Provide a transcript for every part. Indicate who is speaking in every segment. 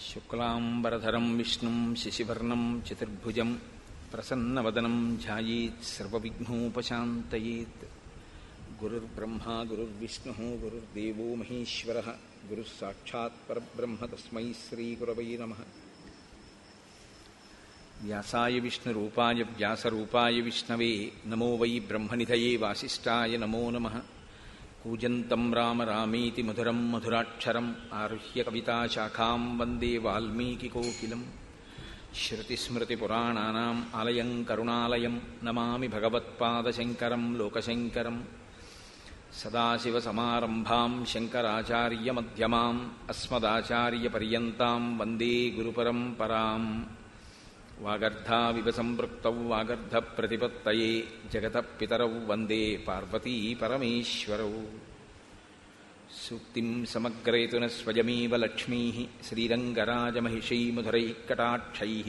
Speaker 1: శుక్లాంబరధరం విష్ణుం శశివర్ణం చతుర్భుజం ప్రసన్నవదనం ధ్యాయేత్ సర్వవిఘ్నోపశాంతయేత్ గురుర్బ్రహ్మా గురుర్విష్ణు గురుర్దేవో మహేశ్వర గురుः సాక్షాత్ పరబ్రహ్మ తస్మై శ్రీగురవై నమ వ్యాసాయ విష్ణురూపాయ వ్యాసరూపాయ విష్ణవే నమో వై బ్రహ్మనిధయే వాసిష్టాయ నమో నమః కూజంతం రామ రామీతి మధురం మధురాక్షరం ఆరుహ్య కవితాశాఖాం వందే వాల్మీకికోకిలం శృతిస్మృతిపురాణానాం ఆలయం కరుణాలయం నమామి భగవత్పాదశంకరం లోకశంకరం సదాశివసమారంభాం శంకరాచార్యమధ్యమాం అస్మదాచార్యపర్యంతాం వందే గురుపరంపరాం వాగర్ధావివ సంపృక్తౌ వాగర్ధప్రతిపత్తయే జగతః పితరౌ వందే పార్వతీ పరమేశ్వరౌ సూక్తిం సమగ్రయతున స్వయమేవ లక్ష్మీ శ్రీరంగరాజమహిషీమధురైः కటాక్షైः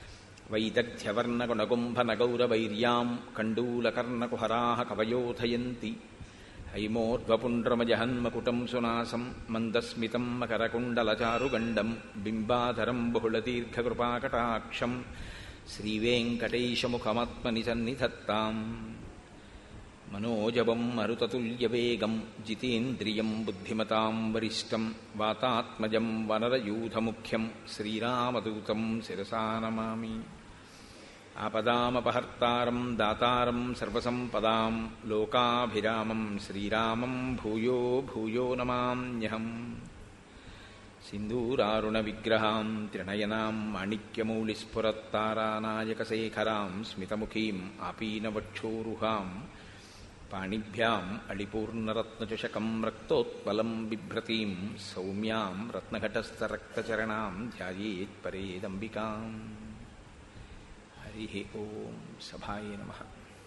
Speaker 1: వైదగ్ధ్యవర్ణగుణగుంభనగౌరవైర్యాం కण्डूलकर्णकुहराः कवयोधयन्ति हैमोर्ध्वपुण्ड्रमजहन्मकुटं सुनासं मन्दस्मितं मकरकुण्डलचारुगण्डं बिम्बाधरं बहुलदीर्घकृपाकटाक्षं श्रीवेङ्कटेशमुखमात्मनि सन्निधत्ताम् मनोजवं मरुततुल्यवेगं जितेन्द्रियं बुद्धिमतां वरिष्ठं वातात्मजं वनरयूथमुख्यं श्रीरामदूतं शिरसा नमामि आपदामपहर्तारं दातारं सर्वसम्पदां लोकाभिरामं श्रीरामं भूयो भूयो नमाम्यहम् सिन्दूरारुणविग्रहां त्रिणयनां माणिक्यमौलिस्फुरत्तारानायकशेखरां स्मितमुखीम् आपीनवक्षोरुहां पाणिभ्याम् अळिपूर्णरत्नचषकं रक्तोत्पलं बिभ्रतीं सौम्यां रत्नघटस्थरक्तचरणां ध्यायेत्परेदम्बिकाम् हरिः ॐ सभाय नमः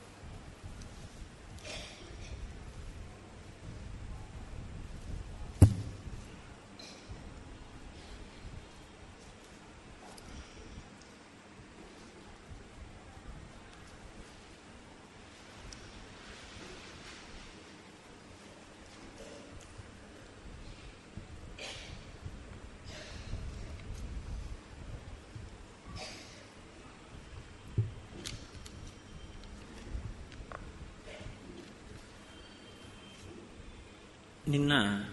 Speaker 1: నిన్న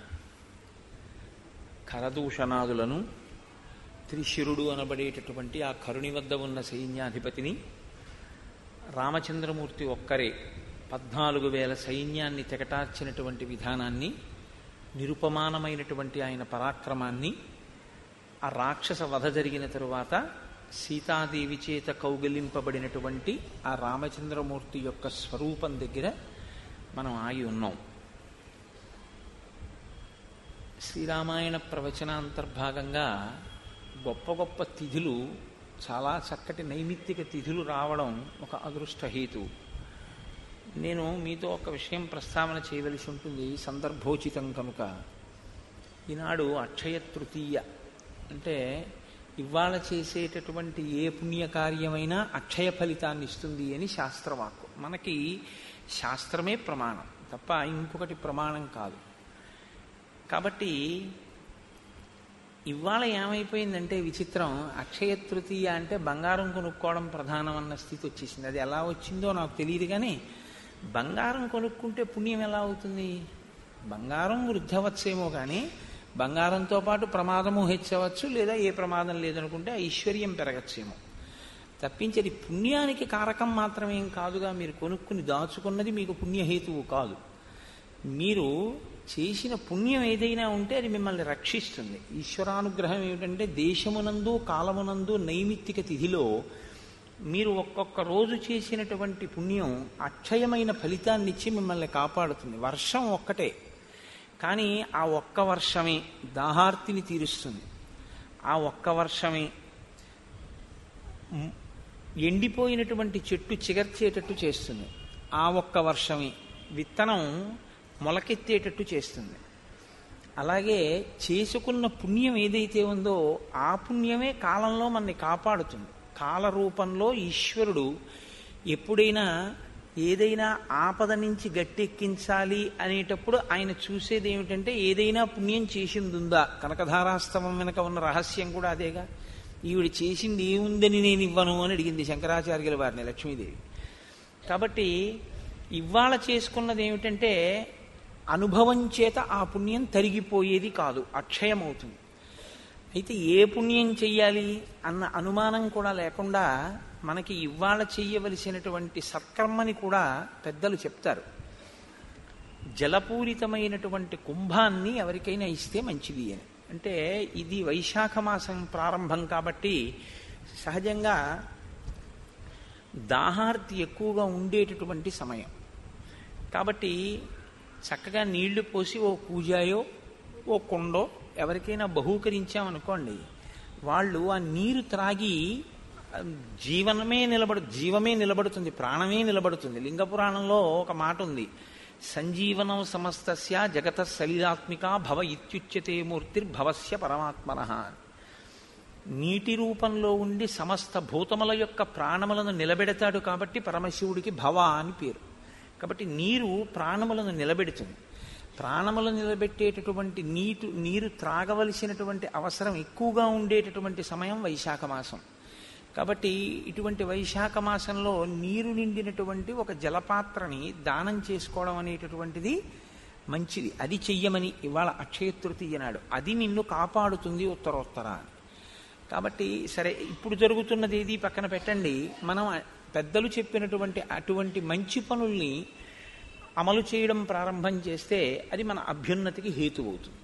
Speaker 1: కరదూషణాదులను త్రిశిరుడు అనబడేటటువంటి ఆ కరుణి వద్ద ఉన్న సైన్యాధిపతిని రామచంద్రమూర్తి ఒక్కరే పద్నాలుగు వేల సైన్యాన్ని తెగటార్చినటువంటి విధానాన్ని నిరుపమానమైనటువంటి ఆయన పరాక్రమాన్ని ఆ రాక్షస వధ జరిగిన తరువాత సీతాదేవి చేత కౌగిలింపబడినటువంటి ఆ రామచంద్రమూర్తి యొక్క స్వరూపం దగ్గర మనం ఆగి ఉన్నాం శ్రీరామాయణ ప్రవచనాంతర్భాగంగా గొప్ప గొప్ప తిథులు చాలా చక్కటి నైమిత్తిక తిథులు రావడం ఒక అదృష్ట హేతు నేను మీతో ఒక విషయం ప్రస్తావన చేయవలసి ఉంటుంది సందర్భోచితం కనుక ఈనాడు అక్షయ తృతీయ అంటే ఇవాళ చేసేటటువంటి ఏ పుణ్యకార్యమైనా అక్షయ ఫలితాన్ని ఇస్తుంది అని శాస్త్రవాక్కు మనకి శాస్త్రమే ప్రమాణం తప్ప ఇంకొకటి ప్రమాణం కాదు కాబట్టి ఇవాళ ఏమైపోయిందంటే విచిత్రం అక్షయ తృతీయ అంటే బంగారం కొనుక్కోవడం ప్రధానం అన్న స్థితి వచ్చేసింది అది ఎలా వచ్చిందో నాకు తెలియదు కానీ బంగారం కొనుక్కుంటే పుణ్యం ఎలా అవుతుంది బంగారం వృద్ధవచ్చేమో కానీ బంగారంతో పాటు ప్రమాదము హెచ్చవచ్చు లేదా ఏ ప్రమాదం లేదనుకుంటే ఐశ్వర్యం పెరగచ్చేమో తప్పించేది పుణ్యానికి కారకం మాత్రమేం కాదుగా మీరు కొనుక్కుని దాచుకున్నది మీకు పుణ్యహేతువు కాదు మీరు చేసిన పుణ్యం ఏదైనా ఉంటే అది మిమ్మల్ని రక్షిస్తుంది ఈశ్వరానుగ్రహం ఏమిటంటే దేశమునందు కాలమునందు నైమిత్తిక తిథిలో మీరు ఒక్కొక్క రోజు చేసినటువంటి పుణ్యం అక్షయమైన ఫలితాన్ని ఇచ్చి మిమ్మల్ని కాపాడుతుంది వర్షం ఒక్కటే కానీ ఆ ఒక్క వర్షమే దాహార్తిని తీరుస్తుంది ఆ ఒక్క వర్షమే ఎండిపోయినటువంటి చెట్టు చిగర్చేటట్టు చేస్తుంది ఆ ఒక్క వర్షమే విత్తనం మొలకెత్తేటట్టు చేస్తుంది అలాగే చేసుకున్న పుణ్యం ఏదైతే ఉందో ఆ పుణ్యమే కాలంలో మనని కాపాడుతుంది కాల రూపంలో ఈశ్వరుడు ఎప్పుడైనా ఏదైనా ఆపద నుంచి గట్టెక్కించాలి అనేటప్పుడు ఆయన చూసేది ఏమిటంటే ఏదైనా పుణ్యం చేసింది ఉందా కనకధారాస్తవం వెనక ఉన్న రహస్యం కూడా అదేగా ఈవిడ చేసింది ఏముందని నేను ఇవ్వను అని అడిగింది శంకరాచార్యుల వారిని లక్ష్మీదేవి కాబట్టి ఇవాళ చేసుకున్నది ఏమిటంటే అనుభవం చేత ఆ పుణ్యం తరిగిపోయేది కాదు అక్షయమవుతుంది అయితే ఏ పుణ్యం చెయ్యాలి అన్న అనుమానం కూడా లేకుండా మనకి ఇవాళ చెయ్యవలసినటువంటి సత్కర్మని కూడా పెద్దలు చెప్తారు జలపూరితమైనటువంటి కుంభాన్ని ఎవరికైనా ఇస్తే మంచిది అని అంటే ఇది వైశాఖ మాసం ప్రారంభం కాబట్టి సహజంగా దాహార్తి ఎక్కువగా ఉండేటటువంటి సమయం కాబట్టి చక్కగా నీళ్లు పోసి ఓ కూజాయో ఓ కుండో ఎవరికైనా బహూకరించామనుకోండి వాళ్ళు ఆ నీరు త్రాగి ఆ, జీవనమే నిలబడు జీవమే నిలబడుతుంది ప్రాణమే నిలబడుతుంది లింగ పురాణంలో ఒక మాట ఉంది సంజీవనం సమస్తస్య జగత సలిలాత్మిక భవ ఇత్యుచ్యతే మూర్తిర్భవస్య పరమాత్మన నీటి రూపంలో ఉండి సమస్త భూతముల యొక్క ప్రాణములను నిలబెడతాడు కాబట్టి పరమశివుడికి భవ అని పేరు కాబట్టి నీరు ప్రాణములను నిలబెడుతుంది ప్రాణములు నిలబెట్టేటటువంటి నీటు నీరు త్రాగవలసినటువంటి అవసరం ఎక్కువగా ఉండేటటువంటి సమయం వైశాఖ మాసం కాబట్టి ఇటువంటి వైశాఖ మాసంలో నీరు నిండినటువంటి ఒక జలపాత్రని దానం చేసుకోవడం అనేటటువంటిది మంచిది అది చెయ్యమని ఇవాళ అక్షయ తృతీయ నాడు అది నిన్ను కాపాడుతుంది ఉత్తరోత్తర అని కాబట్టి సరే ఇప్పుడు జరుగుతున్నది ఏది పక్కన పెట్టండి మనం పెద్దలు చెప్పినటువంటి అటువంటి మంచి పనుల్ని అమలు చేయడం ప్రారంభం చేస్తే అది మన అభ్యున్నతికి హేతు అవుతుంది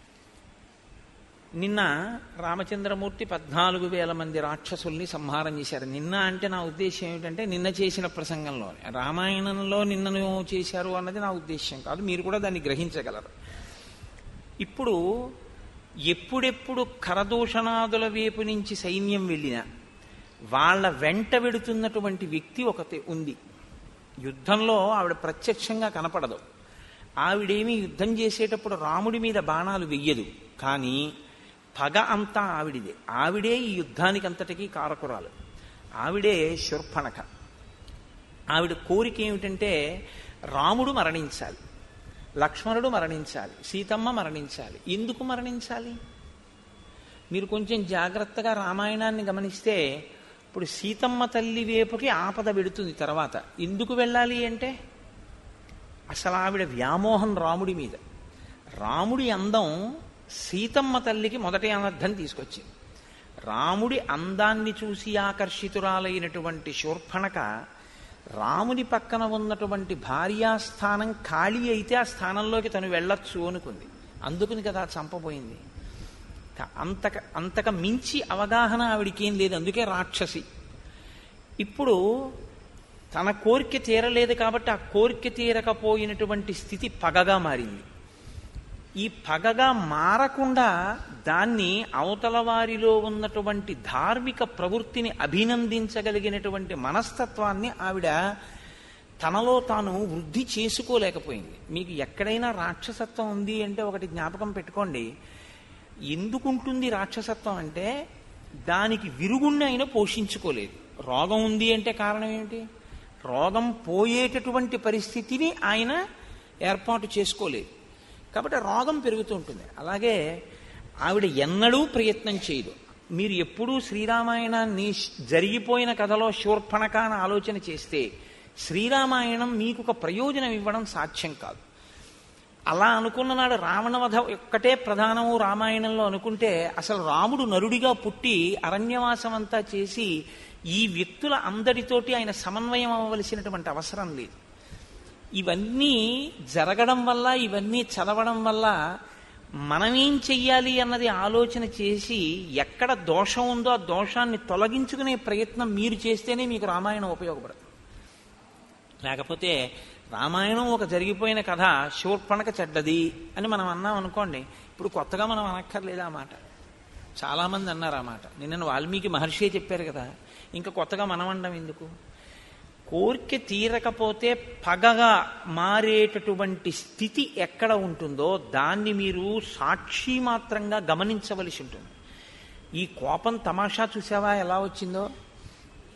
Speaker 1: నిన్న రామచంద్రమూర్తి పద్నాలుగు వేల మంది రాక్షసుల్ని సంహారం చేశారు నిన్న అంటే నా ఉద్దేశం ఏమిటంటే నిన్న చేసిన ప్రసంగంలో రామాయణంలో నిన్నను చేశారు అన్నది నా ఉద్దేశం కాదు మీరు కూడా దాన్ని గ్రహించగలరు ఇప్పుడు ఎప్పుడెప్పుడు కరదూషణాదుల వైపు నుంచి సైన్యం వెళ్ళినా వాళ్ళ వెంట వెడుతున్నటువంటి వ్యక్తి ఒకటి ఉంది యుద్ధంలో ఆవిడ ప్రత్యక్షంగా కనపడదు ఆవిడేమీ యుద్ధం చేసేటప్పుడు రాముడి మీద బాణాలు వెయ్యదు కానీ పగ అంతా ఆవిడిదే ఆవిడే ఈ యుద్ధానికి అంతటికీ కారకురాలు ఆవిడే శూర్పణక ఆవిడ కోరిక ఏమిటంటే రాముడు మరణించాలి లక్ష్మణుడు మరణించాలి సీతమ్మ మరణించాలి ఎందుకు మరణించాలి మీరు కొంచెం జాగ్రత్తగా రామాయణాన్ని గమనిస్తే ఇప్పుడు సీతమ్మ తల్లి వైపుకి ఆపద పెడుతుంది తర్వాత ఎందుకు వెళ్ళాలి అంటే అసలు ఆవిడ వ్యామోహం రాముడి మీద రాముడి అందం సీతమ్మ తల్లికి మొదటి అనర్థం తీసుకొచ్చింది రాముడి అందాన్ని చూసి ఆకర్షితురాలైనటువంటి శూర్పణక రాముని పక్కన ఉన్నటువంటి భార్యాస్థానం ఖాళీ అయితే ఆ స్థానంలోకి తను వెళ్ళొచ్చు అనుకుంది అందుకుని కదా చంపబోయింది అంతక అంతక మించి అవగాహన ఆవిడికేం లేదు అందుకే రాక్షసి ఇప్పుడు తన కోరిక తీరలేదు కాబట్టి ఆ కోరిక తీరకపోయినటువంటి స్థితి పగగా మారింది ఈ పగగా మారకుండా దాన్ని అవతల వారిలో ఉన్నటువంటి ధార్మిక ప్రవృత్తిని అభినందించగలిగినటువంటి మనస్తత్వాన్ని ఆవిడ తనలో తాను వృద్ధి చేసుకోలేకపోయింది మీకు ఎక్కడైనా రాక్షసత్వం ఉంది అంటే ఒకటి జ్ఞాపకం పెట్టుకోండి ఎందుకుంటుంది రాక్షసత్వం అంటే దానికి విరుగుణ్ణి అయినా పోషించుకోలేదు రోగం ఉంది అంటే కారణం ఏమిటి రోగం పోయేటటువంటి పరిస్థితిని ఆయన ఏర్పాటు చేసుకోలేదు కాబట్టి రోగం పెరుగుతూ ఉంటుంది అలాగే ఆవిడ ఎన్నడూ ప్రయత్నం చేయదు మీరు ఎప్పుడూ శ్రీరామాయణాన్ని జరిగిపోయిన కథలో శూర్పణక అని ఆలోచన చేస్తే శ్రీరామాయణం మీకు ఒక ప్రయోజనం ఇవ్వడం సాధ్యం కాదు అలా అనుకున్న నాడు రావణవధ ఒక్కటే ప్రధానము రామాయణంలో అనుకుంటే అసలు రాముడు నరుడిగా పుట్టి అరణ్యవాసం అంతా చేసి ఈ వ్యక్తుల అందరితోటి ఆయన సమన్వయం అవ్వవలసినటువంటి అవసరం లేదు ఇవన్నీ జరగడం వల్ల ఇవన్నీ చదవడం వల్ల మనమేం చెయ్యాలి అన్నది ఆలోచన చేసి ఎక్కడ దోషం ఉందో ఆ దోషాన్ని తొలగించుకునే ప్రయత్నం మీరు చేస్తేనే మీకు రామాయణం ఉపయోగపడుతుంది లేకపోతే రామాయణం ఒక జరిగిపోయిన కథ శూర్పణక చెడ్డది అని మనం అన్నాం అనుకోండి ఇప్పుడు కొత్తగా మనం అనక్కర్లేదు ఆ మాట చాలామంది అన్నారు ఆ మాట నిన్న వాల్మీకి మహర్షి చెప్పారు కదా ఇంకా కొత్తగా మనం అనడం ఎందుకు కోరిక తీరకపోతే పగగా మారేటటువంటి స్థితి ఎక్కడ ఉంటుందో దాన్ని మీరు సాక్షి మాత్రంగా గమనించవలసి ఉంటుంది ఈ కోపం తమాషా చూసావా ఎలా వచ్చిందో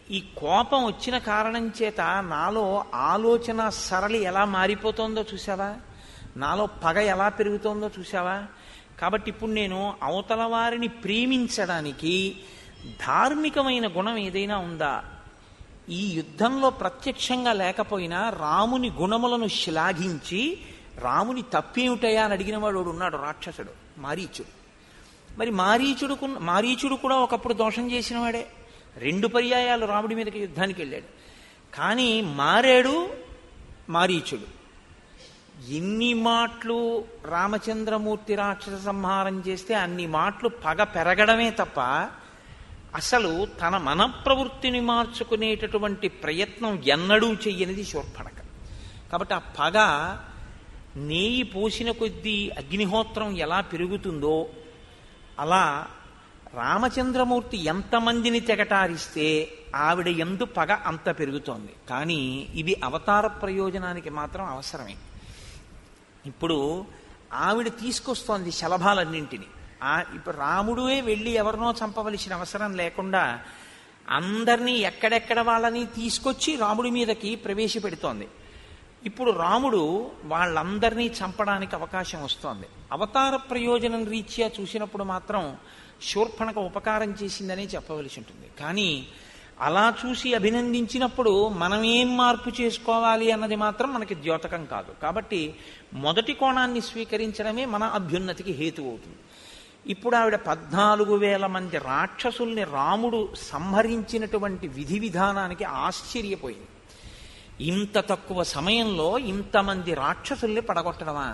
Speaker 1: ఈ కోపం వచ్చిన కారణం చేత నాలో ఆలోచన సరళి ఎలా మారిపోతుందో చూసావా నాలో పగ ఎలా పెరుగుతోందో చూసావా కాబట్టి ఇప్పుడు నేను అవతల వారిని ప్రేమించడానికి ధార్మికమైన గుణం ఏదైనా ఉందా ఈ యుద్ధంలో ప్రత్యక్షంగా లేకపోయినా రాముని గుణములను శ్లాఘించి రాముని తప్పేమిటయా అని అడిగిన వాడు ఒకడు ఉన్నాడు రాక్షసుడు మారీచుడు మరి మారీచుడు మారీచుడు కూడా ఒకప్పుడు దోషం చేసిన వాడే రెండు పర్యాయాలు రాముడి మీదకి యుద్ధానికి వెళ్ళాడు కానీ మారాడు మారీచుడు ఎన్ని మాటలు రామచంద్రమూర్తి రాక్షస సంహారం చేస్తే అన్ని మాటలు పగ పెరగడమే తప్ప అసలు తన మన ప్రవృత్తిని మార్చుకునేటటువంటి ప్రయత్నం ఎన్నడూ చెయ్యనిది శూర్పణక కాబట్టి ఆ పగ నేయి పోసిన కొద్దీ అగ్నిహోత్రం ఎలా పెరుగుతుందో అలా రామచంద్రమూర్తి ఎంతమందిని తెగటారిస్తే ఆవిడ ఎందు పగ అంత పెరుగుతోంది కానీ ఇది అవతార ప్రయోజనానికి మాత్రం అవసరమే ఇప్పుడు ఆవిడ తీసుకొస్తోంది శలభాలన్నింటినీ ఆ ఇప్పుడు రాముడే వెళ్ళి ఎవరినో చంపవలసిన అవసరం లేకుండా అందరినీ ఎక్కడెక్కడ వాళ్ళని తీసుకొచ్చి రాముడి మీదకి ప్రవేశపెడుతోంది ఇప్పుడు రాముడు వాళ్ళందరినీ చంపడానికి అవకాశం వస్తోంది అవతార ప్రయోజనం రీత్యా చూసినప్పుడు మాత్రం శూర్పణక ఉపకారం చేసిందనే చెప్పవలసి ఉంటుంది కానీ అలా చూసి అభినందించినప్పుడు మనం ఏం మార్పు చేసుకోవాలి అన్నది మాత్రం మనకి ద్యోతకం కాదు కాబట్టి మొదటి కోణాన్ని స్వీకరించడమే మన అభ్యున్నతికి హేతు అవుతుంది ఇప్పుడు ఆవిడ పద్నాలుగు వేల మంది రాక్షసుల్ని రాముడు సంహరించినటువంటి విధి విధానానికి ఆశ్చర్యపోయింది ఇంత తక్కువ సమయంలో ఇంతమంది రాక్షసుల్ని పడగొట్టడమా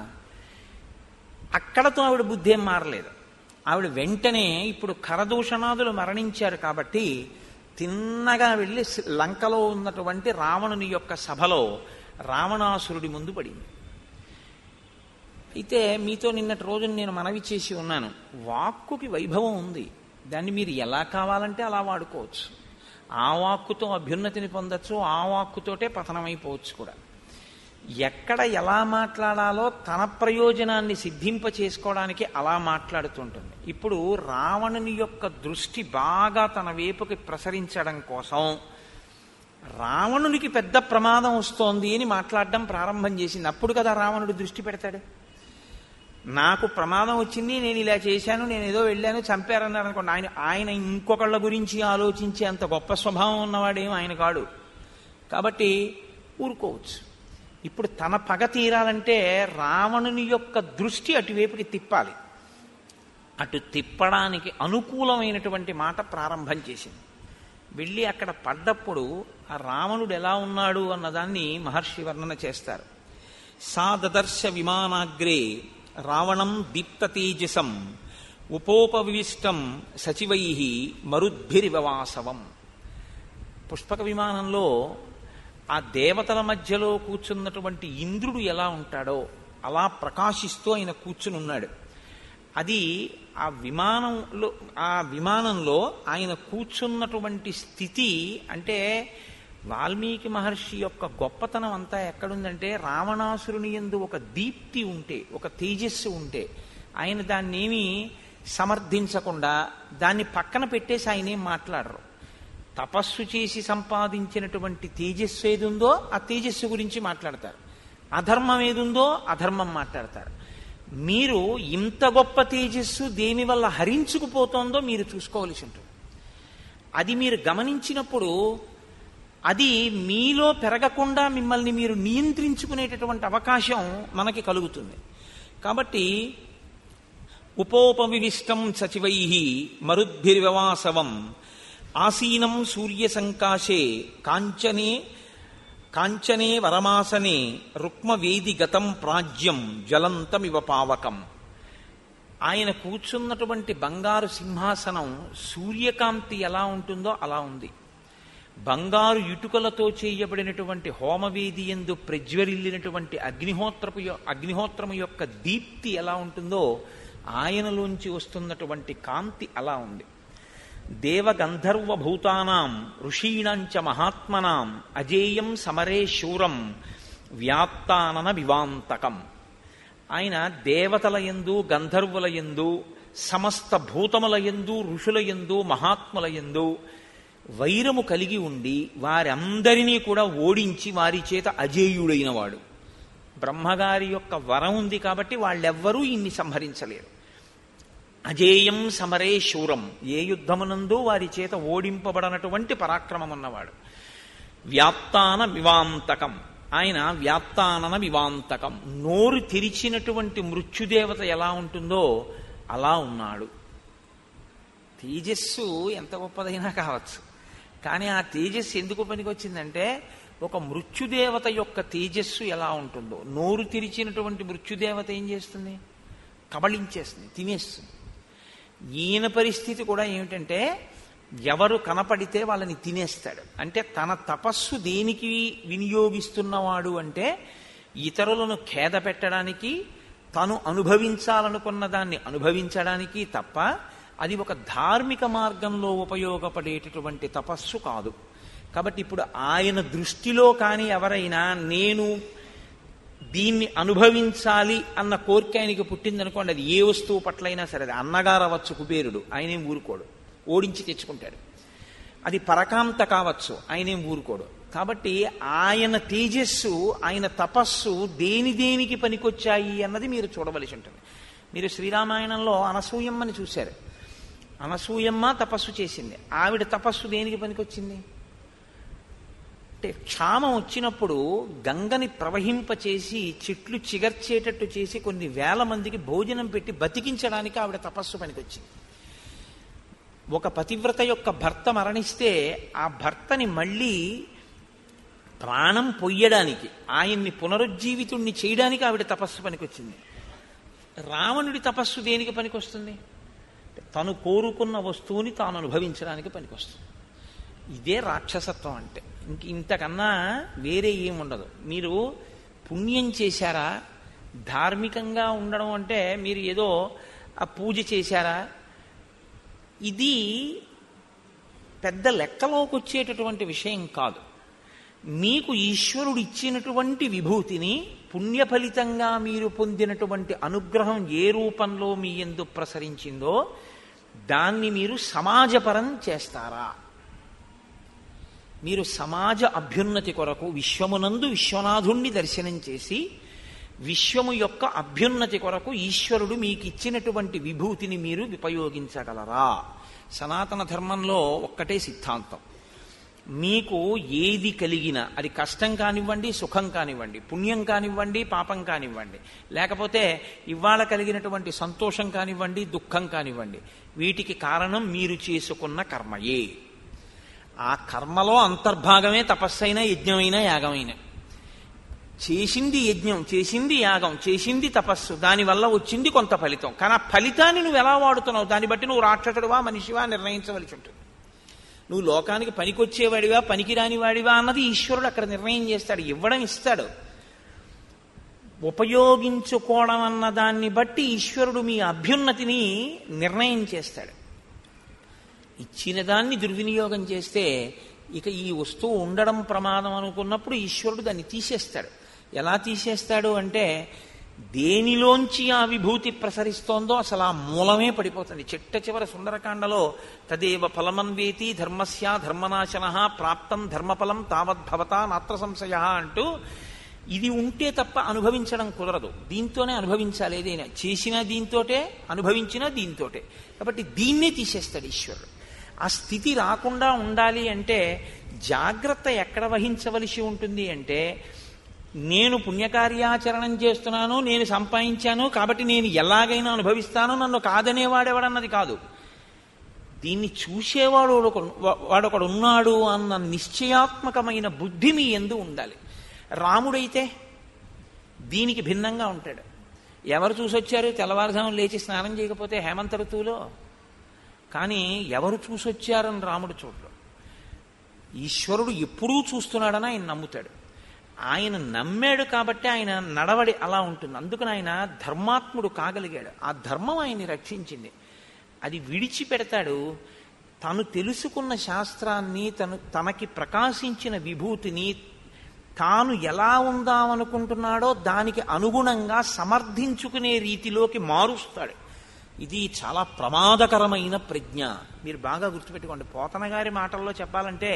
Speaker 1: అక్కడతో ఆవిడ బుద్ధి ఏం మారలేదు ఆవిడ వెంటనే ఇప్పుడు కరదూషణాదులు మరణించారు కాబట్టి తిన్నగా వెళ్ళి లంకలో ఉన్నటువంటి రావణుని యొక్క సభలో రావణాసురుడి ముందు పడింది అయితే మీతో నిన్నటి రోజు నేను మనవి చేసి ఉన్నాను వాక్కుకి వైభవం ఉంది దాన్ని మీరు ఎలా కావాలంటే అలా వాడుకోవచ్చు ఆ వాక్కుతో అభ్యున్నతిని పొందొచ్చు ఆ వాక్కుతోటే పతనమైపోవచ్చు కూడా ఎక్కడ ఎలా మాట్లాడాలో తన ప్రయోజనాన్ని సిద్ధింప చేసుకోవడానికి అలా మాట్లాడుతుంటుంది ఇప్పుడు రావణుని యొక్క దృష్టి బాగా తన వైపుకి ప్రసరించడం కోసం రావణునికి పెద్ద ప్రమాదం వస్తోంది అని మాట్లాడడం ప్రారంభం చేసింది అప్పుడు కదా రావణుడు దృష్టి పెడతాడు నాకు ప్రమాదం వచ్చింది నేను ఇలా చేశాను నేను ఏదో వెళ్ళాను చంపారన్నారు అనుకోండి ఆయన ఆయన ఇంకొకళ్ళ గురించి ఆలోచించే అంత గొప్ప స్వభావం ఉన్నవాడేం ఆయన కాడు కాబట్టి ఊరుకోవచ్చు ఇప్పుడు తన పగ తీరాలంటే రావణుని యొక్క దృష్టి అటువైపుకి తిప్పాలి అటు తిప్పడానికి అనుకూలమైనటువంటి మాట ప్రారంభం చేసింది వెళ్ళి అక్కడ పడ్డప్పుడు ఆ రావణుడు ఎలా ఉన్నాడు అన్నదాన్ని మహర్షి వర్ణన చేస్తారు సా దదర్శ విమానాగ్రే రావణం దీప్త తేజసం ఉపోపవిష్టం సచివై మరుద్భిరివవాసవం పుష్పక విమానంలో ఆ దేవతల మధ్యలో కూర్చున్నటువంటి ఇంద్రుడు ఎలా ఉంటాడో అలా ప్రకాశిస్తూ ఆయన కూర్చుని ఉన్నాడు అది ఆ విమానంలో ఆ విమానంలో ఆయన కూర్చున్నటువంటి స్థితి అంటే వాల్మీకి మహర్షి యొక్క గొప్పతనం అంతా ఎక్కడుందంటే రావణాసురుని ఎందు ఒక దీప్తి ఉంటే ఒక తేజస్సు ఉంటే ఆయన దాన్నేమి సమర్థించకుండా దాన్ని పక్కన పెట్టేసి ఆయన ఏం మాట్లాడరు తపస్సు చేసి సంపాదించినటువంటి తేజస్సు ఏదుందో ఆ తేజస్సు గురించి మాట్లాడతారు అధర్మం ఏదుందో అధర్మం మాట్లాడతారు మీరు ఇంత గొప్ప తేజస్సు దేని వల్ల హరించుకుపోతోందో మీరు చూసుకోవలసి ఉంటుంది అది మీరు గమనించినప్పుడు అది మీలో పెరగకుండా మిమ్మల్ని మీరు నియంత్రించుకునేటటువంటి అవకాశం మనకి కలుగుతుంది కాబట్టి ఉపోపవిష్టం సచివై మరుద్భిర్వ్యవాసవం ఆసీనం సూర్య సంకాశే కాంచనే కాంచనే వరమాసనే రుక్మవేది గతం ప్రాజ్యం జ్వలంతమివ పావకం ఆయన కూర్చున్నటువంటి బంగారు సింహాసనం సూర్యకాంతి ఎలా ఉంటుందో అలా ఉంది బంగారు ఇటుకలతో చేయబడినటువంటి హోమవేది ఎందు ప్రజ్వరిల్లినటువంటి అగ్నిహోత్రపు అగ్నిహోత్రము యొక్క దీప్తి ఎలా ఉంటుందో ఆయనలోంచి వస్తున్నటువంటి కాంతి అలా ఉంది దేవగంధర్వ భూతానాం ఋషీణంచ మహాత్మనాం అజేయం సమరే శూరం వ్యాప్తానన వివాంతకం ఆయన దేవతల ఎందు గంధర్వుల ఎందు సమస్త భూతముల ఎందు ఋషుల ఎందు మహాత్ముల ఎందు వైరము కలిగి ఉండి వారందరినీ కూడా ఓడించి వారి చేత అజేయుడైన వాడు బ్రహ్మగారి యొక్క వరం ఉంది కాబట్టి వాళ్ళెవ్వరూ ఇన్ని సంహరించలేరు అజేయం సమరే శూరం ఏ యుద్ధమునందు వారి చేత ఓడింపబడనటువంటి పరాక్రమం ఉన్నవాడు వ్యాప్తాన వివాంతకం ఆయన వ్యాప్తానన వివాంతకం నోరు తెరిచినటువంటి మృత్యుదేవత ఎలా ఉంటుందో అలా ఉన్నాడు తేజస్సు ఎంత గొప్పదైనా కావచ్చు కానీ ఆ తేజస్సు ఎందుకు పనికొచ్చిందంటే ఒక మృత్యుదేవత యొక్క తేజస్సు ఎలా ఉంటుందో నోరు తెరిచినటువంటి మృత్యుదేవత ఏం చేస్తుంది కబళించేస్తుంది తినేస్తుంది ఈయన పరిస్థితి కూడా ఏమిటంటే ఎవరు కనపడితే వాళ్ళని తినేస్తాడు అంటే తన తపస్సు దేనికి వినియోగిస్తున్నవాడు అంటే ఇతరులను ఖేద పెట్టడానికి తను అనుభవించాలనుకున్న దాన్ని అనుభవించడానికి తప్ప అది ఒక ధార్మిక మార్గంలో ఉపయోగపడేటటువంటి తపస్సు కాదు కాబట్టి ఇప్పుడు ఆయన దృష్టిలో కానీ ఎవరైనా నేను దీన్ని అనుభవించాలి అన్న కోరిక ఆయనకి పుట్టిందనుకోండి అది ఏ వస్తువు పట్లైనా సరే అది అన్నగారు అవ్వచ్చు కుబేరుడు ఆయనేం ఊరుకోడు ఓడించి తెచ్చుకుంటాడు అది పరకాంత కావచ్చు ఆయనేం ఊరుకోడు కాబట్టి ఆయన తేజస్సు ఆయన తపస్సు దేని దేనికి పనికొచ్చాయి అన్నది మీరు చూడవలసి ఉంటుంది మీరు శ్రీరామాయణంలో అనసూయమ్మని చూశారు అనసూయమ్మ తపస్సు చేసింది ఆవిడ తపస్సు దేనికి పనికొచ్చింది అంటే క్షామం వచ్చినప్పుడు గంగని ప్రవహింపచేసి చెట్లు చిగర్చేటట్టు చేసి కొన్ని వేల మందికి భోజనం పెట్టి బతికించడానికి ఆవిడ తపస్సు పనికొచ్చింది ఒక పతివ్రత యొక్క భర్త మరణిస్తే ఆ భర్తని మళ్ళీ ప్రాణం పొయ్యడానికి ఆయన్ని పునరుజ్జీవితుణ్ణి చేయడానికి ఆవిడ తపస్సు పనికొచ్చింది రావణుడి తపస్సు దేనికి పనికొస్తుంది తను కోరుకున్న వస్తువుని తాను అనుభవించడానికి పనికొస్తుంది ఇదే రాక్షసత్వం అంటే ఇంక ఇంతకన్నా వేరే ఏం ఉండదు మీరు పుణ్యం చేశారా ధార్మికంగా ఉండడం అంటే మీరు ఏదో ఆ పూజ చేశారా ఇది పెద్ద లెక్కలోకి వచ్చేటటువంటి విషయం కాదు మీకు ఈశ్వరుడు ఇచ్చినటువంటి విభూతిని పుణ్య ఫలితంగా మీరు పొందినటువంటి అనుగ్రహం ఏ రూపంలో మీ ఎందు ప్రసరించిందో దాన్ని మీరు సమాజపరం చేస్తారా మీరు సమాజ అభ్యున్నతి కొరకు విశ్వమునందు విశ్వనాథుణ్ణి దర్శనం చేసి విశ్వము యొక్క అభ్యున్నతి కొరకు ఈశ్వరుడు మీకు ఇచ్చినటువంటి విభూతిని మీరు ఉపయోగించగలరా సనాతన ధర్మంలో ఒక్కటే సిద్ధాంతం మీకు ఏది కలిగినా అది కష్టం కానివ్వండి సుఖం కానివ్వండి పుణ్యం కానివ్వండి పాపం కానివ్వండి లేకపోతే ఇవాళ కలిగినటువంటి సంతోషం కానివ్వండి దుఃఖం కానివ్వండి వీటికి కారణం మీరు చేసుకున్న కర్మయే ఆ కర్మలో అంతర్భాగమే తపస్సైన యజ్ఞమైన యాగమైన చేసింది యజ్ఞం చేసింది యాగం చేసింది తపస్సు దానివల్ల వచ్చింది కొంత ఫలితం కానీ ఆ ఫలితాన్ని నువ్వు ఎలా వాడుతున్నావు దాన్ని బట్టి నువ్వు రాక్షసుడివా మనిషివా నిర్ణయించవలసి ఉంటుంది నువ్వు లోకానికి పనికొచ్చేవాడివా పనికిరాని వాడివా అన్నది ఈశ్వరుడు అక్కడ నిర్ణయం చేస్తాడు ఇవ్వడం ఇస్తాడు ఉపయోగించుకోవడం అన్న దాన్ని బట్టి ఈశ్వరుడు మీ అభ్యున్నతిని నిర్ణయం చేస్తాడు ఇచ్చిన దాన్ని దుర్వినియోగం చేస్తే ఇక ఈ వస్తువు ఉండడం ప్రమాదం అనుకున్నప్పుడు ఈశ్వరుడు దాన్ని తీసేస్తాడు ఎలా తీసేస్తాడు అంటే దేనిలోంచి ఆ విభూతి ప్రసరిస్తోందో అసలు ఆ మూలమే పడిపోతుంది చిట్ట చివర సుందరకాండలో తదేవ ఫలమన్వేతి ధర్మస్య ధర్మనాశన ప్రాప్తం ధర్మఫలం తావద్భవత నాత్ర సంశయ అంటూ ఇది ఉంటే తప్ప అనుభవించడం కుదరదు దీంతోనే అనుభవించాలి ఏదైనా చేసిన దీంతోటే అనుభవించిన దీంతోటే కాబట్టి దీన్నే తీసేస్తాడు ఈశ్వరుడు ఆ స్థితి రాకుండా ఉండాలి అంటే జాగ్రత్త ఎక్కడ వహించవలసి ఉంటుంది అంటే నేను పుణ్యకార్యాచరణం చేస్తున్నాను నేను సంపాదించాను కాబట్టి నేను ఎలాగైనా అనుభవిస్తాను నన్ను కాదనేవాడెవడన్నది కాదు దీన్ని చూసేవాడు వాడొకడు ఉన్నాడు అన్న నిశ్చయాత్మకమైన బుద్ధి మీ ఎందు ఉండాలి రాముడైతే దీనికి భిన్నంగా ఉంటాడు ఎవరు చూసొచ్చారు తెల్లవారుజామున లేచి స్నానం చేయకపోతే హేమంత ఋతువులో కానీ ఎవరు చూసొచ్చారని రాముడు చూడరు ఈశ్వరుడు ఎప్పుడూ చూస్తున్నాడని ఆయన నమ్ముతాడు ఆయన నమ్మాడు కాబట్టి ఆయన నడవడి అలా ఉంటుంది అందుకని ఆయన ధర్మాత్ముడు కాగలిగాడు ఆ ధర్మం ఆయన్ని రక్షించింది అది విడిచిపెడతాడు తను తెలుసుకున్న శాస్త్రాన్ని తను తనకి ప్రకాశించిన విభూతిని తాను ఎలా ఉందామనుకుంటున్నాడో దానికి అనుగుణంగా సమర్థించుకునే రీతిలోకి మారుస్తాడు ఇది చాలా ప్రమాదకరమైన ప్రజ్ఞ మీరు బాగా గుర్తుపెట్టుకోండి పోతన గారి మాటల్లో చెప్పాలంటే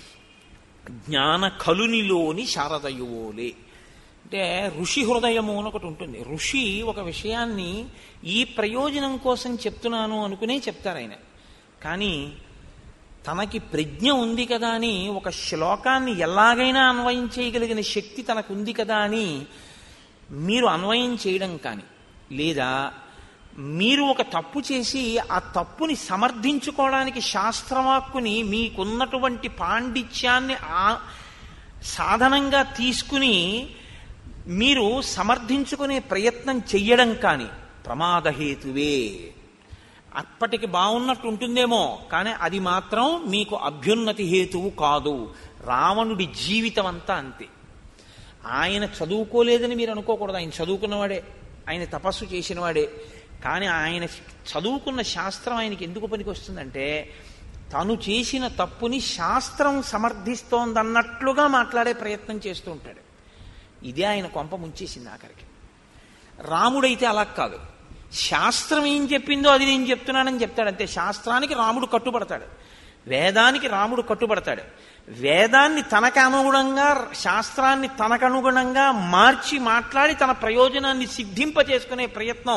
Speaker 1: జ్ఞాన కలునిలోని శారదయువోలే అంటే ఋషి హృదయము అని ఒకటి ఉంటుంది ఋషి ఒక విషయాన్ని ఈ ప్రయోజనం కోసం చెప్తున్నాను అనుకునే చెప్తారు ఆయన కానీ తనకి ప్రజ్ఞ ఉంది కదా అని ఒక శ్లోకాన్ని ఎలాగైనా అన్వయం చేయగలిగిన శక్తి తనకు ఉంది కదా అని మీరు అన్వయం చేయడం కానీ లేదా మీరు ఒక తప్పు చేసి ఆ తప్పుని సమర్థించుకోవడానికి శాస్త్రవాక్కుని మీకున్నటువంటి పాండిత్యాన్ని ఆ సాధనంగా తీసుకుని మీరు సమర్థించుకునే ప్రయత్నం చెయ్యడం కానీ ప్రమాదహేతువే అప్పటికి బాగున్నట్టు ఉంటుందేమో కానీ అది మాత్రం మీకు అభ్యున్నతి హేతువు కాదు రావణుడి జీవితం అంతా అంతే ఆయన చదువుకోలేదని మీరు అనుకోకూడదు ఆయన చదువుకున్నవాడే ఆయన తపస్సు చేసినవాడే కానీ ఆయన చదువుకున్న శాస్త్రం ఆయనకి ఎందుకు పనికి వస్తుందంటే తను చేసిన తప్పుని శాస్త్రం సమర్థిస్తోందన్నట్లుగా మాట్లాడే ప్రయత్నం చేస్తూ ఉంటాడు ఇదే ఆయన కొంప ముంచేసింది ఆఖరికి రాముడైతే అలా కాదు శాస్త్రం ఏం చెప్పిందో అది నేను చెప్తున్నానని చెప్తాడు అంతే శాస్త్రానికి రాముడు కట్టుబడతాడు వేదానికి రాముడు కట్టుబడతాడు వేదాన్ని తనకు అనుగుణంగా శాస్త్రాన్ని తనకు అనుగుణంగా మార్చి మాట్లాడి తన ప్రయోజనాన్ని సిద్ధింప చేసుకునే ప్రయత్నం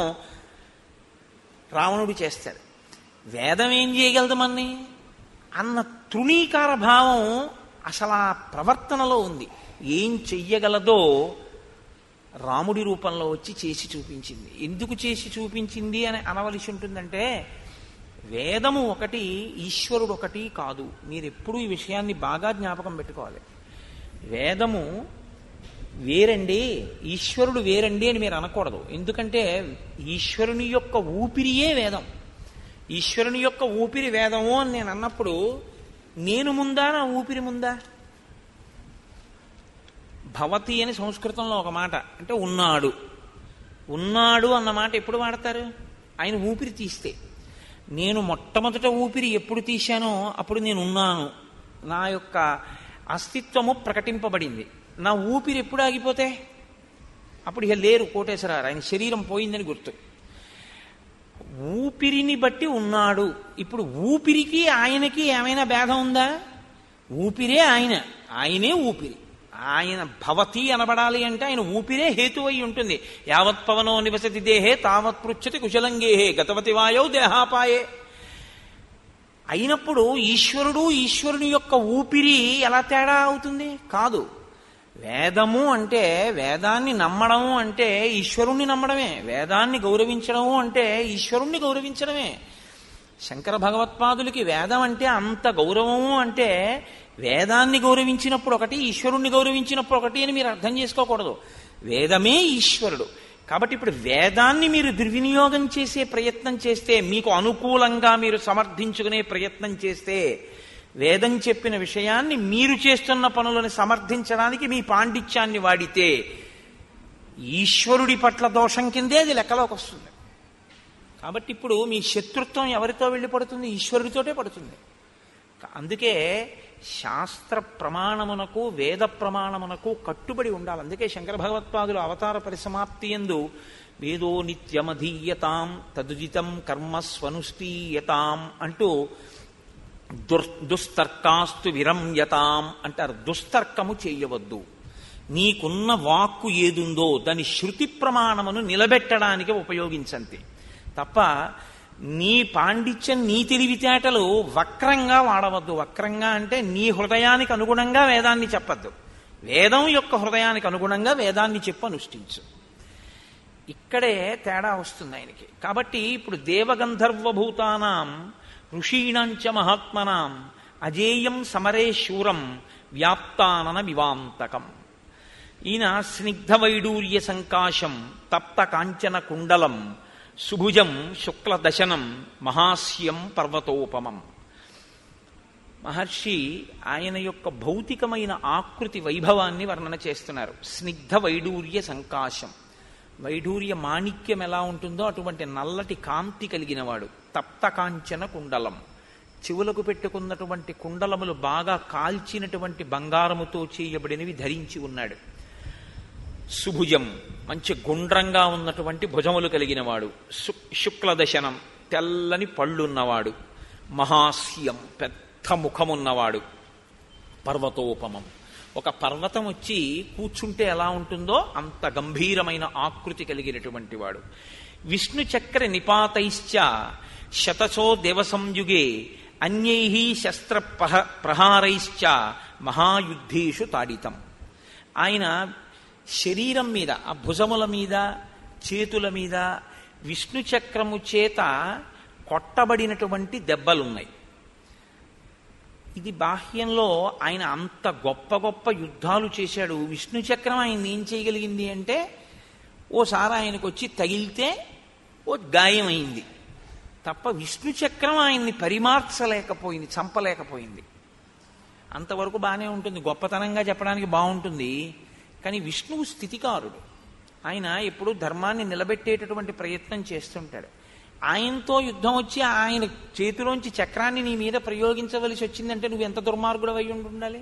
Speaker 1: రావణుడు చేస్తాడు వేదం ఏం చేయగలదు మన్ని అన్న తృణీకార భావం అసలు ఆ ప్రవర్తనలో ఉంది ఏం చెయ్యగలదో రాముడి రూపంలో వచ్చి చేసి చూపించింది ఎందుకు చేసి చూపించింది అని అనవలసి ఉంటుందంటే వేదము ఒకటి ఈశ్వరుడు ఒకటి కాదు మీరు ఎప్పుడూ ఈ విషయాన్ని బాగా జ్ఞాపకం పెట్టుకోవాలి వేదము వేరండి ఈశ్వరుడు వేరండి అని మీరు అనకూడదు ఎందుకంటే ఈశ్వరుని యొక్క ఊపిరియే వేదం ఈశ్వరుని యొక్క ఊపిరి వేదము అని నేను అన్నప్పుడు నేను ముందా నా ఊపిరి ముందా భవతి అని సంస్కృతంలో ఒక మాట అంటే ఉన్నాడు ఉన్నాడు అన్న మాట ఎప్పుడు వాడతారు ఆయన ఊపిరి తీస్తే నేను మొట్టమొదట ఊపిరి ఎప్పుడు తీశానో అప్పుడు నేను ఉన్నాను నా యొక్క అస్తిత్వము ప్రకటింపబడింది నా ఊపిరి ఎప్పుడు ఆగిపోతే అప్పుడు ఇక లేరు కోటేశ్వరారు ఆయన శరీరం పోయిందని గుర్తు ఊపిరిని బట్టి ఉన్నాడు ఇప్పుడు ఊపిరికి ఆయనకి ఏమైనా భేదం ఉందా ఊపిరే ఆయన ఆయనే ఊపిరి ఆయన భవతి అనబడాలి అంటే ఆయన ఊపిరే హేతు అయి ఉంటుంది యావత్ పవనో నివసతి దేహే తావత్ పృచ్చతి కుశలంగేహే గతవతి వాయౌ దేహాపాయే అయినప్పుడు ఈశ్వరుడు ఈశ్వరుని యొక్క ఊపిరి ఎలా తేడా అవుతుంది కాదు వేదము అంటే వేదాన్ని నమ్మడము అంటే ఈశ్వరుణ్ణి నమ్మడమే వేదాన్ని గౌరవించడము అంటే ఈశ్వరుణ్ణి గౌరవించడమే శంకర భగవత్పాదులకి వేదం అంటే అంత గౌరవము అంటే వేదాన్ని గౌరవించినప్పుడు ఒకటి ఈశ్వరుణ్ణి గౌరవించినప్పుడు ఒకటి అని మీరు అర్థం చేసుకోకూడదు వేదమే ఈశ్వరుడు కాబట్టి ఇప్పుడు వేదాన్ని మీరు దుర్వినియోగం చేసే ప్రయత్నం చేస్తే మీకు అనుకూలంగా మీరు సమర్థించుకునే ప్రయత్నం చేస్తే వేదం చెప్పిన విషయాన్ని మీరు చేస్తున్న పనులను సమర్థించడానికి మీ పాండిత్యాన్ని వాడితే ఈశ్వరుడి పట్ల దోషం కిందే అది లెక్కలోకి వస్తుంది కాబట్టి ఇప్పుడు మీ శత్రుత్వం ఎవరితో వెళ్ళి పడుతుంది ఈశ్వరుడితోటే పడుతుంది అందుకే శాస్త్ర ప్రమాణమునకు వేద ప్రమాణమునకు కట్టుబడి ఉండాలి అందుకే శంకర భగవత్పాదులు అవతార పరిసమాప్తి ఎందు వేదో నిత్యమధీయతాం తదుజితం కర్మ స్వనుష్ఠీయతాం అంటూ దుర్ దుస్తర్కాస్తు విరంయతాం అంటారు దుస్తర్కము చేయవద్దు నీకున్న వాక్కు ఏదుందో దాని శృతి ప్రమాణమును నిలబెట్టడానికి ఉపయోగించంతే తప్ప నీ పాండిత్యం నీ తెలివితేటలు వక్రంగా వాడవద్దు వక్రంగా అంటే నీ హృదయానికి అనుగుణంగా వేదాన్ని చెప్పద్దు వేదం యొక్క హృదయానికి అనుగుణంగా వేదాన్ని చెప్పు అనుష్ఠించు ఇక్కడే తేడా వస్తుంది ఆయనకి కాబట్టి ఇప్పుడు దేవగంధర్వభూతానాం ఋషీణంచ మహాత్మనాం అజేయం సమరే శూరం వ్యాప్తానన వివాంతకం ఈయన స్నిగ్ధ వైడూర్య సంకాశం తప్త కాంచన కుండలం సుభుజం శుక్లదశనం మహాస్యం పర్వతోపమం మహర్షి ఆయన యొక్క భౌతికమైన ఆకృతి వైభవాన్ని వర్ణన చేస్తున్నారు స్నిగ్ధ వైడూర్య సంకాశం వైడూర్య మాణిక్యం ఎలా ఉంటుందో అటువంటి నల్లటి కాంతి కలిగినవాడు తప్త కాంచన కుండలం చెవులకు పెట్టుకున్నటువంటి కుండలములు బాగా కాల్చినటువంటి బంగారముతో చేయబడినవి ధరించి ఉన్నాడు సుభుజం మంచి గుండ్రంగా ఉన్నటువంటి భుజములు కలిగిన వాడు శు- శుక్ల దశనం తెల్లని పళ్ళున్నవాడు మహాస్యం పెద్ద ముఖమున్నవాడు పర్వతోపమం ఒక పర్వతం వచ్చి కూర్చుంటే ఎలా ఉంటుందో అంత గంభీరమైన ఆకృతి కలిగినటువంటి వాడు విష్ణు చక్ర నిపాతైశ్చ శతసో దేవ సంయుగే అన్యై శస్త్ర ప్రహ- ప్రహారైశ్చ మహాయుద్ధేషు తాడితం ఆయన శరీరం మీద ఆ భుజముల మీద చేతుల మీద విష్ణు చక్రము చేత కొట్టబడినటువంటి దెబ్బలున్నాయి ఇది బాహ్యంలో ఆయన అంత గొప్ప గొప్ప యుద్ధాలు చేశాడు విష్ణు చక్రం ఆయన ఏం చేయగలిగింది అంటే ఓసారి ఆయనకు వచ్చి తగిలితే ఓ గాయమైంది తప్ప విష్ణు చక్రం ఆయన్ని పరిమార్చలేకపోయింది చంపలేకపోయింది అంతవరకు బాగానే ఉంటుంది గొప్పతనంగా చెప్పడానికి బాగుంటుంది కానీ విష్ణువు స్థితికారుడు ఆయన ఎప్పుడూ ధర్మాన్ని నిలబెట్టేటటువంటి ప్రయత్నం చేస్తుంటాడు ఆయనతో యుద్ధం వచ్చి ఆయన చేతిలోంచి చక్రాన్ని నీ మీద ప్రయోగించవలసి వచ్చిందంటే నువ్వు ఎంత దుర్మార్గుడు అయి ఉండాలి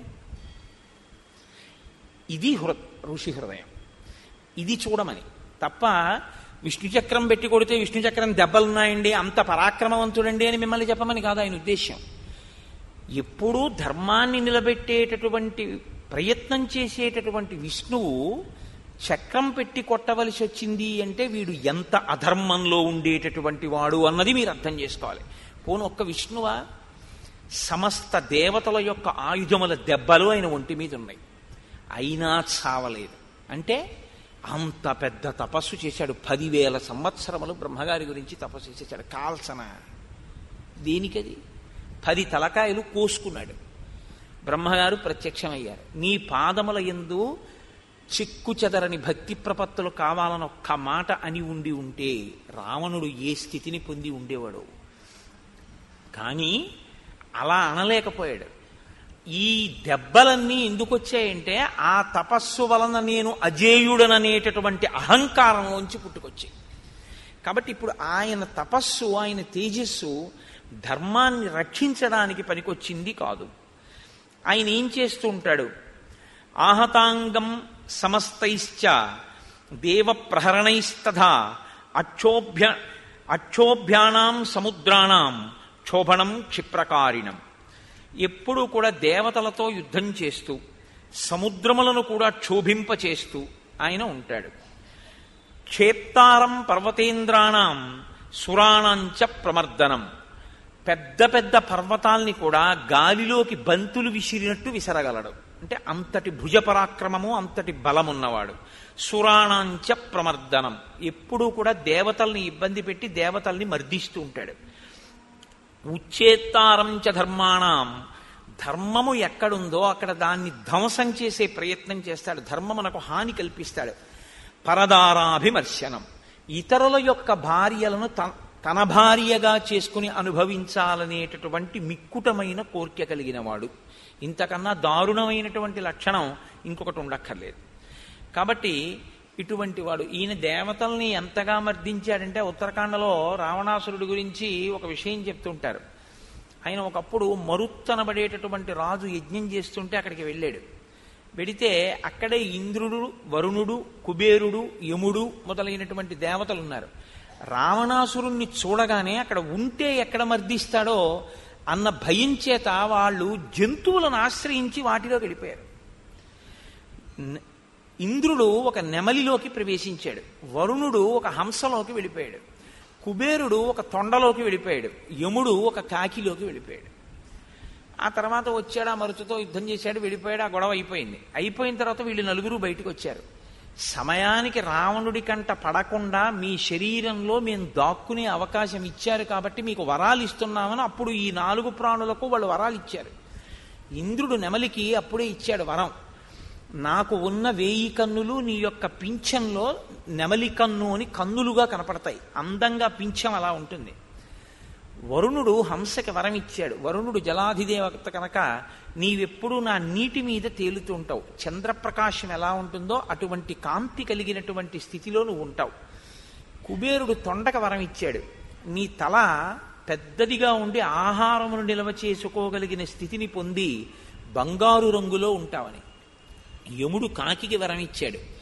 Speaker 1: ఇది హృ ఋషి హృదయం ఇది చూడమని తప్ప విష్ణు చక్రం పెట్టి కొడితే విష్ణు చక్రం దెబ్బలున్నాయండి అంత పరాక్రమవంతుడండి అని మిమ్మల్ని చెప్పమని కాదు ఆయన ఉద్దేశ్యం ఎప్పుడూ ధర్మాన్ని నిలబెట్టేటటువంటి ప్రయత్నం చేసేటటువంటి విష్ణువు చక్రం పెట్టి కొట్టవలసి వచ్చింది అంటే వీడు ఎంత అధర్మంలో ఉండేటటువంటి వాడు అన్నది మీరు అర్థం చేసుకోవాలి పోను ఒక్క విష్ణువా సమస్త దేవతల యొక్క ఆయుధముల దెబ్బలు ఆయన ఒంటి మీద ఉన్నాయి అయినా చావలేదు అంటే అంత పెద్ద తపస్సు చేశాడు పదివేల సంవత్సరములు బ్రహ్మగారి గురించి తపస్సు చేశాడు కాల్సన దేనికది పది తలకాయలు కోసుకున్నాడు బ్రహ్మగారు ప్రత్యక్షమయ్యారు నీ పాదముల ఎందు చిక్కు చెదరని భక్తి ప్రపత్తులు కావాలని ఒక్క మాట అని ఉండి ఉంటే రావణుడు ఏ స్థితిని పొంది ఉండేవాడు కానీ అలా అనలేకపోయాడు ఈ దెబ్బలన్నీ ఎందుకు వచ్చాయంటే ఆ తపస్సు వలన నేను అజేయుడననేటటువంటి అహంకారంలోంచి పుట్టుకొచ్చాయి కాబట్టి ఇప్పుడు ఆయన తపస్సు ఆయన తేజస్సు ధర్మాన్ని రక్షించడానికి పనికొచ్చింది కాదు ఆయన ఏం చేస్తూ ఉంటాడు ఆహతాంగం సమస్తైశ్చ దేవ ప్రహరణైస్తథా అక్షోభ్య అక్షోభ్యానాం సముద్రాణం క్షోభణం క్షిప్రకారిణం ఎప్పుడూ కూడా దేవతలతో యుద్ధం చేస్తూ సముద్రములను కూడా క్షోభింపచేస్తూ ఆయన ఉంటాడు క్షేప్తారం పర్వతేంద్రాణం సురాణంచ ప్రమర్దనం పెద్ద పెద్ద పర్వతాల్ని కూడా గాలిలోకి బంతులు విసిరినట్టు విసరగలడు అంటే అంతటి భుజ పరాక్రమము అంతటి బలమున్నవాడు సురాణాంచ ప్రమర్దనం ఎప్పుడూ కూడా దేవతల్ని ఇబ్బంది పెట్టి దేవతల్ని మర్దిస్తూ ఉంటాడు ఉచ్చేత్తారంచ ధర్మాణం ధర్మము ఎక్కడుందో అక్కడ దాన్ని ధ్వంసం చేసే ప్రయత్నం చేస్తాడు ధర్మమునకు హాని కల్పిస్తాడు పరదారాభిమర్శనం ఇతరుల యొక్క భార్యలను త- తన భార్యగా చేసుకుని అనుభవించాలనేటటువంటి మిక్కుటమైన కోరిక కలిగిన వాడు ఇంతకన్నా దారుణమైనటువంటి లక్షణం ఇంకొకటి ఉండక్కర్లేదు కాబట్టి ఇటువంటి వాడు ఈయన దేవతల్ని ఎంతగా మర్దించాడంటే ఉత్తరాఖండలో రావణాసురుడి గురించి ఒక విషయం చెప్తుంటారు ఆయన ఒకప్పుడు మరుత్తనబడేటటువంటి రాజు యజ్ఞం చేస్తుంటే అక్కడికి వెళ్ళాడు వెడితే అక్కడే ఇంద్రుడు వరుణుడు కుబేరుడు యముడు మొదలైనటువంటి దేవతలు ఉన్నారు రావణాసురుణ్ణి చూడగానే అక్కడ ఉంటే ఎక్కడ మర్దిస్తాడో అన్న భయం చేత వాళ్ళు జంతువులను ఆశ్రయించి వాటిలో వెళ్ళిపోయారు న- ఇంద్రుడు ఒక నెమలిలోకి ప్రవేశించాడు వరుణుడు ఒక హంసలోకి వెళ్ళిపోయాడు కుబేరుడు ఒక తొండలోకి వెళ్ళిపోయాడు యముడు ఒక కాకిలోకి వెళ్ళిపోయాడు ఆ తర్వాత వచ్చాడు ఆ మరుచుతో యుద్ధం చేశాడు వెళ్ళిపోయాడు ఆ గొడవ అయిపోయింది అయిపోయిన తర్వాత వీళ్ళు నలుగురు బయటకు వచ్చారు సమయానికి రావణుడి కంట పడకుండా మీ శరీరంలో మేము దాక్కునే అవకాశం ఇచ్చారు కాబట్టి మీకు వరాలు ఇస్తున్నామని అప్పుడు ఈ నాలుగు ప్రాణులకు వాళ్ళు వరాలు ఇచ్చారు ఇంద్రుడు నెమలికి అప్పుడే ఇచ్చాడు వరం నాకు ఉన్న వేయి కన్నులు నీ యొక్క పింఛంలో నెమలి కన్ను అని కన్నులుగా కనపడతాయి అందంగా పింఛం అలా ఉంటుంది వరుణుడు హంసకి వరం ఇచ్చాడు వరుణుడు జలాధిదేవత కనుక నీవెప్పుడు నా నీటి మీద తేలుతూ ఉంటావు చంద్రప్రకాశం ఎలా ఉంటుందో అటువంటి కాంతి కలిగినటువంటి స్థితిలో నువ్వు ఉంటావు కుబేరుడు తొండక వరం ఇచ్చాడు నీ తల పెద్దదిగా ఉండి ఆహారమును నిల్వ చేసుకోగలిగిన స్థితిని పొంది బంగారు రంగులో ఉంటావని యముడు కాకికి వరం ఇచ్చాడు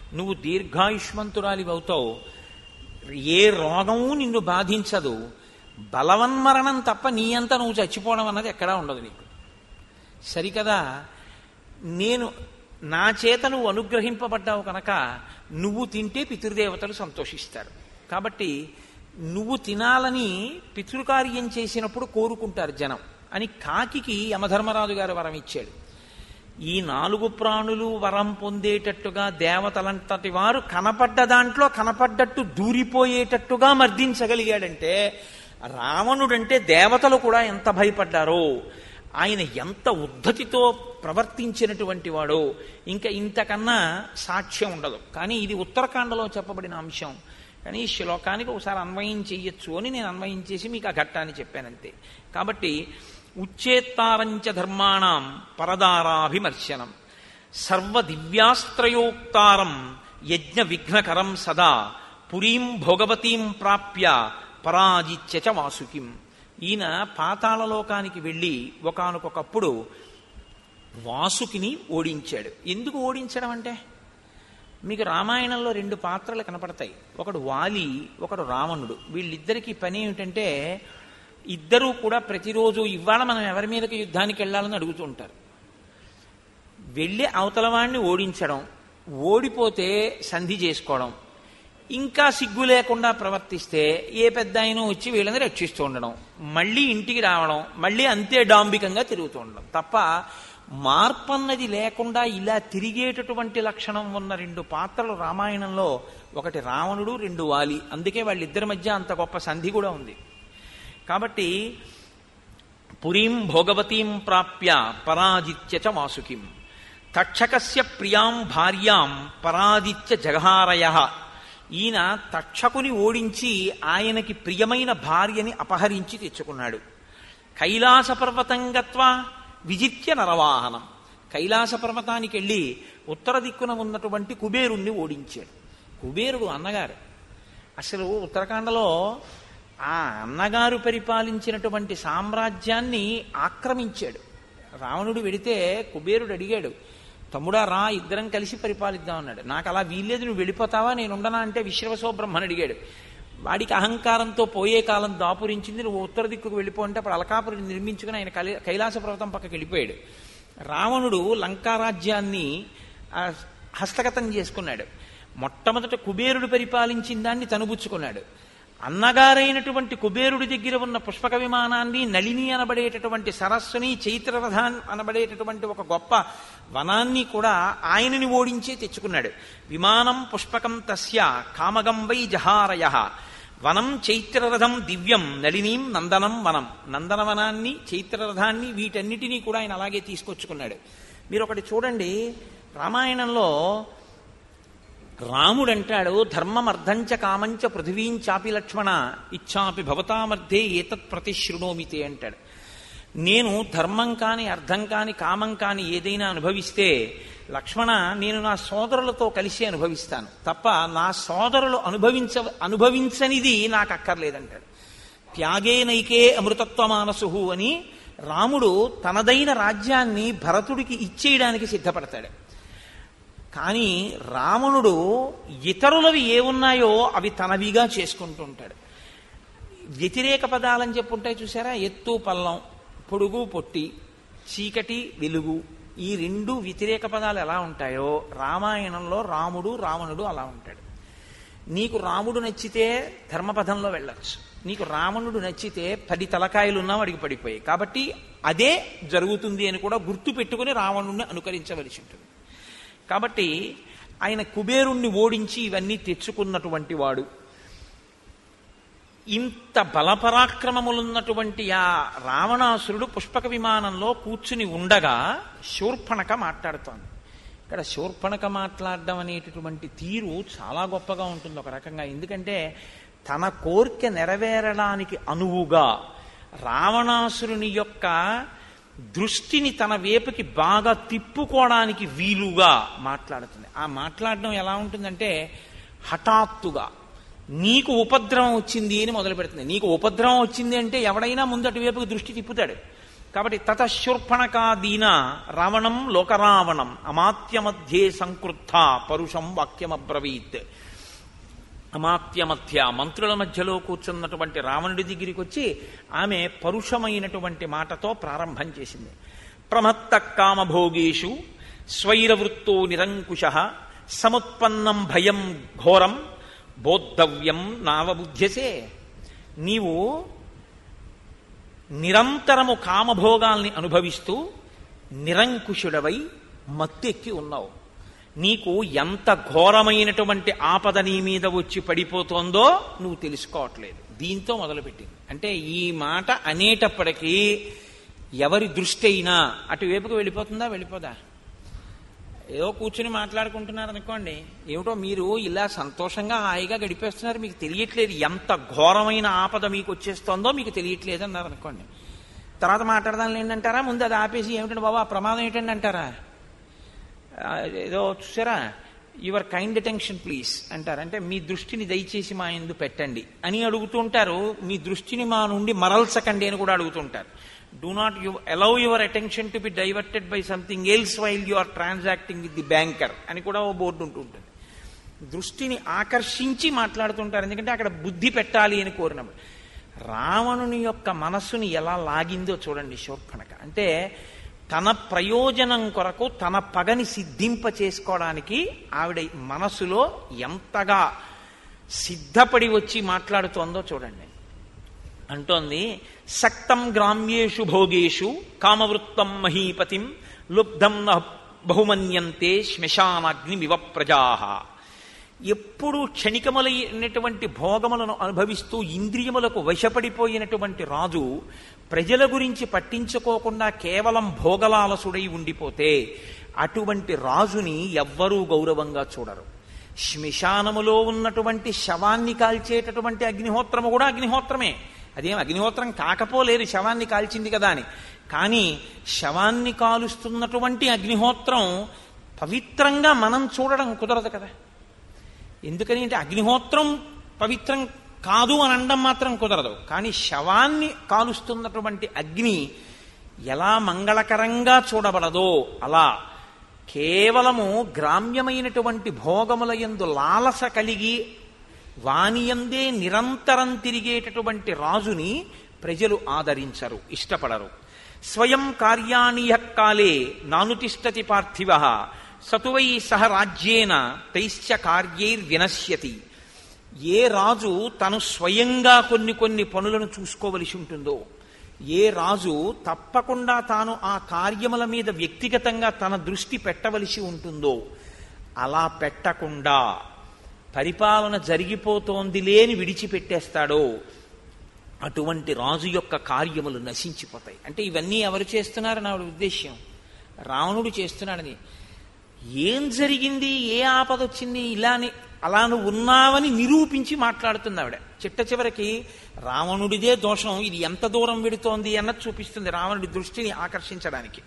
Speaker 1: నువ్వు దీర్ఘాయుష్మంతురాలి అవుతావు ఏ రోగము నిన్ను బాధించదు బలవన్మరణం తప్ప నీ అంతా నువ్వు చచ్చిపోవడం అన్నది ఎక్కడా ఉండదు నీకు సరికదా నేను నా చేత నువ్వు అనుగ్రహింపబడ్డావు కనుక నువ్వు తింటే పితృదేవతలు సంతోషిస్తారు కాబట్టి నువ్వు తినాలని పితృకార్యం చేసినప్పుడు కోరుకుంటారు జనం అని కాకికి యమధర్మరాజు గారు వరం ఇచ్చాడు ఈ నాలుగు ప్రాణులు వరం పొందేటట్టుగా దేవతలంతటి వారు కనపడ్డ దాంట్లో కనపడ్డట్టు దూరిపోయేటట్టుగా మర్దించగలిగాడంటే రావణుడంటే దేవతలు కూడా ఎంత భయపడ్డారో ఆయన ఎంత ఉద్ధతితో ప్రవర్తించినటువంటి వాడో ఇంకా ఇంతకన్నా సాక్ష్యం ఉండదు కానీ ఇది ఉత్తరాఖండలో చెప్పబడిన అంశం కానీ ఈ శ్లోకానికి ఒకసారి అన్వయం చెయ్యొచ్చు అని నేను అన్వయం చేసి మీకు ఆ ఘట్టాన్ని చెప్పానంతే కాబట్టి ఉచ్చేత్తారంచ ధర్మాణం పరదారాభిమర్శనం సర్వ దివ్యాస్త్రయోక్తారం యజ్ఞ విఘ్నకరం సదా పురీం భోగవతీం ప్రాప్య పరాజిత్య చ వాసుకిం ఈయన పాతాళలోకానికి వెళ్ళి ఒకనకొకప్పుడు వాసుకిని ఓడించాడు ఎందుకు ఓడించడం అంటే మీకు రామాయణంలో రెండు పాత్రలు కనపడతాయి ఒకడు వాలి ఒకడు రావణుడు వీళ్ళిద్దరికీ పని ఏమిటంటే ఇద్దరూ కూడా ప్రతిరోజు ఇవాళ మనం ఎవరి మీదకి యుద్ధానికి వెళ్ళాలని అడుగుతూ ఉంటారు వెళ్ళి అవతల వాడిని ఓడించడం ఓడిపోతే సంధి చేసుకోవడం ఇంకా సిగ్గు లేకుండా ప్రవర్తిస్తే ఏ పెద్ద ఆయన వచ్చి వీళ్ళని రక్షిస్తూ ఉండడం మళ్ళీ ఇంటికి రావడం మళ్ళీ అంతే డాంబికంగా తిరుగుతూ ఉండడం తప్ప మార్పన్నది లేకుండా ఇలా తిరిగేటటువంటి లక్షణం ఉన్న రెండు పాత్రలు రామాయణంలో ఒకటి రావణుడు రెండు వాలి అందుకే వాళ్ళిద్దరి మధ్య అంత గొప్ప సంధి కూడా ఉంది కాబట్టి పురీం భోగవతీం ప్రాప్య పరాజిత్య చ వాసుకిం తక్షకస్య ప్రియాం భార్యాం పరాజిత్య జగహారయ ఈయన తక్షకుని ఓడించి ఆయనకి ప్రియమైన భార్యని అపహరించి తెచ్చుకున్నాడు కైలాస పర్వతం గత్వా విజిత్య నరవాహనం కైలాస పర్వతానికి వెళ్ళి ఉత్తర దిక్కున ఉన్నటువంటి కుబేరుణ్ణి ఓడించాడు కుబేరుడు అన్నగారు అసలు ఉత్తరాఖండలో ఆ అన్నగారు పరిపాలించినటువంటి సామ్రాజ్యాన్ని ఆక్రమించాడు రావణుడు వెడితే కుబేరుడు అడిగాడు తమ్ముడా రా ఇద్దరం కలిసి పరిపాలిద్దాం అన్నాడు నాకు అలా వీల్లేదు నువ్వు వెళ్ళిపోతావా నేను ఉండనా అంటే విశ్వసో బ్రహ్మని అడిగాడు వాడికి అహంకారంతో పోయే కాలం దాపురించింది నువ్వు ఉత్తర దిక్కుకు వెళ్ళిపో అంటే అప్పుడు అలకాపురి నిర్మించుకుని ఆయన కలి కైలాస పర్వతం పక్కకి వెళ్ళిపోయాడు రావణుడు లంకారాజ్యాన్ని ఆ, హస్తగతం చేసుకున్నాడు మొట్టమొదట కుబేరుడు పరిపాలించిన దాన్ని తనుబుచ్చుకున్నాడు అన్నగారైనటువంటి కుబేరుడి దగ్గర ఉన్న పుష్పక విమానాన్ని నళిని అనబడేటటువంటి సరస్సుని చైత్రరథాన్ అనబడేటటువంటి ఒక గొప్ప వనాన్ని కూడా ఆయనని ఓడించే తెచ్చుకున్నాడు విమానం పుష్పకం తస్య కామగం వై జహారయ వనం చైత్రరథం దివ్యం నళినీం నందనం వనం నందనవనాన్ని చైత్రరథాన్ని వీటన్నిటినీ కూడా ఆయన అలాగే తీసుకొచ్చుకున్నాడు మీరు ఒకటి చూడండి రామాయణంలో రాముడు అంటాడు ధర్మమర్ధంచ కామంచ పృథివీంచాపి లక్ష్మణ ఇచ్చాపి భవతామర్థే ఏతత్ ప్రతిశృణోమితే అంటాడు నేను ధర్మం కాని అర్థం కాని కామం కాని ఏదైనా అనుభవిస్తే లక్ష్మణ నేను నా సోదరులతో కలిసి అనుభవిస్తాను తప్ప నా సోదరులు అనుభవించ అనుభవించనిది నాకు అక్కర్లేదంటాడు త్యాగే నైకే అమృతత్వ మానసు అని రాముడు తనదైన రాజ్యాన్ని భరతుడికి ఇచ్చేయడానికి సిద్ధపడతాడు కానీ రావణుడు ఇతరులవి ఏమున్నాయో అవి తనవిగా చేసుకుంటూ ఉంటాడు వ్యతిరేక పదాలని చెప్పుంటాయి చూసారా ఎత్తు పల్లం పొడుగు పొట్టి చీకటి వెలుగు ఈ రెండు వ్యతిరేక పదాలు ఎలా ఉంటాయో రామాయణంలో రాముడు రావణుడు అలా ఉంటాడు నీకు రాముడు నచ్చితే ధర్మపథంలో వెళ్ళొచ్చు నీకు రావణుడు నచ్చితే పది తలకాయలున్నా వాడికి పడిపోయాయి కాబట్టి అదే జరుగుతుంది అని కూడా గుర్తు పెట్టుకుని రావణుడిని అనుకరించవలసి ఉంటుంది కాబట్టి ఆయన కుబేరుణ్ణి ఓడించి ఇవన్నీ తెచ్చుకున్నటువంటి వాడు ఇంత బలపరాక్రమములున్నటువంటి ఆ రావణాసురుడు పుష్పక విమానంలో కూర్చుని ఉండగా శూర్పణక మాట్లాడుతోంది ఇక్కడ శూర్పణక మాట్లాడడం అనేటటువంటి తీరు చాలా గొప్పగా ఉంటుంది ఒక రకంగా ఎందుకంటే తన కోరిక నెరవేరడానికి అనువుగా రావణాసురుని యొక్క దృష్టిని తన వైపుకి బాగా తిప్పుకోవడానికి వీలుగా మాట్లాడుతుంది ఆ మాట్లాడడం ఎలా ఉంటుందంటే హఠాత్తుగా నీకు ఉపద్రవం వచ్చింది అని మొదలు పెడుతుంది నీకు ఉపద్రవం వచ్చింది అంటే ఎవడైనా ముందు అటువైపుకి దృష్టి తిప్పుతాడు కాబట్టి తతశూర్పణకాదీన రావణం లోకరావణం అమాత్య మధ్యే సంకృత్త పరుషం వాక్యమబ్రవీత్ అమాత్య మధ్య మంత్రుల మధ్యలో కూర్చున్నటువంటి రావణుడి దగ్గరికి వచ్చి ఆమె పరుషమైనటువంటి మాటతో ప్రారంభం చేసింది ప్రమత్త కామభోగేషు స్వైరవృత్తో నిరంకుశ సముత్పన్నం భయం ఘోరం బోద్ధవ్యం నావబుధ్యసే నీవు నిరంతరము కామభోగాల్ని అనుభవిస్తూ నిరంకుశుడవై మత్తెక్కి ఉన్నావు నీకు ఎంత ఘోరమైనటువంటి ఆపద నీ మీద వచ్చి పడిపోతోందో నువ్వు తెలుసుకోవట్లేదు దీంతో మొదలుపెట్టింది అంటే ఈ మాట అనేటప్పటికీ ఎవరి దృష్టి అయినా అటువైపుకు వెళ్ళిపోతుందా వెళ్ళిపోదా ఏదో కూర్చుని మాట్లాడుకుంటున్నారు అనుకోండి ఏమిటో మీరు ఇలా సంతోషంగా హాయిగా గడిపేస్తున్నారు మీకు తెలియట్లేదు ఎంత ఘోరమైన ఆపద మీకు వచ్చేస్తోందో మీకు తెలియట్లేదు అన్నారు అనుకోండి తర్వాత మాట్లాడదాం ఏంటంటారా ముందు అది ఆపేసి ఏమిటండి బాబా ఆ ప్రమాదం ఏంటండి అంటారా ఆ, ఏదో చూసారా యువర్ కైండ్ అటెన్షన్ ప్లీజ్ అంటారు అంటే మీ దృష్టిని దయచేసి మా ఎందు పెట్టండి అని అడుగుతుంటారు మీ దృష్టిని మా నుండి మరల్చకండి అని కూడా అడుగుతుంటారు do not you allow your attention to be diverted by something else while you are transacting with the banker అని కూడా ఓ బోర్డు ఉంటుంటుంది దృష్టిని ఆకర్షించి మాట్లాడుతుంటారు ఎందుకంటే అక్కడ బుద్ధి పెట్టాలి అని కోరినప్పుడు రావణుని యొక్క మనస్సుని ఎలా లాగిందో చూడండి శోర్పణక అంటే తన ప్రయోజనం కొరకు తన పగని సిద్ధింప చేసుకోవడానికి ఆవిడ మనసులో ఎంతగా సిద్ధపడి వచ్చి మాట్లాడుతోందో చూడండి అంటోంది సక్తం గ్రామ్యేషు భోగేషు కామవృత్తం మహీపతిం లుబ్ధం న బహుమన్యంతే శ్మశానాగ్నిమివ ప్రజాహ ఎప్పుడు క్షణికములైనటువంటి భోగములను అనుభవిస్తూ ఇంద్రియములకు వశపడిపోయినటువంటి రాజు ప్రజల గురించి పట్టించుకోకుండా కేవలం భోగలాలసుడై ఉండిపోతే అటువంటి రాజుని ఎవ్వరూ గౌరవంగా చూడరు శ్మశానములో ఉన్నటువంటి శవాన్ని కాల్చేటటువంటి అగ్నిహోత్రము కూడా అగ్నిహోత్రమే అదేం అగ్నిహోత్రం కాకపోలేదు శవాన్ని కాల్చింది కదా అని కానీ శవాన్ని కాలుస్తున్నటువంటి అగ్నిహోత్రం పవిత్రంగా మనం చూడడం కుదరదు కదా ఎందుకని అంటే అగ్నిహోత్రం పవిత్రం కాదు అని అనడం మాత్రం కుదరదు కానీ శవాన్ని కాలుస్తున్నటువంటి అగ్ని ఎలా మంగళకరంగా చూడబడదో అలా కేవలము గ్రామ్యమైనటువంటి భోగముల యందు లాలస కలిగి వానియందే నిరంతరం తిరిగేటటువంటి రాజుని ప్రజలు ఆదరించరు ఇష్టపడరు స్వయం కార్యాణీయ కాలే నానుతిష్టతి పార్థివ సతువై సహ రాజ్యేన తైశ్చ కార్యైర్వినశ్యతి ఏ రాజు తను స్వయంగా కొన్ని కొన్ని పనులను చూసుకోవలసి ఉంటుందో ఏ రాజు తప్పకుండా తాను ఆ కార్యముల మీద వ్యక్తిగతంగా తన దృష్టి పెట్టవలసి ఉంటుందో అలా పెట్టకుండా పరిపాలన జరిగిపోతోంది లేని విడిచిపెట్టేస్తాడో అటువంటి రాజు యొక్క కార్యములు నశించిపోతాయి అంటే ఇవన్నీ ఎవరు చేస్తున్నారు నా ఉద్దేశ్యం రావణుడు చేస్తున్నాడని ఏం జరిగింది ఏ ఆపద వచ్చింది ఇలాని అలా నువ్వు ఉన్నావని నిరూపించి మాట్లాడుతుంది ఆవిడ చిట్ట చివరికి రావణుడిదే దోషం ఇది ఎంత దూరం వెడుతోంది అన్నది చూపిస్తుంది రావణుడి దృష్టిని ఆకర్షించడానికి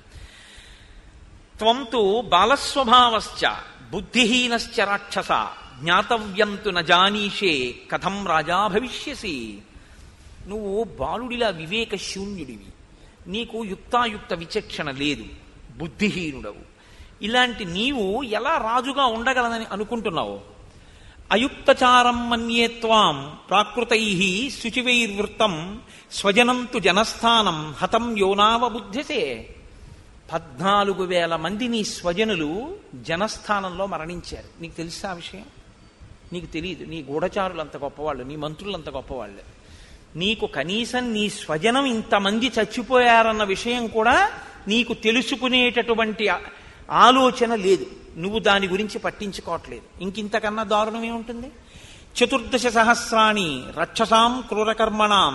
Speaker 1: త్వంతు బాలస్వభావశ్చ బుద్ధిహీనశ్చ రాక్షస జ్ఞాతవ్యంతు నజానీషే కథం రాజా భవిష్యసి నువ్వు బాలుడిలా వివేక శూన్యుడివి నీకు యుక్తాయుక్త విచక్షణ లేదు బుద్ధిహీనుడవు ఇలాంటి నీవు ఎలా రాజుగా ఉండగలనని అనుకుంటున్నావు అయుక్తచారం మన్యే త్వాం ప్రాకృతై శుచివైర్వృత్తం స్వజనంతు జనస్థానం హతం యోనావ బుద్ధిసే పద్నాలుగు వేల మంది నీ స్వజనులు జనస్థానంలో మరణించారు నీకు తెలుసా ఆ విషయం నీకు తెలియదు నీ గూఢచారులు అంత గొప్పవాళ్ళు నీ మంత్రులు అంత గొప్పవాళ్ళు నీకు కనీసం నీ స్వజనం ఇంతమంది చచ్చిపోయారన్న విషయం కూడా నీకు తెలుసుకునేటటువంటి ఆ- ఆలోచన లేదు నువ్వు దాని గురించి పట్టించుకోవట్లేదు ఇంకింతకన్నా దారుణం ఏముంటుంది చతుర్దశ సహస్రాణి రక్షసాం క్రూరకర్మణాం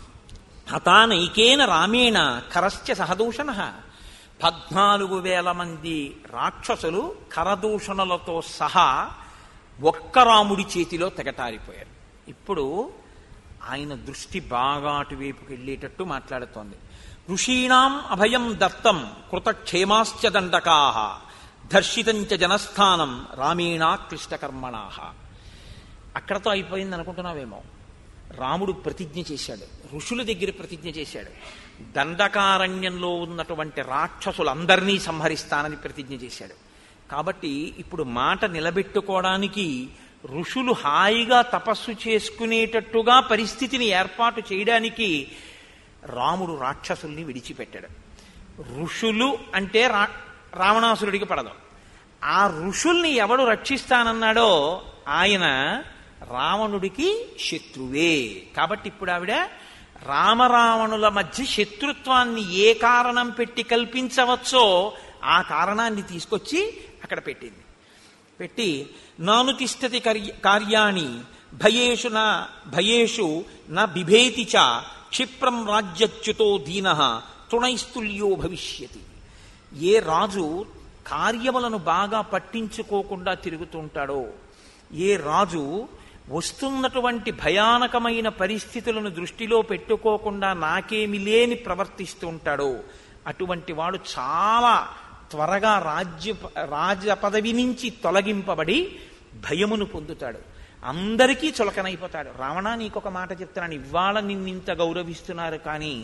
Speaker 1: హతానైకేన రామేణ కరశ్చ సహదూషణ పద్నాలుగు వేల మంది రాక్షసులు కరదూషణలతో సహా ఒక్క రాముడి చేతిలో తెగటారిపోయారు ఇప్పుడు ఆయన దృష్టి బాగా అటువైపుకి వెళ్ళేటట్టు మాట్లాడుతోంది ఋషీణాం అభయం దత్తం కృతక్షేమాశ్చ దండకా దర్శితంచ జనస్థానం రామేణా క్లిష్టకర్మణా అక్కడతో అయిపోయింది అనుకుంటున్నావేమో రాముడు ప్రతిజ్ఞ చేశాడు ఋషుల దగ్గర ప్రతిజ్ఞ చేశాడు దండకారణ్యంలో ఉన్నటువంటి రాక్షసులందరినీ సంహరిస్తానని ప్రతిజ్ఞ చేశాడు కాబట్టి ఇప్పుడు మాట నిలబెట్టుకోవడానికి ఋషులు హాయిగా తపస్సు చేసుకునేటట్టుగా పరిస్థితిని ఏర్పాటు చేయడానికి రాముడు రాక్షసుల్ని విడిచిపెట్టాడు ఋషులు అంటే రా రావణాసురుడికి పడదు ఆ ఋషుల్ని ఎవడు రక్షిస్తానన్నాడో ఆయన రావణుడికి శత్రువే కాబట్టి ఇప్పుడు ఆవిడ రామరావణుల మధ్య శత్రుత్వాన్ని ఏ కారణం పెట్టి కల్పించవచ్చో ఆ కారణాన్ని తీసుకొచ్చి అక్కడ పెట్టింది పెట్టి నాను తిష్టతి కార్యాణి భయేషు నా భయేషు నా బిభేతి చ క్షిప్రం రాజ్యచ్యుతో దీన తృణైస్తుల్యో భవిష్యతి ఏ రాజు కార్యములను బాగా పట్టించుకోకుండా తిరుగుతుంటాడో ఏ రాజు వస్తున్నటువంటి భయానకమైన పరిస్థితులను దృష్టిలో పెట్టుకోకుండా నాకేమి లేని ప్రవర్తిస్తూ ఉంటాడో అటువంటి వాడు చాలా త్వరగా రాజ్య రాజ పదవి నుంచి తొలగింపబడి భయమును పొందుతాడు అందరికీ చులకనైపోతాడు రావణ నీకొక మాట చెప్తున్నాను ఇవాళ నిన్నింత గౌరవిస్తున్నారు కానీ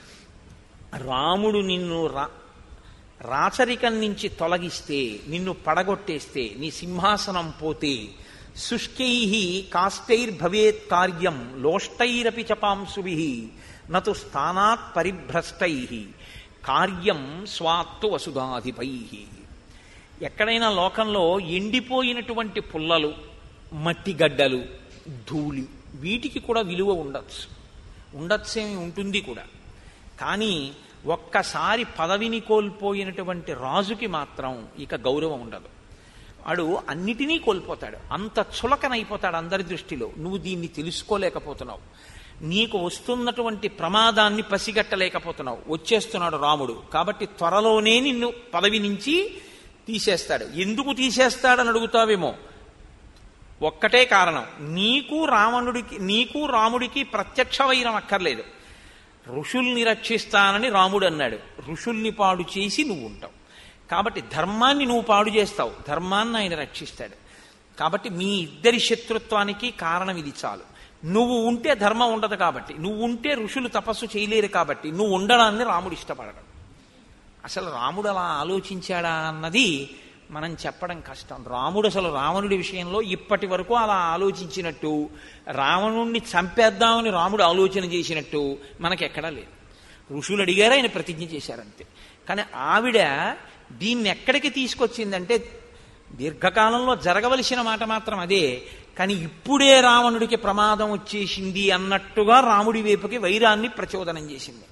Speaker 1: రాముడు నిన్ను రా రాచరికం నుంచి తొలగిస్తే నిన్ను పడగొట్టేస్తే నీ సింహాసనం పోతే శుష్కై కాష్టైర్భవేత్ కార్యం లోష్టైరపి చపాంశుభి నతు స్థానాత్ పరిభ్రష్టై కార్యం స్వాత్తు వసుధాధిపై ఎక్కడైనా లోకంలో ఎండిపోయినటువంటి పుల్లలు మట్టిగడ్డలు ధూళి వీటికి కూడా విలువ ఉండొచ్చు ఉండొచ్చేమి ఉంటుంది కూడా కానీ ఒక్కసారి పదవిని కోల్పోయినటువంటి రాజుకి మాత్రం ఇక గౌరవం ఉండదు వాడు అన్నిటినీ కోల్పోతాడు అంత చులకనైపోతాడు అందరి దృష్టిలో నువ్వు దీన్ని తెలుసుకోలేకపోతున్నావు నీకు వస్తున్నటువంటి ప్రమాదాన్ని పసిగట్టలేకపోతున్నావు వచ్చేస్తున్నాడు రాముడు కాబట్టి త్వరలోనే నిన్ను పదవి నుంచి తీసేస్తాడు ఎందుకు తీసేస్తాడని అడుగుతావేమో ఒక్కటే కారణం నీకు రావణుడికి నీకు రాముడికి ప్రత్యక్ష వైరం అక్కర్లేదు ఋషుల్ని రక్షిస్తానని రాముడు అన్నాడు ఋషుల్ని పాడు చేసి నువ్వు ఉంటావు కాబట్టి ధర్మాన్ని నువ్వు పాడు చేస్తావు ధర్మాన్ని ఆయన రక్షిస్తాడు కాబట్టి మీ ఇద్దరి శత్రుత్వానికి కారణం ఇది చాలు నువ్వు ఉంటే ధర్మం ఉండదు కాబట్టి నువ్వు ఉంటే ఋషులు తపస్సు చేయలేరు కాబట్టి నువ్వు ఉండడాన్ని రాముడు ఇష్టపడడం అసలు రాముడు అలా ఆలోచించాడా అన్నది మనం చెప్పడం కష్టం రాముడు అసలు రావణుడి విషయంలో ఇప్పటి వరకు అలా ఆలోచించినట్టు రావణుణ్ణి చంపేద్దామని రాముడు ఆలోచన చేసినట్టు మనకెక్కడా లేదు ఋషులు అడిగారు ఆయన ప్రతిజ్ఞ చేశారంతే కానీ ఆవిడ దీన్ని ఎక్కడికి తీసుకొచ్చిందంటే దీర్ఘకాలంలో జరగవలసిన మాట మాత్రం అదే కానీ ఇప్పుడే రావణుడికి ప్రమాదం వచ్చేసింది అన్నట్టుగా రాముడి వైపుకి వైరాన్ని ప్రచోదనం చేసింది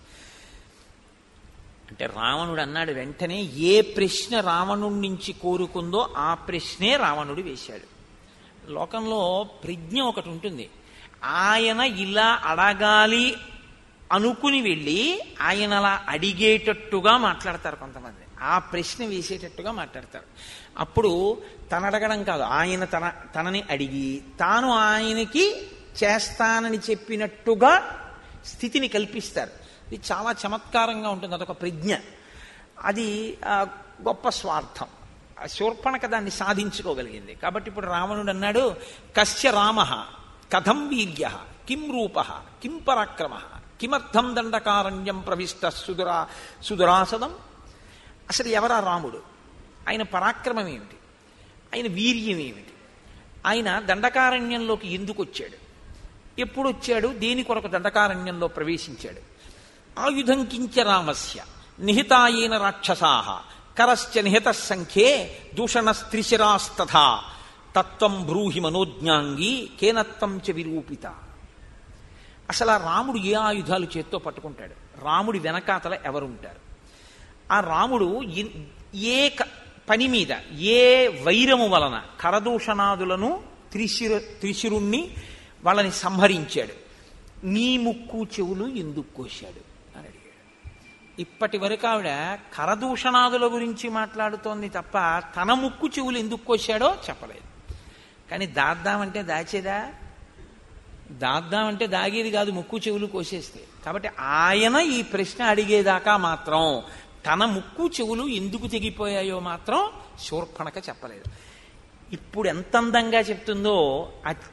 Speaker 1: అంటే రావణుడు అన్నాడు వెంటనే ఏ ప్రశ్న రావణుడి నుంచి కోరుకుందో ఆ ప్రశ్నే రావణుడు వేశాడు లోకంలో ప్రజ్ఞ ఒకటి ఉంటుంది ఆయన ఇలా అడగాలి అనుకుని వెళ్ళి ఆయన అలా అడిగేటట్టుగా మాట్లాడతారు కొంతమంది ఆ ప్రశ్న వేసేటట్టుగా మాట్లాడతారు అప్పుడు తన అడగడం కాదు ఆయన తన తనని అడిగి తాను ఆయనకి చేస్తానని చెప్పినట్టుగా స్థితిని కల్పిస్తారు ఇది చాలా చమత్కారంగా ఉంటుంది అదొక ప్రజ్ఞ అది గొప్ప స్వార్థం శూర్పణక దాన్ని సాధించుకోగలిగింది కాబట్టి ఇప్పుడు రావణుడు అన్నాడు కశ్య రామ కథం వీర్య కిం రూప కిం పరాక్రమ కిమర్థం దండకారణ్యం ప్రవిష్ట సుదురా సుదురాసదం అసలు ఎవరా రాముడు ఆయన పరాక్రమం ఏమిటి ఆయన వీర్యం ఏమిటి ఆయన దండకారణ్యంలోకి ఎందుకు వచ్చాడు ఎప్పుడు వచ్చాడు దేని కొరకు దండకారణ్యంలో ప్రవేశించాడు ఆయుధం కించ రామస్య నిహితాయేన రాక్షసా కరశ్చ నిహిత సంఖ్యే దూషణస్త్రిశిరాస్తథా తత్వం బ్రూహి మనోజ్ఞాంగి కేనత్వం చ విరూపిత అసలు ఆ రాముడు ఏ ఆయుధాలు చేత్తో పట్టుకుంటాడు రాముడి వెనకాతల ఎవరుంటారు ఆ రాముడు ఏ పని మీద ఏ వైరము వలన కరదూషణాదులను త్రిశిర త్రిశిరుణ్ణి వాళ్ళని సంహరించాడు నీ ముక్కు చెవులు ఎందుకు కోశాడు అని అడిగాడు ఇప్పటి వరకు ఆవిడ కరదూషణాదుల గురించి మాట్లాడుతోంది తప్ప తన ముక్కు చెవులు ఎందుకు కోశాడో చెప్పలేదు కానీ దాద్దామంటే దాచేదా దాద్దామంటే దాగేది కాదు ముక్కు చెవులు కోసేస్తే కాబట్టి ఆయన ఈ ప్రశ్న అడిగేదాకా మాత్రం తన ముక్కు చెవులు ఎందుకు తెగిపోయాయో మాత్రం శూర్పణక చెప్పలేదు ఇప్పుడు ఎంత అందంగా చెప్తుందో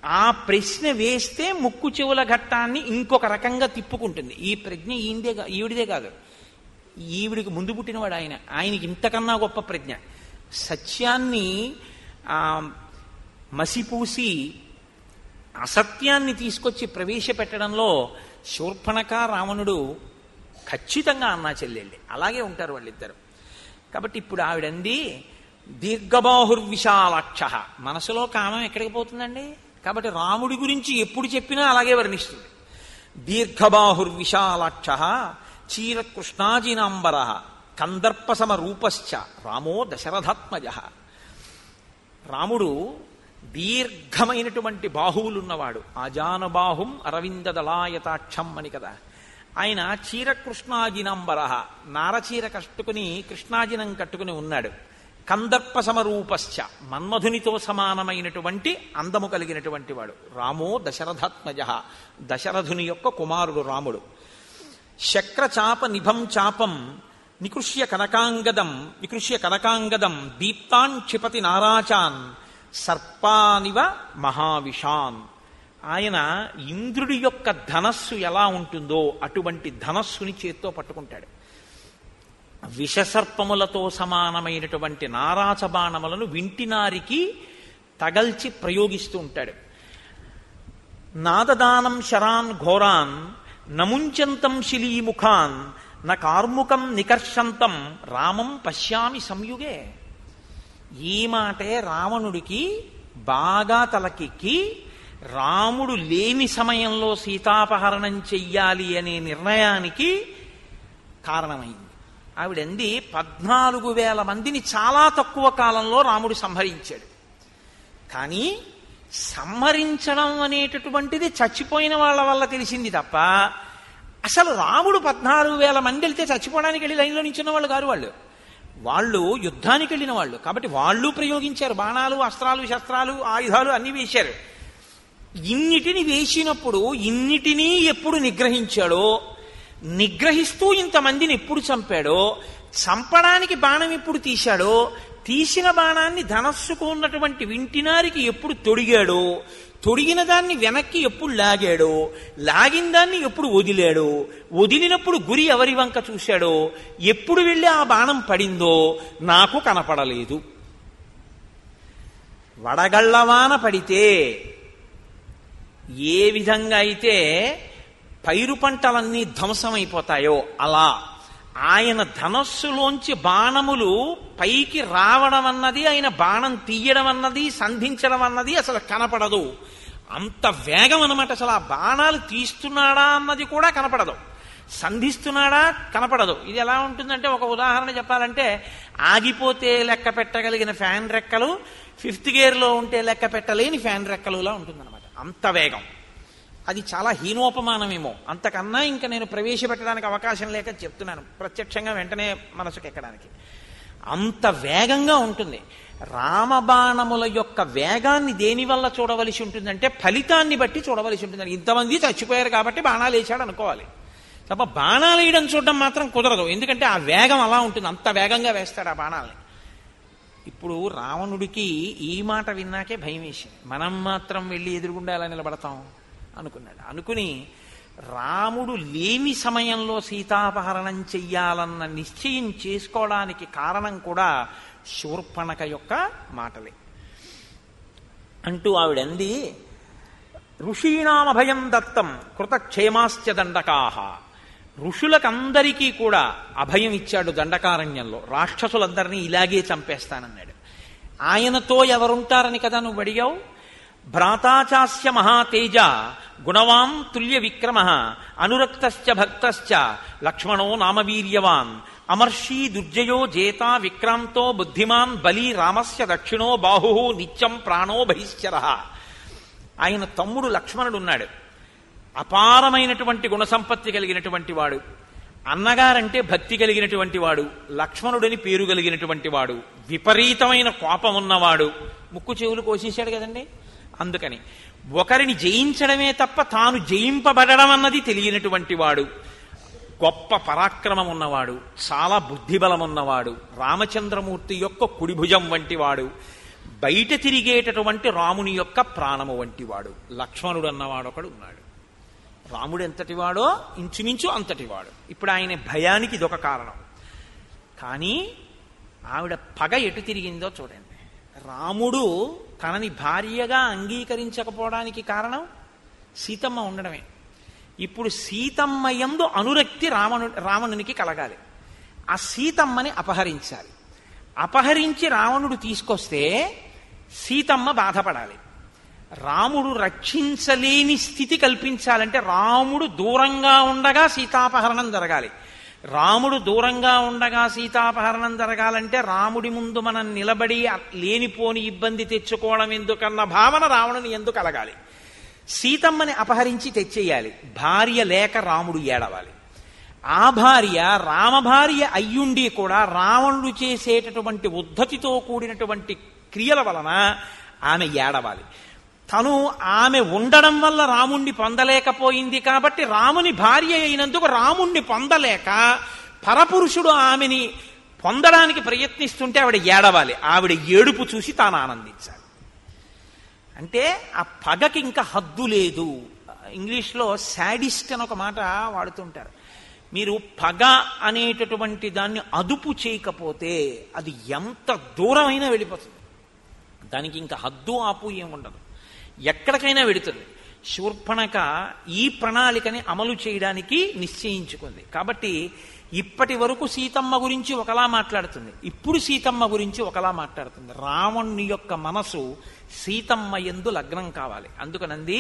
Speaker 1: ఆ ప్రశ్న వేస్తే ముక్కు చెవుల ఘట్టాన్ని ఇంకొక రకంగా తిప్పుకుంటుంది ఈ ప్రజ్ఞ ఈందే కా- ఈవిడిదే కాదు ఈవిడికి ముందు పుట్టినవాడు ఆయన ఆయనకి ఇంతకన్నా గొప్ప ప్రజ్ఞ సత్యాన్ని ఆ, మసిపూసి అసత్యాన్ని తీసుకొచ్చి ప్రవేశపెట్టడంలో శూర్పణక రావణుడు ఖచ్చితంగా అన్నా చెల్లెళ్ళి అలాగే ఉంటారు వాళ్ళిద్దరు కాబట్టి ఇప్పుడు ఆవిడంది దీర్ఘబాహుర్విశాలాక్ష మనసులో కామం ఎక్కడికి పోతుందండి కాబట్టి రాముడి గురించి ఎప్పుడు చెప్పినా అలాగే వర్ణిస్తుంది దీర్ఘబాహుర్విశాలాక్ష చీర కృష్ణాజినాంబర కందర్పసమ రూపశ్చ రామో దశరథాత్మజ రాముడు దీర్ఘమైనటువంటి బాహువులున్నవాడు ఆజానుబాహుం అరవిందదళాయతాక్షం అని కదా ఆయన చీర కృష్ణాజినంబర నారచీర కట్టుకుని కృష్ణాజినం కట్టుకుని ఉన్నాడు కందర్ప సమరూపశ్చ మన్మధునితో సమానమైనటువంటి అందము కలిగినటువంటి వాడు రామో దశరథాత్మజ దశరథుని యొక్క కుమారుడు రాముడు శక్రచాప నిభం చాపం నికృష్య కనకాంగదం వికృష్య కనకాంగదం దీప్తాన్ క్షిపతి నారాచాన్ సర్పానివ మహావిషాన్ ఆయన ఇంద్రుడి యొక్క ధనస్సు ఎలా ఉంటుందో అటువంటి ధనస్సుని చేత్తో పట్టుకుంటాడు విషసర్పములతో సమానమైనటువంటి నారాచ బాణములను వింటినారికి తగల్చి ప్రయోగిస్తూ ఉంటాడు నాదదానం శరాన్ ఘోరాన్ నముంచంతం శిలీముఖాన్ న కార్ముకం నికర్షంతం రామం పశ్యామి సంయుగే ఈ మాటే రావణుడికి బాగా తలకెక్కి రాముడు లేని సమయంలో సీతాపహరణం చెయ్యాలి అనే నిర్ణయానికి కారణమైంది ఆవిడంది పద్నాలుగు వేల మందిని చాలా తక్కువ కాలంలో రాముడు సంహరించాడు కానీ సంహరించడం అనేటటువంటిది చచ్చిపోయిన వాళ్ళ వల్ల తెలిసింది తప్ప అసలు రాముడు పద్నాలుగు వేల మంది వెళ్తే చచ్చిపోవడానికి వెళ్ళి లైన్లో నించున్న వాళ్ళు కాదు వాళ్ళు వాళ్ళు యుద్ధానికి వెళ్ళిన వాళ్ళు కాబట్టి వాళ్ళు ప్రయోగించారు బాణాలు అస్త్రాలు శస్త్రాలు ఆయుధాలు అన్ని వేశారు ఇన్నిటిని వేసినప్పుడు ఇన్నిటినీ ఎప్పుడు నిగ్రహించాడో నిగ్రహిస్తూ ఇంతమందిని ఎప్పుడు చంపాడో చంపడానికి బాణం ఎప్పుడు తీశాడో తీసిన బాణాన్ని ధనస్సుకు ఉన్నటువంటి వింటినారికి ఎప్పుడు తొడిగాడో తొడిగిన దాన్ని వెనక్కి ఎప్పుడు లాగాడో లాగిన దాన్ని ఎప్పుడు వదిలాడో వదిలినప్పుడు గురి ఎవరి వంక చూశాడో ఎప్పుడు వెళ్ళి ఆ బాణం పడిందో నాకు కనపడలేదు వడగళ్ళవాన పడితే ఏ విధంగా అయితే పైరు పంటలన్నీ ధ్వంసమైపోతాయో అలా ఆయన ధనస్సులోంచి బాణములు పైకి రావడం అన్నది ఆయన బాణం తీయడం అన్నది సంధించడం అన్నది అసలు కనపడదు అంత వేగం అనమాట అసలు ఆ బాణాలు తీస్తున్నాడా అన్నది కూడా కనపడదు సంధిస్తున్నాడా కనపడదు ఇది ఎలా ఉంటుందంటే ఒక ఉదాహరణ చెప్పాలంటే ఆగిపోతే లెక్క పెట్టగలిగిన ఫ్యాన్ రెక్కలు ఫిఫ్త్ గేర్లో ఉంటే లెక్క పెట్టలేని ఫ్యాన్ రెక్కలులా ఉంటుందన్నమాట అంత వేగం అది చాలా హీనోపమానమేమో అంతకన్నా ఇంకా నేను ప్రవేశపెట్టడానికి అవకాశం లేక చెప్తున్నాను ప్రత్యక్షంగా వెంటనే మనసుకు ఎక్కడానికి అంత వేగంగా ఉంటుంది రామబాణముల యొక్క వేగాన్ని దేనివల్ల చూడవలసి ఉంటుందంటే ఫలితాన్ని బట్టి చూడవలసి ఉంటుంది ఇంతమంది చచ్చిపోయారు కాబట్టి బాణాలు వేశాడు అనుకోవాలి తప్ప బాణాలు వేయడం చూడడం మాత్రం కుదరదు ఎందుకంటే ఆ వేగం అలా ఉంటుంది అంత వేగంగా వేస్తాడు ఆ బాణాలని ఇప్పుడు రావణుడికి ఈ మాట విన్నాకే భయం వేసింది మనం మాత్రం వెళ్ళి ఎదురుగుండా ఎలా నిలబడతాం అనుకున్నాడు అనుకుని రాముడు లేని సమయంలో సీతాపహరణం చెయ్యాలన్న నిశ్చయం చేసుకోవడానికి కారణం కూడా శూర్పణక యొక్క మాటలే అంటూ ఆవిడంది ఋషీణామభయం దత్తం కృతక్షేమాశ్చ దండకాహ ఋషులకందరికీ కూడా అభయం ఇచ్చాడు దండకారణ్యంలో రాక్షసులందరినీ ఇలాగే చంపేస్తానన్నాడు ఆయనతో ఎవరుంటారని కదా నువ్వు అడిగావు భ్రాతాచాస్య మహాతేజ గుణవాన్ తుల్య విక్రమ అనురక్తశ్చ భక్తశ్చ లక్ష్మణో నామవీర్యవాన్ అమర్షీ దుర్జయో జేత విక్రాంతో బుద్ధిమాన్ బలి రామస్య దక్షిణో బాహు నిత్యం ప్రాణో బహిశ్చర ఆయన తమ్ముడు లక్ష్మణుడు ఉన్నాడు అపారమైనటువంటి గుణసంపత్తి కలిగినటువంటి వాడు అన్నగారంటే భక్తి కలిగినటువంటి వాడు లక్ష్మణుడని పేరు కలిగినటువంటి వాడు విపరీతమైన కోపం ఉన్నవాడు ముక్కు చెవులు కోసేశాడు కదండి అందుకని ఒకరిని జయించడమే తప్ప తాను జయింపబడడం అన్నది తెలియనటువంటి వాడు గొప్ప పరాక్రమం ఉన్నవాడు చాలా బుద్ధిబలం ఉన్నవాడు రామచంద్రమూర్తి యొక్క కుడిభుజం వంటి వాడు బయట తిరిగేటటువంటి రాముని యొక్క ప్రాణము వంటివాడు లక్ష్మణుడు అన్నవాడు ఒకడు ఉన్నాడు రాముడు ఎంతటివాడో ఇంచుమించు అంతటివాడు ఇప్పుడు ఆయన భయానికి ఇదొక కారణం కానీ ఆవిడ పగ ఎటు తిరిగిందో చూడండి రాముడు తనని భార్యగా అంగీకరించకపోవడానికి కారణం సీతమ్మ ఉండడమే ఇప్పుడు సీతమ్మ యందు అనురక్తి రావణు రావణునికి కలగాలి ఆ సీతమ్మని అపహరించాలి అపహరించి రావణుడు తీసుకొస్తే సీతమ్మ బాధపడాలి రాముడు రక్షించలేని స్థితి కల్పించాలంటే రాముడు దూరంగా ఉండగా సీతాపహరణం జరగాలి రాముడు దూరంగా ఉండగా సీతాపహరణం జరగాలంటే రాముడి ముందు మనం నిలబడి లేనిపోని ఇబ్బంది తెచ్చుకోవడం ఎందుకన్న భావన రావణుని ఎందుకు కలగాలి సీతమ్మని అపహరించి తెచ్చేయాలి భార్య లేక రాముడు ఏడవాలి ఆ భార్య రామభార్య అయ్యుండి కూడా రావణుడు చేసేటటువంటి ఉద్ధతితో కూడినటువంటి క్రియల వలన ఆమె ఏడవాలి తను ఆమె ఉండడం వల్ల రాముణ్ణి పొందలేకపోయింది కాబట్టి రాముని భార్య అయినందుకు రాముణ్ణి పొందలేక పరపురుషుడు ఆమెని పొందడానికి ప్రయత్నిస్తుంటే ఆవిడ ఏడవాలి ఆవిడ ఏడుపు చూసి తాను ఆనందించాలి అంటే ఆ పగకి ఇంకా హద్దు లేదు ఇంగ్లీష్లో శాడిస్ట్ అని ఒక మాట వాడుతుంటారు మీరు పగ అనేటటువంటి దాన్ని అదుపు చేయకపోతే అది ఎంత దూరమైనా వెళ్ళిపోతుంది దానికి ఇంకా హద్దు ఆపు ఏం ఉండదు ఎక్కడికైనా వెడుతుంది శూర్పణక ఈ ప్రణాళికని అమలు చేయడానికి నిశ్చయించుకుంది కాబట్టి ఇప్పటి వరకు సీతమ్మ గురించి ఒకలా మాట్లాడుతుంది ఇప్పుడు సీతమ్మ గురించి ఒకలా మాట్లాడుతుంది రావణుని యొక్క మనసు సీతమ్మ ఎందు లగ్నం కావాలి అందుకనంది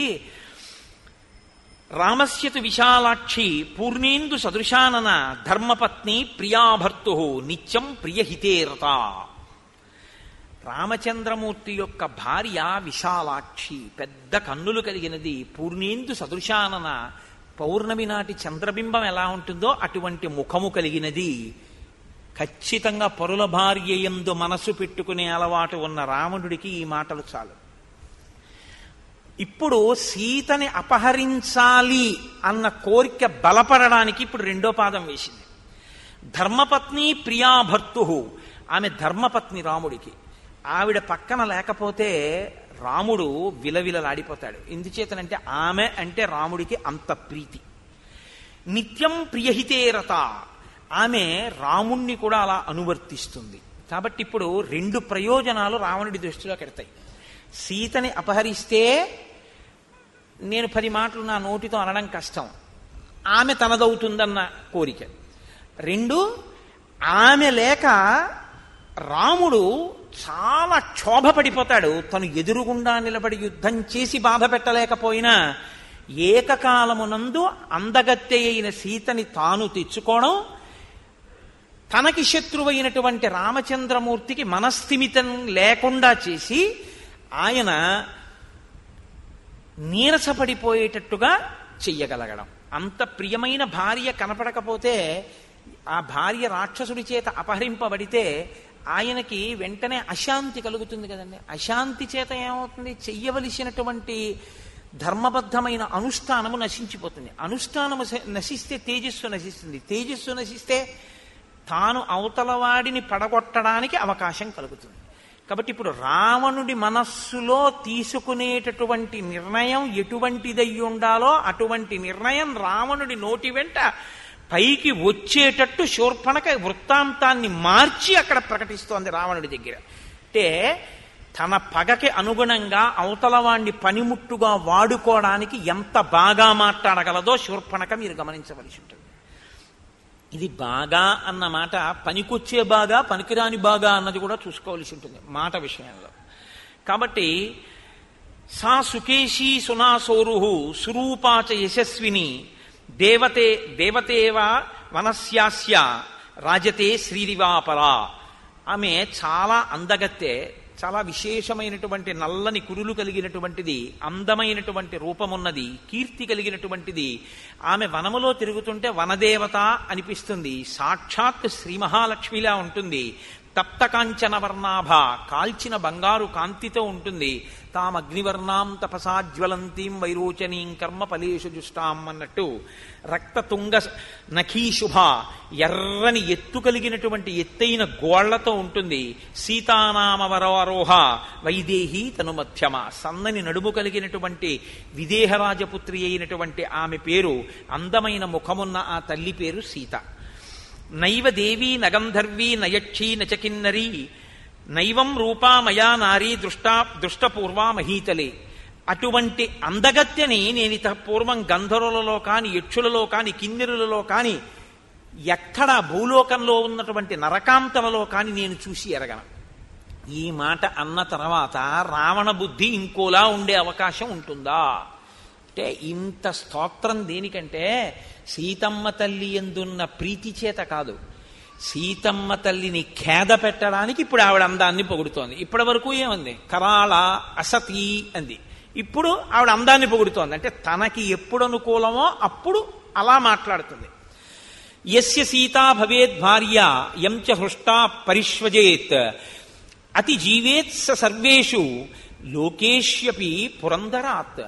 Speaker 1: రామస్యతు విశాలాక్షి పూర్ణేందు సదృశానన ధర్మపత్ని ప్రియాభర్తు నిత్యం ప్రియహితేరత రామచంద్రమూర్తి యొక్క భార్య విశాలాక్షి పెద్ద కన్నులు కలిగినది పూర్ణేందు సదృశానన పౌర్ణమి నాటి చంద్రబింబం ఎలా ఉంటుందో అటువంటి ముఖము కలిగినది ఖచ్చితంగా పరుల భార్య ఎందు మనసు పెట్టుకునే అలవాటు ఉన్న రావణుడికి ఈ మాటలు చాలు ఇప్పుడు సీతని అపహరించాలి అన్న కోరిక బలపడడానికి ఇప్పుడు రెండో పాదం వేసింది ధర్మపత్ని ప్రియాభర్తు ఆమె ధర్మపత్ని రాముడికి ఆవిడ పక్కన లేకపోతే రాముడు విలవిలలాడిపోతాడు ఎందుచేతనంటే ఆమె అంటే రాముడికి అంత ప్రీతి నిత్యం ప్రియహితేరత ఆమె రాముణ్ణి కూడా అలా అనువర్తిస్తుంది కాబట్టి ఇప్పుడు రెండు ప్రయోజనాలు రావణుడి దృష్టిలో కెడతాయి సీతని అపహరిస్తే నేను పది మాటలు నా నోటితో అనడం కష్టం ఆమె తనదవుతుందన్న కోరిక రెండు ఆమె లేక రాముడు చాలా క్షోభపడిపోతాడు తను ఎదురుగుండా నిలబడి యుద్ధం చేసి బాధ పెట్టలేకపోయినా ఏకకాలమునందు అందగత్తె అయిన సీతని తాను తెచ్చుకోవడం తనకి శత్రువైనటువంటి రామచంద్రమూర్తికి మనస్థిమితం లేకుండా చేసి ఆయన నీరసపడిపోయేటట్టుగా చెయ్యగలగడం అంత ప్రియమైన భార్య కనపడకపోతే ఆ భార్య రాక్షసుడి చేత అపహరింపబడితే ఆయనకి వెంటనే అశాంతి కలుగుతుంది కదండి అశాంతి చేత ఏమవుతుంది చెయ్యవలసినటువంటి ధర్మబద్ధమైన అనుష్ఠానము నశించిపోతుంది అనుష్ఠానము నశిస్తే తేజస్సు నశిస్తుంది తేజస్సు నశిస్తే తాను అవతలవాడిని పడగొట్టడానికి అవకాశం కలుగుతుంది కాబట్టి ఇప్పుడు రావణుడి మనస్సులో తీసుకునేటటువంటి నిర్ణయం ఎటువంటిదై ఉండాలో అటువంటి నిర్ణయం రావణుడి నోటి వెంట పైకి వచ్చేటట్టు శూర్పణక వృత్తాంతాన్ని మార్చి అక్కడ ప్రకటిస్తోంది రావణుడి దగ్గర అంటే తన పగకి అనుగుణంగా అవతలవాణ్ణి పనిముట్టుగా వాడుకోవడానికి ఎంత బాగా మాట్లాడగలదో శూర్పణక మీరు గమనించవలసి ఉంటుంది ఇది బాగా అన్న మాట పనికొచ్చే బాగా పనికిరాని బాగా అన్నది కూడా చూసుకోవలసి ఉంటుంది మాట విషయంలో కాబట్టి సా సుకేశీ సునాసోరు సురూపాచ యశస్విని దేవతే దేవతేవ వనస్యాస్య రాజతే శ్రీదివాపరా ఆమె చాలా అందగత్తే చాలా విశేషమైనటువంటి నల్లని కురులు కలిగినటువంటిది అందమైనటువంటి రూపమున్నది కీర్తి కలిగినటువంటిది ఆమె వనములో తిరుగుతుంటే వనదేవత అనిపిస్తుంది సాక్షాత్ శ్రీ మహాలక్ష్మిలా ఉంటుంది తప్త కాంచన వర్ణాభ కాల్చిన బంగారు కాంతితో ఉంటుంది తాం అగ్నివర్ణాం తపసా జ్వలంతీం వైరోచనీం కర్మ ఫలేషు జుష్టాం అన్నట్టు రక్తతుంగ నఖీశుభ ఎర్రని ఎత్తు కలిగినటువంటి ఎత్తైన గోళ్లతో ఉంటుంది సీతానామవరవరోహ వైదేహి తను మధ్యమ సన్నని నడుము కలిగినటువంటి విదేహరాజపుత్రి అయినటువంటి ఆమె పేరు అందమైన ముఖమున్న ఆ తల్లి పేరు సీత నైవ దేవీ నగంధర్వీ నయక్షీ నచకిన్నరీ నైవం రూపా మయా నారీ దృష్టా దృష్టపూర్వా మహీతలే అటువంటి అందగత్యని నేను ఇత పూర్వం గంధర్వులలో కాని యక్షులలో కాని కిన్నెరులలో కాని ఎక్కడ భూలోకంలో ఉన్నటువంటి నరకాంతలలో కాని నేను చూసి ఎరగను ఈ మాట అన్న తర్వాత రావణ బుద్ధి ఇంకోలా ఉండే అవకాశం ఉంటుందా అంటే ఇంత స్తోత్రం దేనికంటే సీతమ్మ తల్లి ఎందున్న ప్రీతి చేత కాదు సీతమ్మ తల్లిని ఖేద పెట్టడానికి ఇప్పుడు ఆవిడ అందాన్ని పొగుడుతోంది ఇప్పటి వరకు ఏముంది కరాళ అసతి అంది ఇప్పుడు ఆవిడ అందాన్ని పొగుడుతోంది అంటే తనకి ఎప్పుడు అనుకూలమో అప్పుడు అలా మాట్లాడుతుంది యస్య సీతా భవేద్ భార్య యంచ హృష్టా పరిష్వజేత్ అతి జీవేత్ స సర్వేషు లోకేష్యపి పురందరాత్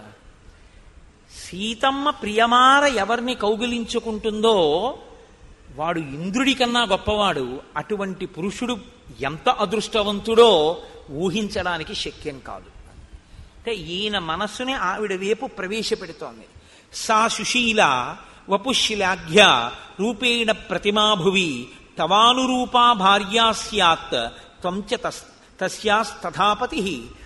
Speaker 1: సీతమ్మ ప్రియమార ఎవరిని కౌగిలించుకుంటుందో వాడు ఇంద్రుడి కన్నా గొప్పవాడు అటువంటి పురుషుడు ఎంత అదృష్టవంతుడో ఊహించడానికి శక్యం కాదు అంటే ఈయన మనస్సుని ఆవిడ వైపు ప్రవేశపెడుతోంది సా సుశీల వపుశిలాఘ్య రూపేణ ప్రతిమాభువి తవానురూపా భార్యా స్యాత్ త్వంచ తస్యాస్తథాపతి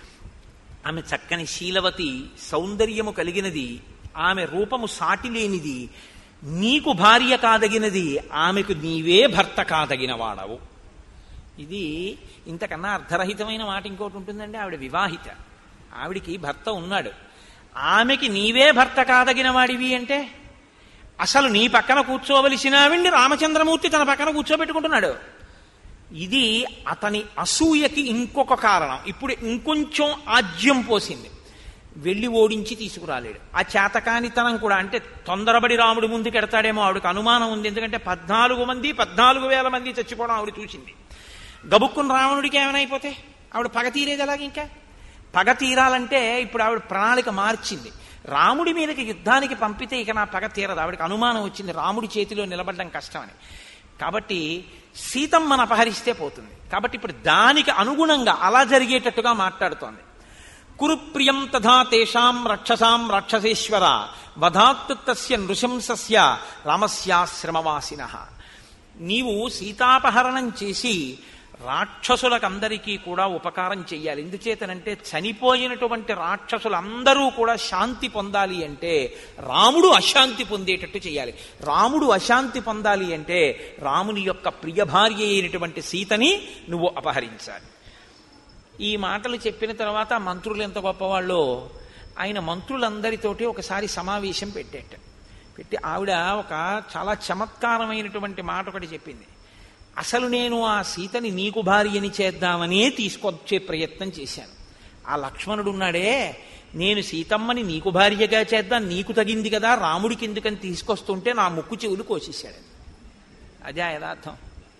Speaker 1: ఆమె చక్కని శీలవతి సౌందర్యము కలిగినది ఆమె రూపము సాటిలేనిది నీకు భార్య కాదగినది ఆమెకు నీవే భర్త కాదగిన వాడవు ఇది ఇంతకన్నా అర్ధరహితమైన మాట ఇంకోటి ఉంటుందండి ఆవిడ వివాహిత ఆవిడికి భర్త ఉన్నాడు ఆమెకి నీవే భర్త కాదగిన వాడివి అంటే అసలు నీ పక్కన కూర్చోవలసిన ఆవిడ్ని రామచంద్రమూర్తి తన పక్కన కూర్చోబెట్టుకుంటున్నాడు ఇది అతని అసూయకి ఇంకొక కారణం ఇప్పుడు ఇంకొంచెం ఆజ్యం పోసింది వెళ్ళి ఓడించి తీసుకురాలేడు ఆ చేతకానితనం కూడా అంటే తొందరబడి రాముడి ముందుకు ఎడతాడేమో ఆవిడకి అనుమానం ఉంది ఎందుకంటే పద్నాలుగు మంది పద్నాలుగు వేల మంది చచ్చిపోవడం ఆవిడ చూసింది గబుక్కుని రావణుడికి ఏమైనా ఆవిడ పగ తీరేది ఎలాగ ఇంకా పగ తీరాలంటే ఇప్పుడు ఆవిడ ప్రణాళిక మార్చింది రాముడి మీదకి యుద్ధానికి పంపితే ఇక నా పగ తీరదు ఆవిడకి అనుమానం వచ్చింది రాముడి చేతిలో నిలబడడం కష్టమని కాబట్టి సీతమ్మను అపహరిస్తే పోతుంది కాబట్టి ఇప్పుడు దానికి అనుగుణంగా అలా జరిగేటట్టుగా మాట్లాడుతోంది కురుప్రియం తథా తేషాం రక్షసాం రాక్షసేశ్వర వధాత్తు తస్య నృశంసస్య రామస్యాశ్రమవాసిన నీవు సీతాపహరణం చేసి రాక్షసులకందరికీ కూడా ఉపకారం చెయ్యాలి ఎందుచేతనంటే చనిపోయినటువంటి రాక్షసులందరూ కూడా శాంతి పొందాలి అంటే రాముడు అశాంతి పొందేటట్టు చేయాలి రాముడు అశాంతి పొందాలి అంటే రాముని యొక్క ప్రియ భార్య అయినటువంటి సీతని నువ్వు అపహరించాలి ఈ మాటలు చెప్పిన తర్వాత మంత్రులు ఎంత గొప్పవాళ్ళో ఆయన మంత్రులందరితోటి ఒకసారి సమావేశం పెట్టేట పెట్టి ఆవిడ ఒక చాలా చమత్కారమైనటువంటి మాట ఒకటి చెప్పింది అసలు నేను ఆ సీతని నీకు భార్యని చేద్దామనే తీసుకొచ్చే ప్రయత్నం చేశాను ఆ లక్ష్మణుడు ఉన్నాడే నేను సీతమ్మని నీకు భార్యగా చేద్దాం నీకు తగింది కదా రాముడికి ఎందుకని తీసుకొస్తుంటే నా ముక్కు చెవులు కోసేశాడు అదే యథార్థం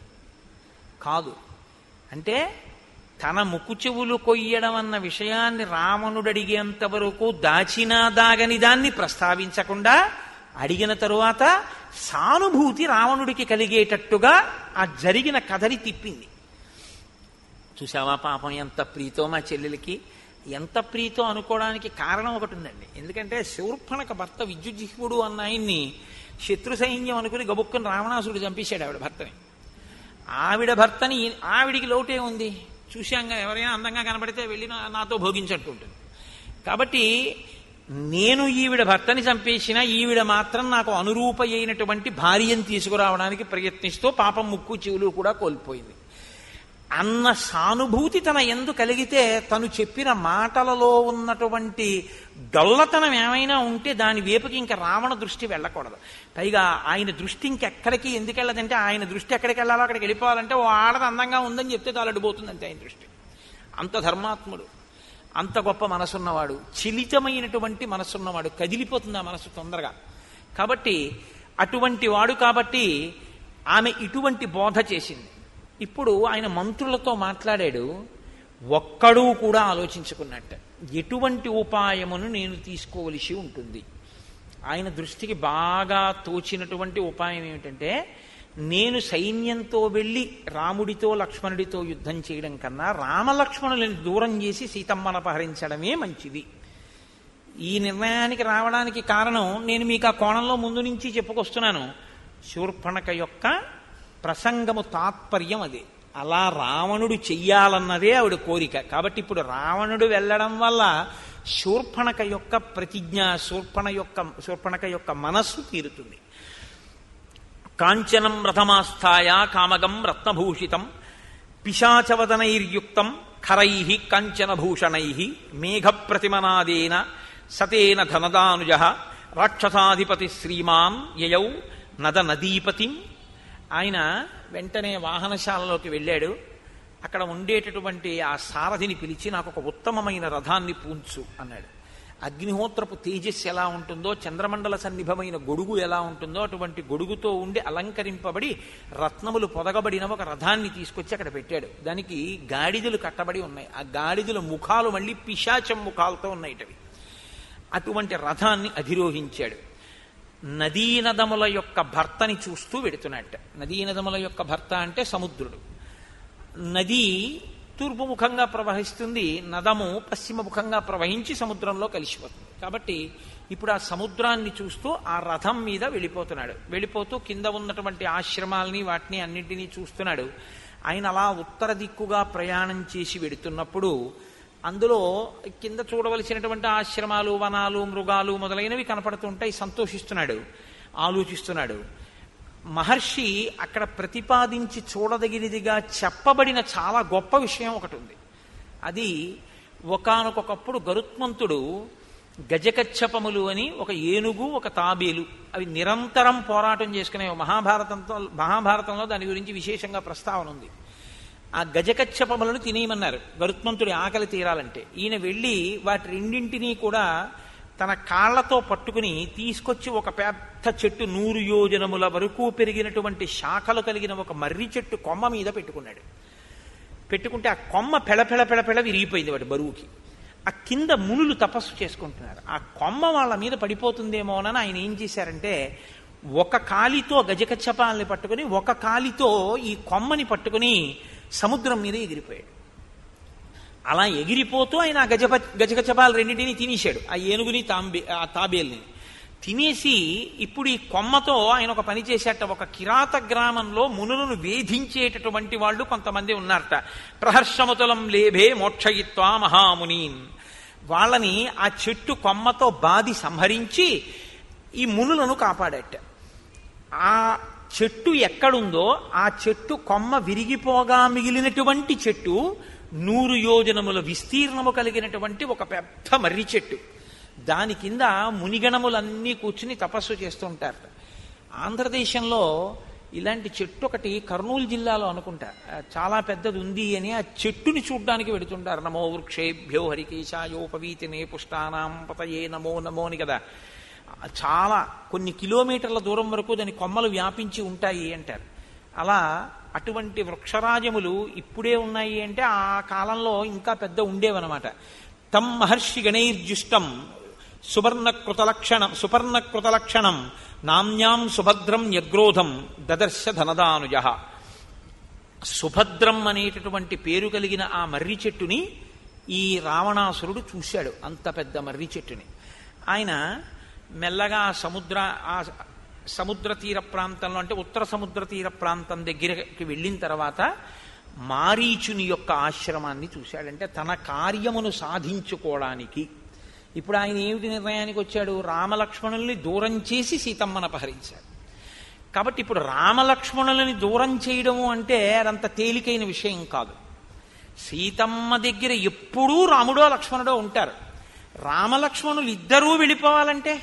Speaker 1: కాదు అంటే తన ముక్కు చెవులు కొయ్యడం అన్న విషయాన్ని రావణుడు అడిగేంత వరకు దాచినా దాగని దాన్ని ప్రస్తావించకుండా అడిగిన తరువాత సానుభూతి రావణుడికి కలిగేటట్టుగా ఆ జరిగిన కథని తిప్పింది చూసావా పాపం ఎంత ప్రీతో మా చెల్లెలకి ఎంత ప్రీతో అనుకోవడానికి కారణం ఒకటి ఉందండి ఎందుకంటే శూర్పణక భర్త విద్యుజ్జిహ్వుడు అన్న ఆయన్ని శత్రు సైన్యం అనుకుని గబుక్కుని రావణాసుడు చంపేశాడు ఆవిడ భర్తని ఆవిడ భర్తని ఆవిడికి లోటే ఉంది చూశాంగా ఎవరైనా అందంగా కనబడితే వెళ్ళి నాతో భోగించట్టుంటుంది కాబట్టి నేను ఈవిడ భర్తని చంపేసిన ఈవిడ మాత్రం నాకు అనురూప అయినటువంటి భార్యను తీసుకురావడానికి ప్రయత్నిస్తూ పాపం ముక్కు చెవులు కూడా కోల్పోయింది అన్న సానుభూతి తన ఎందు కలిగితే తను చెప్పిన మాటలలో ఉన్నటువంటి డొల్లతనం ఏమైనా ఉంటే దాని వేపుకి ఇంకా రావణ దృష్టి వెళ్ళకూడదు పైగా ఆయన దృష్టి ఇంకెక్కడికి ఎందుకు వెళ్ళదంటే ఆయన దృష్టి ఎక్కడికి వెళ్ళాలో అక్కడికి వెళ్ళిపోవాలంటే ఓ ఆడది అందంగా ఉందని చెప్తే తాలడిపోతుంది అంతే ఆయన దృష్టి అంత ధర్మాత్ముడు అంత గొప్ప మనసున్నవాడు చిలితమైనటువంటి మనసున్నవాడు కదిలిపోతుంది ఆ మనసు తొందరగా కాబట్టి అటువంటి వాడు కాబట్టి ఆమె ఇటువంటి బోధ చేసింది ఇప్పుడు ఆయన మంత్రులతో మాట్లాడాడు ఒక్కడూ కూడా ఆలోచించుకున్నట్ట ఎటువంటి ఉపాయమును నేను తీసుకోవలసి ఉంటుంది ఆయన దృష్టికి బాగా తోచినటువంటి ఉపాయం ఏమిటంటే నేను సైన్యంతో వెళ్ళి రాముడితో లక్ష్మణుడితో యుద్ధం చేయడం కన్నా రామలక్ష్మణులను దూరం చేసి సీతమ్మను అపహరించడమే మంచిది ఈ నిర్ణయానికి రావడానికి కారణం నేను మీకు ఆ కోణంలో ముందు నుంచి చెప్పుకొస్తున్నాను శూర్పణక యొక్క ప్రసంగము తాత్పర్యం అదే అలా రావణుడు చెయ్యాలన్నదే ఆవిడ కోరిక కాబట్టి ఇప్పుడు రావణుడు వెళ్ళడం వల్ల శూర్పణక యొక్క ప్రతిజ్ఞ శూర్పణ యొక్క శూర్పణక యొక్క మనస్సు తీరుతుంది కాంచనం రథమాస్థాయ కామగం రత్నభూషితం పిశాచవదనైర్యుక్తం ఖరై కాంచనభూషణై మేఘప్రతిమనాదేన సతేన ధనదానుజ రాక్షసాధిపతి శ్రీమాన్ యయౌ నద నదీపతిం ఆయన వెంటనే వాహనశాలలోకి వెళ్ళాడు అక్కడ ఉండేటటువంటి ఆ సారథిని పిలిచి నాకు ఒక ఉత్తమమైన రథాన్ని పూంచు అన్నాడు అగ్నిహోత్రపు తేజస్సు ఎలా ఉంటుందో చంద్రమండల సన్నిభమైన గొడుగు ఎలా ఉంటుందో అటువంటి గొడుగుతో ఉండి అలంకరింపబడి రత్నములు పొదగబడిన ఒక రథాన్ని తీసుకొచ్చి అక్కడ పెట్టాడు దానికి గాడిదలు కట్టబడి ఉన్నాయి ఆ గాడిదల ముఖాలు మళ్ళీ పిశాచం ముఖాలతో ఉన్నాయిటవి అటువంటి రథాన్ని అధిరోహించాడు నదీనదముల యొక్క భర్తని చూస్తూ వెడుతున్నట్ట నదీనదముల యొక్క భర్త అంటే సముద్రుడు నది తూర్పు ముఖంగా ప్రవహిస్తుంది నదము పశ్చిమ ముఖంగా ప్రవహించి సముద్రంలో కలిసిపోతుంది కాబట్టి ఇప్పుడు ఆ సముద్రాన్ని చూస్తూ ఆ రథం మీద వెళ్ళిపోతున్నాడు వెళ్ళిపోతూ కింద ఉన్నటువంటి ఆశ్రమాల్ని వాటిని అన్నింటినీ చూస్తున్నాడు ఆయన అలా ఉత్తర దిక్కుగా ప్రయాణం చేసి వెడుతున్నప్పుడు అందులో కింద చూడవలసినటువంటి ఆశ్రమాలు వనాలు మృగాలు మొదలైనవి కనపడుతుంటాయి సంతోషిస్తున్నాడు ఆలోచిస్తున్నాడు మహర్షి అక్కడ ప్రతిపాదించి చూడదగినదిగా చెప్పబడిన చాలా గొప్ప విషయం ఒకటి ఉంది అది ఒకనకొకప్పుడు గరుత్మంతుడు గజకచ్చపములు అని ఒక ఏనుగు ఒక తాబేలు అవి నిరంతరం పోరాటం చేసుకునే మహాభారతంతో మహాభారతంలో దాని గురించి విశేషంగా ప్రస్తావన ఉంది ఆ గజకచ్చపములను తినేయమన్నారు గరుత్మంతుడి ఆకలి తీరాలంటే ఈయన వెళ్ళి వాటి రెండింటినీ కూడా తన కాళ్లతో పట్టుకుని తీసుకొచ్చి ఒక పెద్ద చెట్టు నూరు యోజనముల వరకు పెరిగినటువంటి శాఖలు కలిగిన ఒక మర్రి చెట్టు కొమ్మ మీద పెట్టుకున్నాడు పెట్టుకుంటే ఆ కొమ్మ పెళపెళ పెళపెళ విరిగిపోయింది వాటి బరువుకి ఆ కింద మునులు తపస్సు చేసుకుంటున్నారు ఆ కొమ్మ వాళ్ళ మీద పడిపోతుందేమోనని ఆయన ఏం చేశారంటే ఒక కాలితో గజకచ్చపాలని పట్టుకుని ఒక కాలితో ఈ కొమ్మని పట్టుకుని సముద్రం మీద ఎగిరిపోయాడు అలా ఎగిరిపోతూ ఆయన ఆ గజప గజగజపాలు రెండింటినీ తినేశాడు ఆ ఏనుగుని తాంబే ఆ తాబేల్ని తినేసి ఇప్పుడు ఈ కొమ్మతో ఆయన ఒక పని చేసేట ఒక కిరాత గ్రామంలో మునులను వేధించేటటువంటి వాళ్ళు కొంతమంది ఉన్నారట ప్రహర్షముతులం లేభే మోక్షయిత్వా మహామునీన్ వాళ్ళని ఆ చెట్టు కొమ్మతో బాది సంహరించి ఈ మునులను కాపాడట ఆ చెట్టు ఎక్కడుందో ఆ చెట్టు కొమ్మ విరిగిపోగా మిగిలినటువంటి చెట్టు నూరు యోజనముల విస్తీర్ణము కలిగినటువంటి ఒక పెద్ద మర్రి చెట్టు దాని కింద మునిగణములన్నీ కూర్చుని తపస్సు చేస్తుంటారు ఆంధ్రదేశంలో ఇలాంటి చెట్టు ఒకటి కర్నూలు జిల్లాలో అనుకుంటా చాలా పెద్దది ఉంది అని ఆ చెట్టుని చూడ్డానికి వెడుతుంటారు నమో వృక్షేభ్యో హరికేశాయోపవీతినే పుష్టానాం పతయే నమో నమో అని కదా చాలా కొన్ని కిలోమీటర్ల దూరం వరకు దాని కొమ్మలు వ్యాపించి ఉంటాయి అంటారు అలా అటువంటి వృక్షరాజములు ఇప్పుడే ఉన్నాయి అంటే ఆ కాలంలో ఇంకా పెద్ద ఉండేవన్నమాట తం మహర్షి గణైర్జుష్టం సువర్ణకృతలక్షణం సుపర్ణకృతలక్షణం నామ్యాం సుభద్రం యగ్రోధం దదర్శ ధనదానుజ సుభద్రం అనేటటువంటి పేరు కలిగిన ఆ మర్రి చెట్టుని ఈ రావణాసురుడు చూశాడు అంత పెద్ద మర్రి చెట్టుని ఆయన మెల్లగా సముద్ర ఆ సముద్ర తీర ప్రాంతంలో అంటే ఉత్తర సముద్ర తీర ప్రాంతం దగ్గరికి వెళ్ళిన తర్వాత మారీచుని యొక్క ఆశ్రమాన్ని చూశాడంటే తన కార్యమును సాధించుకోవడానికి ఇప్పుడు ఆయన ఏమిటి నిర్ణయానికి వచ్చాడు రామలక్ష్మణుల్ని దూరం చేసి సీతమ్మను అపహరించాడు కాబట్టి ఇప్పుడు రామలక్ష్మణులని దూరం చేయడము అంటే అదంత తేలికైన విషయం కాదు సీతమ్మ దగ్గర ఎప్పుడూ రాముడో లక్ష్మణుడో ఉంటారు రామలక్ష్మణులు ఇద్దరూ వెళ్ళిపోవాలంటే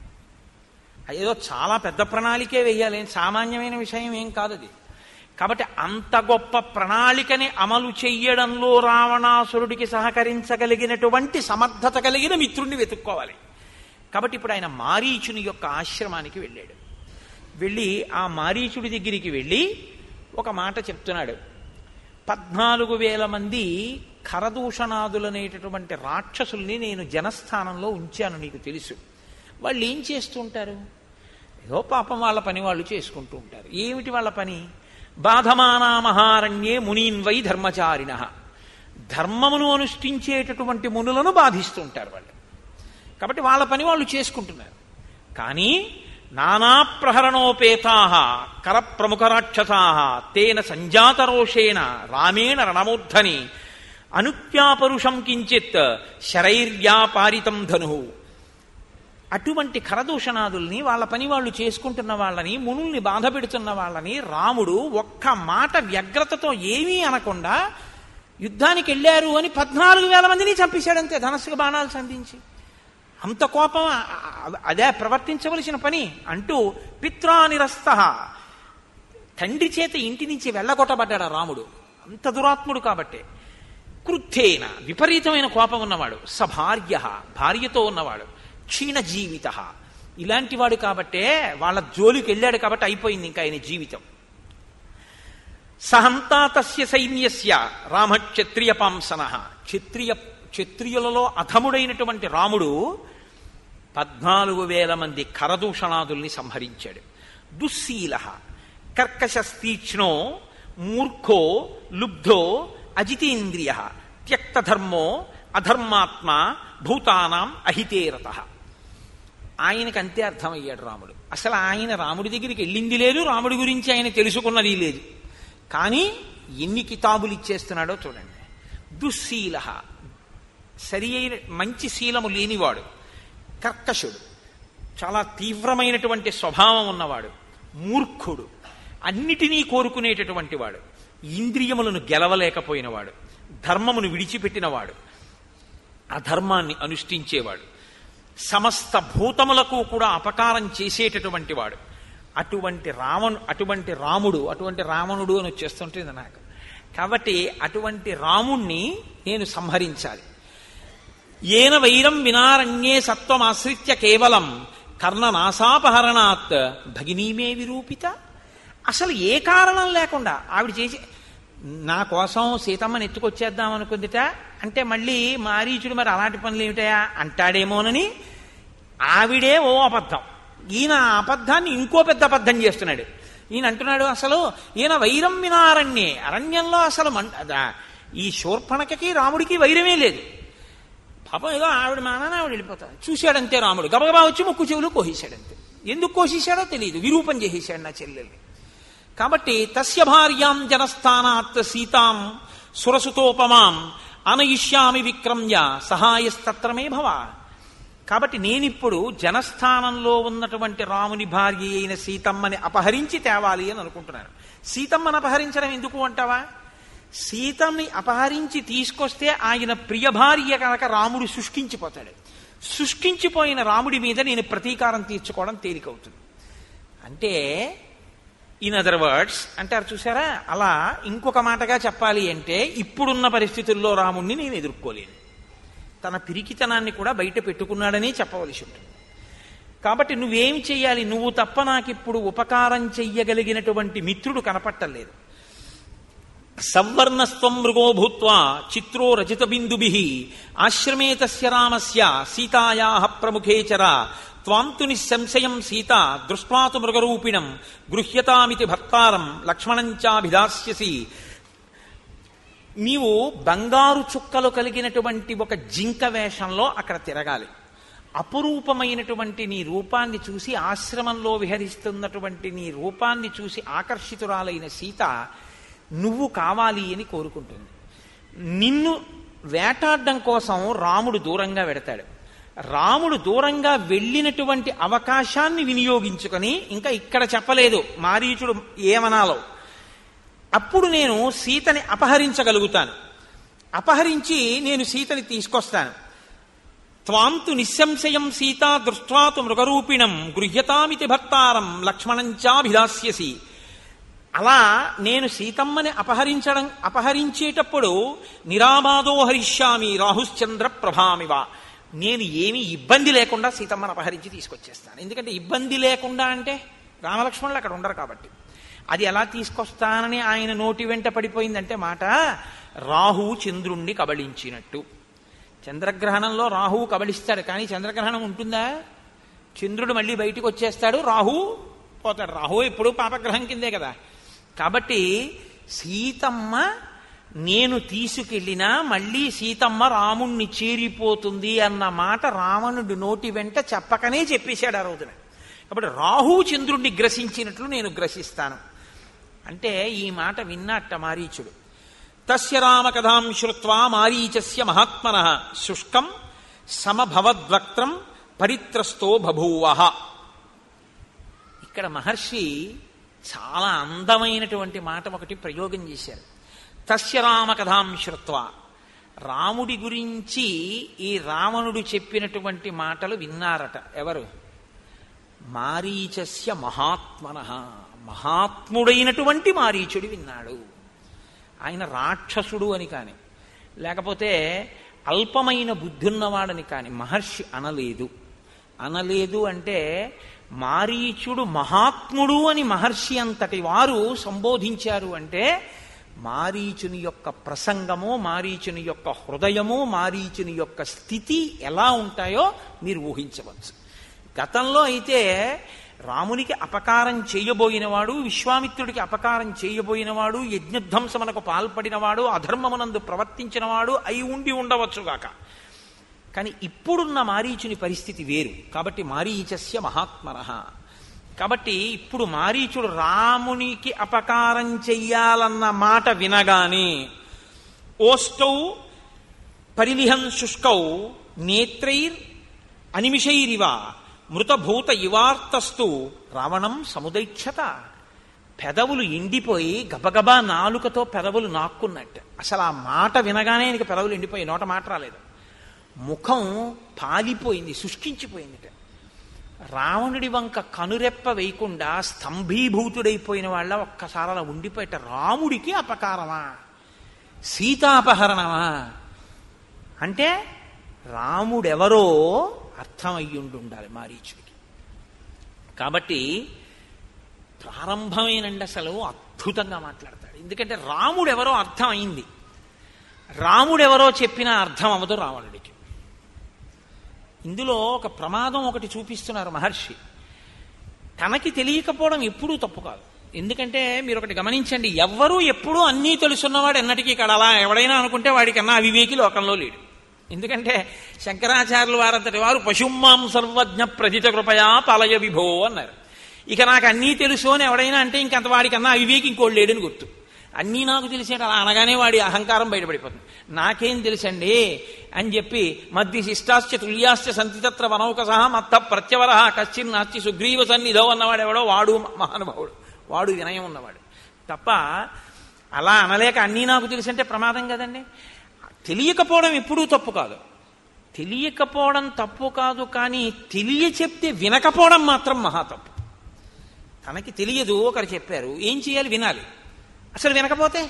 Speaker 1: ఏదో చాలా పెద్ద ప్రణాళికే వెయ్యాలి సామాన్యమైన విషయం ఏం కాదు అది కాబట్టి అంత గొప్ప ప్రణాళికని అమలు చెయ్యడంలో రావణాసురుడికి సహకరించగలిగినటువంటి సమర్థత కలిగిన మిత్రుణ్ణి వెతుక్కోవాలి కాబట్టి ఇప్పుడు ఆయన మారీచుని యొక్క ఆశ్రమానికి వెళ్ళాడు వెళ్ళి ఆ మారీచుడి దగ్గరికి వెళ్ళి ఒక మాట చెప్తున్నాడు పద్నాలుగు వేల మంది కరదూషణాదులనేటటువంటి రాక్షసుల్ని నేను జనస్థానంలో ఉంచాను నీకు తెలుసు వాళ్ళు ఏం చేస్తుంటారు ఏదో పాపం వాళ్ళ పని వాళ్ళు చేసుకుంటూ ఉంటారు ఏమిటి వాళ్ళ పని బాధమానా మహారణ్యే మునీన్వై ధర్మచారిణ ధర్మమును అనుష్ఠించేటటువంటి మునులను బాధిస్తుంటారు వాళ్ళు కాబట్టి వాళ్ళ పని వాళ్ళు చేసుకుంటున్నారు కానీ నానా ప్రహరణోపేతా కర ప్రముఖ రాక్షసా తేన సంజాతరోషేణ రామేణ రణమూర్ధని అనుప్యాపరుషం కించిత్ శరైర్వ్యాపారితం ధను అటువంటి కరదూషణాదుల్ని వాళ్ళ పని వాళ్ళు చేసుకుంటున్న వాళ్ళని మునుల్ని బాధ పెడుతున్న వాళ్ళని రాముడు ఒక్క మాట వ్యగ్రతతో ఏమీ అనకుండా యుద్ధానికి వెళ్ళారు అని పద్నాలుగు వేల మందిని చంపేశాడంతే ధనస్సుకు బాణాలు సంధించి అంత కోపం అదే ప్రవర్తించవలసిన పని అంటూ పిత్రానిరస్త తండ్రి చేత ఇంటి నుంచి వెళ్ళగొట్టబడ్డాడు ఆ రాముడు అంత దురాత్ముడు కాబట్టే క్రుద్ధేన విపరీతమైన కోపం ఉన్నవాడు సభార్య భార్యతో ఉన్నవాడు క్షీణ జీవిత ఇలాంటి వాడు కాబట్టే వాళ్ళ జోలికి వెళ్ళాడు కాబట్టి అయిపోయింది ఇంకా ఆయన జీవితం సహంతా తస్య సైన్యస్య రామ క్షత్రియ పాంసన క్షత్రియ క్షత్రియులలో అధముడైనటువంటి రాముడు పద్నాలుగు వేల మంది కరదూషణాదుల్ని సంహరించాడు దుశ్శీల కర్కశస్తీక్ష్ణో మూర్ఖో లుబ్ధో అజితేంద్రియ త్యక్తధర్మో అధర్మాత్మ భూతానాం అహితేరత ఆయనకి అంతే అర్థమయ్యాడు రాముడు అసలు ఆయన రాముడి దగ్గరికి వెళ్ళింది లేదు రాముడి గురించి ఆయన తెలుసుకున్నది లేదు కానీ ఎన్ని కితాబులు ఇచ్చేస్తున్నాడో చూడండి దుశ్శీల సరి అయిన మంచి శీలము లేనివాడు కర్కశుడు చాలా తీవ్రమైనటువంటి స్వభావం ఉన్నవాడు మూర్ఖుడు అన్నిటినీ కోరుకునేటటువంటి వాడు ఇంద్రియములను గెలవలేకపోయినవాడు ధర్మమును విడిచిపెట్టినవాడు అధర్మాన్ని అనుష్ఠించేవాడు సమస్త భూతములకు కూడా అపకారం చేసేటటువంటి వాడు అటువంటి రావణు అటువంటి రాముడు అటువంటి రావణుడు అని వచ్చేస్తుంటుంది నాకు కాబట్టి అటువంటి రాముణ్ణి నేను సంహరించాలి ఏన వైరం వినారణ్యే సత్వమాశ్రిత్య కేవలం కర్ణనాశాపహరణాత్ భగినీమే విరూపిత అసలు ఏ కారణం లేకుండా ఆవిడ చేసి నా కోసం సీతమ్మని ఎత్తుకొచ్చేద్దాం అనుకుందిట అంటే మళ్ళీ మారీచుడు మరి అలాంటి పనులు ఏమిటయా అంటాడేమోనని ఆవిడే ఓ అబద్ధం ఈయన ఆ అబద్ధాన్ని ఇంకో పెద్ద అబద్ధం చేస్తున్నాడు ఈయన అంటున్నాడు అసలు ఈయన వైరం వినారణ్యే అరణ్యంలో అసలు మం ఈ శూర్పణకకి రాముడికి వైరమే లేదు పాపం ఏదో ఆవిడ మానాన ఆవిడ వెళ్ళిపోతాడు చూశాడంతే రాముడు గబగబా వచ్చి ముక్కు చెవులు కోసేశాడంతే ఎందుకు కోసేశాడో తెలియదు విరూపం చేసేశాడు నా చెల్లెల్ని కాబట్టి తస్య భార్యాం జనస్థానాత్ సీతాం సురసుతోపమాం అనయిష్యామి విక్రమ్య సహాయస్తత్రమే భవ కాబట్టి నేనిప్పుడు జనస్థానంలో ఉన్నటువంటి రాముని భార్య అయిన సీతమ్మని అపహరించి తేవాలి అని అనుకుంటున్నాను సీతమ్మని అపహరించడం ఎందుకు అంటావా సీతమ్ని అపహరించి తీసుకొస్తే ఆయన ప్రియ భార్య కనుక రాముడు శుష్కించిపోతాడు శుష్కించిపోయిన రాముడి మీద నేను ప్రతీకారం తీర్చుకోవడం తేలికవుతుంది అంటే ఇన్ అదర్ వర్డ్స్ అంటారు చూసారా అలా ఇంకొక మాటగా చెప్పాలి అంటే ఇప్పుడున్న పరిస్థితుల్లో రాముణ్ణి నేను ఎదుర్కోలేను తన పిరికితనాన్ని కూడా బయట పెట్టుకున్నాడని చెప్పవలసి ఉంటుంది కాబట్టి నువ్వేం చెయ్యాలి నువ్వు తప్ప నాకిప్పుడు ఉపకారం చెయ్యగలిగినటువంటి మిత్రుడు కనపట్టలేదు సవర్ణస్వం మృగో భూత్వా చిత్రో రచిత బిందుభి ఆశ్రమే తస్య రామస్య సీతాయా ప్రముఖే చర త్వాంతు నిస్సంశయం సీత దృష్ట్వాతు మృగరూపిణం గృహ్యతామితి భర్తారం లక్ష్మణంచాభిదాస్యసి నీవు బంగారు చుక్కలు కలిగినటువంటి ఒక జింక వేషంలో అక్కడ తిరగాలి అపురూపమైనటువంటి నీ రూపాన్ని చూసి ఆశ్రమంలో విహరిస్తున్నటువంటి నీ రూపాన్ని చూసి ఆకర్షితురాలైన సీత నువ్వు కావాలి అని కోరుకుంటుంది నిన్ను వేటాడడం కోసం రాముడు దూరంగా వెడతాడు రాముడు దూరంగా వెళ్ళినటువంటి అవకాశాన్ని వినియోగించుకొని ఇంకా ఇక్కడ చెప్పలేదు మారీచుడు ఏమనాలో అప్పుడు నేను సీతని అపహరించగలుగుతాను అపహరించి నేను సీతని తీసుకొస్తాను త్వాంతు నిస్సంశయం సీతా దృష్ట్వాతు మృగరూపిణం గృహ్యతామితి భర్తారం లక్ష్మణంచాభిదాస్యసి అలా నేను సీతమ్మని అపహరించడం అపహరించేటప్పుడు నిరాబాదో హరిష్యామి రాహుశ్చంద్ర ప్రభామివ నేను ఏమీ ఇబ్బంది లేకుండా సీతమ్మని అపహరించి తీసుకొచ్చేస్తాను ఎందుకంటే ఇబ్బంది లేకుండా అంటే రామలక్ష్మణులు అక్కడ ఉండరు కాబట్టి అది ఎలా తీసుకొస్తానని ఆయన నోటి వెంట పడిపోయిందంటే మాట రాహువు చంద్రుణ్ణి కబళించినట్టు చంద్రగ్రహణంలో రాహువు కబళిస్తాడు కానీ చంద్రగ్రహణం ఉంటుందా చంద్రుడు మళ్ళీ బయటికి వచ్చేస్తాడు రాహు పోతాడు రాహు ఎప్పుడు పాపగ్రహం కిందే కదా కాబట్టి సీతమ్మ నేను తీసుకెళ్ళినా మళ్ళీ సీతమ్మ రాముణ్ణి చేరిపోతుంది అన్న మాట రావణుడి నోటి వెంట చెప్పకనే చెప్పేశాడు ఆ రోజున కాబట్టి రాహు చంద్రుణ్ణి గ్రసించినట్లు నేను గ్రసిస్తాను అంటే ఈ మాట విన్నట్ట మారీచుడు తస్య రామకథాం శ్రుత్వా మారీచస్య మహాత్మన శుష్కం సమభవద్వక్త్రం పరిత్రస్తో బభూవ ఇక్కడ మహర్షి చాలా అందమైనటువంటి మాట ఒకటి ప్రయోగం చేశారు తస్య రామకథాం శ్రుత్వా రాముడి గురించి ఈ రావణుడు చెప్పినటువంటి మాటలు విన్నారట ఎవరు మారీచస్య మహాత్మన మహాత్ముడైనటువంటి మారీచుడు విన్నాడు ఆయన రాక్షసుడు అని కాని లేకపోతే అల్పమైన బుద్ధి ఉన్నవాడని కాని మహర్షి అనలేదు అనలేదు అంటే మారీచుడు మహాత్ముడు అని మహర్షి అంతటి వారు సంబోధించారు అంటే మారీచుని యొక్క ప్రసంగము మారీచుని యొక్క హృదయము మారీచుని యొక్క స్థితి ఎలా ఉంటాయో మీరు ఊహించవచ్చు గతంలో అయితే రామునికి అపకారం చేయబోయినవాడు విశ్వామిత్రుడికి అపకారం చేయబోయినవాడు యజ్ఞధ్వంసమునకు పాల్పడినవాడు అధర్మమునందు ప్రవర్తించినవాడు అయి ఉండి ఉండవచ్చుగాక కానీ ఇప్పుడున్న మారీచుని పరిస్థితి వేరు కాబట్టి మారీచస్య మహాత్మన కాబట్టి ఇప్పుడు మారీచుడు రామునికి అపకారం చెయ్యాలన్న మాట వినగానే ఓష్టౌ పరిలిహం శుష్కౌ నేత్రైర్ అనిమిషైరివ మృతభూత ఇవార్తస్తు రావణం సముదైక్షత పెదవులు ఎండిపోయి గబగబా నాలుకతో పెదవులు నాక్కున్నట్టు అసలు ఆ మాట వినగానే నీకు పెదవులు ఎండిపోయి నోట మాట రాలేదు ముఖం పాలిపోయింది శుష్కించిపోయింది రావణుడి వంక కనురెప్ప వేయకుండా స్తంభీభూతుడైపోయిన వాళ్ళ ఒక్కసారి అలా ఉండిపోయేట రాముడికి అపకారమా సీతాపహరణమా అంటే రాముడెవరో అర్థమయ్యుండి ఉండాలి మారీచుడికి కాబట్టి ప్రారంభమైనండి అసలు అద్భుతంగా మాట్లాడతాడు ఎందుకంటే రాముడెవరో అర్థం అయింది రాముడెవరో చెప్పిన అర్థం అవ్వదు రావణుడికి ఇందులో ఒక ప్రమాదం ఒకటి చూపిస్తున్నారు మహర్షి తనకి తెలియకపోవడం ఎప్పుడూ తప్పు కాదు ఎందుకంటే మీరు ఒకటి గమనించండి ఎవ్వరూ ఎప్పుడూ అన్నీ తెలుసున్నవాడు ఎన్నటికీ కడలా ఎవడైనా అనుకుంటే వాడికన్నా అవివేకి లోకంలో లేడు ఎందుకంటే శంకరాచార్యులు వారంతటి వారు పశుమాం సర్వజ్ఞ ప్రజిత కృపయా పాలయ విభో అన్నారు ఇక నాకు అన్నీ తెలుసు అని ఎవడైనా అంటే ఇంకంత వాడికన్నా అవివేకి ఇంకోటి లేడని గుర్తు అన్నీ నాకు తెలిసేట అలా అనగానే వాడి అహంకారం బయటపడిపోతుంది నాకేం తెలుసండి అని చెప్పి మధ్య శిష్టాశ్చ తుల్యాశ్చ సంతితత్ర వనౌక సహా మత్త ప్రత్యవర కశ్చిన్ నాస్తి సుగ్రీవ సన్నిధో అన్నవాడు ఎవడో వాడు మహానుభావుడు వాడు వినయం ఉన్నవాడు తప్ప అలా అనలేక అన్నీ నాకు తెలుసంటే ప్రమాదం కదండి తెలియకపోవడం ఎప్పుడూ తప్పు కాదు తెలియకపోవడం తప్పు కాదు కానీ తెలియ చెప్తే వినకపోవడం మాత్రం మహా తప్పు తనకి తెలియదు ఒకరు చెప్పారు ఏం చేయాలి వినాలి అసలు వినకపోతే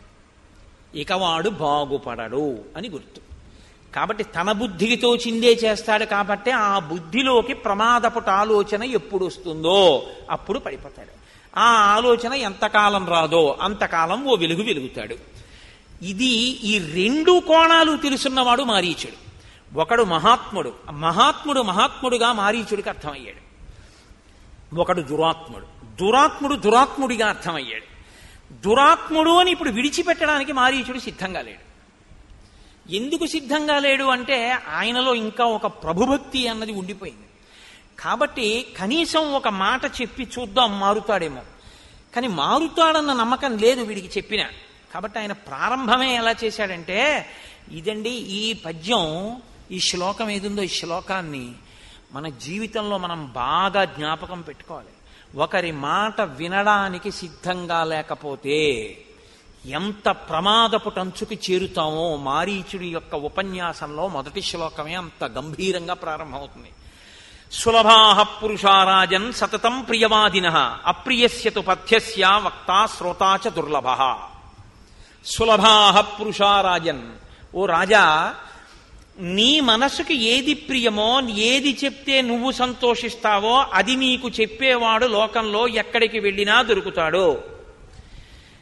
Speaker 1: ఇక వాడు బాగుపడడు అని గుర్తు కాబట్టి తన బుద్ధికి తోచిందే చేస్తాడు కాబట్టి ఆ బుద్ధిలోకి ప్రమాదపుట ఆలోచన ఎప్పుడు వస్తుందో అప్పుడు పడిపోతాడు ఆ ఆలోచన ఎంతకాలం రాదో అంతకాలం ఓ వెలుగు వెలుగుతాడు ఇది ఈ రెండు కోణాలు తెలుసున్నవాడు మారీచుడు ఒకడు మహాత్ముడు మహాత్ముడు మహాత్ముడుగా మారీచుడికి అర్థమయ్యాడు ఒకడు దురాత్ముడు దురాత్ముడు దురాత్ముడిగా అర్థమయ్యాడు దురాత్ముడు అని ఇప్పుడు విడిచిపెట్టడానికి మారీచుడు సిద్ధంగా లేడు ఎందుకు సిద్ధంగా లేడు అంటే ఆయనలో ఇంకా ఒక ప్రభుభక్తి అన్నది ఉండిపోయింది కాబట్టి కనీసం ఒక మాట చెప్పి చూద్దాం మారుతాడేమో కానీ మారుతాడన్న నమ్మకం లేదు వీడికి చెప్పిన కాబట్టి ఆయన ప్రారంభమే ఎలా చేశాడంటే ఇదండి ఈ పద్యం ఈ శ్లోకం ఏదుందో ఈ శ్లోకాన్ని మన జీవితంలో మనం బాగా జ్ఞాపకం పెట్టుకోవాలి ఒకరి మాట వినడానికి సిద్ధంగా లేకపోతే ఎంత ప్రమాదపు టంచుకి చేరుతామో మారీచుడి యొక్క ఉపన్యాసంలో మొదటి శ్లోకమే అంత గంభీరంగా ప్రారంభమవుతుంది సులభా పురుషారాజన్ సతతం ప్రియవాదిన అప్రియస్యతు పథ్యస్య వక్తా శ్రోతా చ దుర్లభ సులభా పురుషారాజన్ ఓ రాజా నీ మనసుకి ఏది ప్రియమో ఏది చెప్తే నువ్వు సంతోషిస్తావో అది నీకు చెప్పేవాడు లోకంలో ఎక్కడికి వెళ్ళినా దొరుకుతాడు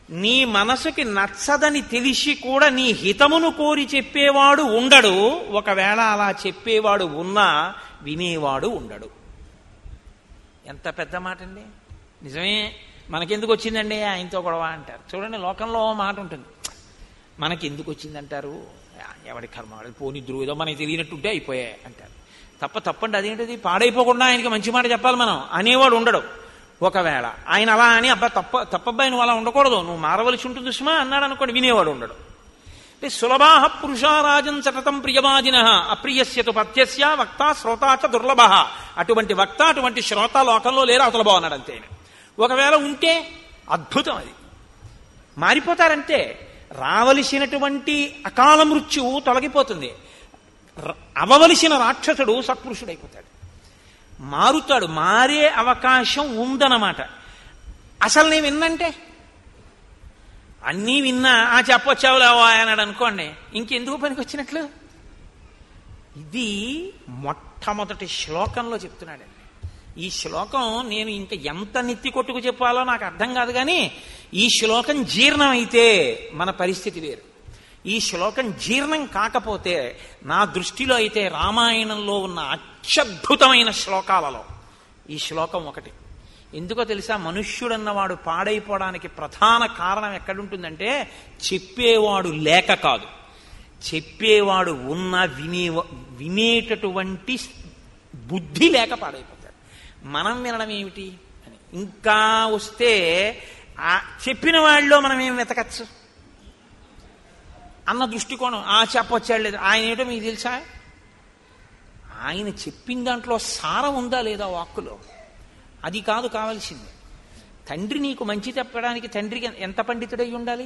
Speaker 1: నీ మనసుకి నచ్చదని తెలిసి కూడా నీ హితమును కోరి చెప్పేవాడు ఉండడు ఒకవేళ అలా చెప్పేవాడు ఉన్నా వినేవాడు ఉండడు ఎంత పెద్ద మాట అండి నిజమే మనకెందుకు వచ్చిందండి ఆయనతో గొడవ అంటారు చూడండి లోకంలో ఓ మాట ఉంటుంది మనకి ఎందుకు వచ్చిందంటారు "ఆ, ఎవడి కర్మ వాడి పోనిద్దురు ఏదో మనకి తెలియనట్టుంటే అయిపోయాయి అంటారు తప్ప తప్పండి అదేంటిది పాడైపోకుండా ఆయనకి మంచి మాట చెప్పాలి మనం అనేవాడు ఉండడు ఒకవేళ ఆయన అలా అని అబ్బా తప్ప తప్పబ్బాయి నువ్వు అలా ఉండకూడదు నువ్వు మారవలసి ఉంటుంది సుమా అన్నాడు అనుకోండి వినేవాడు ఉండడు అంటే సులభా పురుషారాజన్ సతతం ప్రియవాదిన అప్రియస్యతు పథ్యస్య వక్త శ్రోత చ దుర్లభ అటువంటి వక్త అటువంటి శ్రోత లోకంలో లేరు అవతల బాగున్నాడు అంతే ఆయన. ఒకవేళ ఉంటే అద్భుతం అది మారిపోతారంతే రావలసినటువంటి అకాల మృత్యువు తొలగిపోతుంది ర- అవవలసిన రాక్షసుడు సత్పురుషుడైపోతాడు మారుతాడు మారే అవకాశం ఉందన్నమాట అసలు నేను విన్నంటే అన్నీ విన్నా ఆ చెప్పొచ్చావులేవా అన్నాడు అనుకోండి ఇంకెందుకు పనికి వచ్చినట్లు ఇది మొట్టమొదటి శ్లోకంలో చెప్తున్నాడండి ఈ శ్లోకం నేను ఇంకా ఎంత నెత్తి కొట్టుకు చెప్పాలో నాకు అర్థం కాదు కానీ ఈ శ్లోకం జీర్ణమైతే మన పరిస్థితి వేరు ఈ శ్లోకం జీర్ణం కాకపోతే నా దృష్టిలో అయితే రామాయణంలో ఉన్న అత్యద్భుతమైన శ్లోకాలలో ఈ శ్లోకం ఒకటి ఎందుకో తెలుసా మనుష్యుడన్నవాడు పాడైపోవడానికి ప్రధాన కారణం ఎక్కడుంటుందంటే చెప్పేవాడు లేక కాదు చెప్పేవాడు ఉన్న వినే వినేటటువంటి బుద్ధి లేక పాడైపోతాడు మనం వినడం ఏమిటి అని ఇంకా వస్తే ఆ చెప్పిన వాళ్ళలో మనం ఏం వెతకచ్చు అన్న దృష్టికోణం ఆ చెప్పొచ్చాడు లేదు ఆయన ఏంటో మీకు తెలుసా ఆయన చెప్పిన దాంట్లో సారం ఉందా లేదా వాక్కులో అది కాదు కావలసింది తండ్రి నీకు మంచి చెప్పడానికి తండ్రికి ఎంత పండితుడై ఉండాలి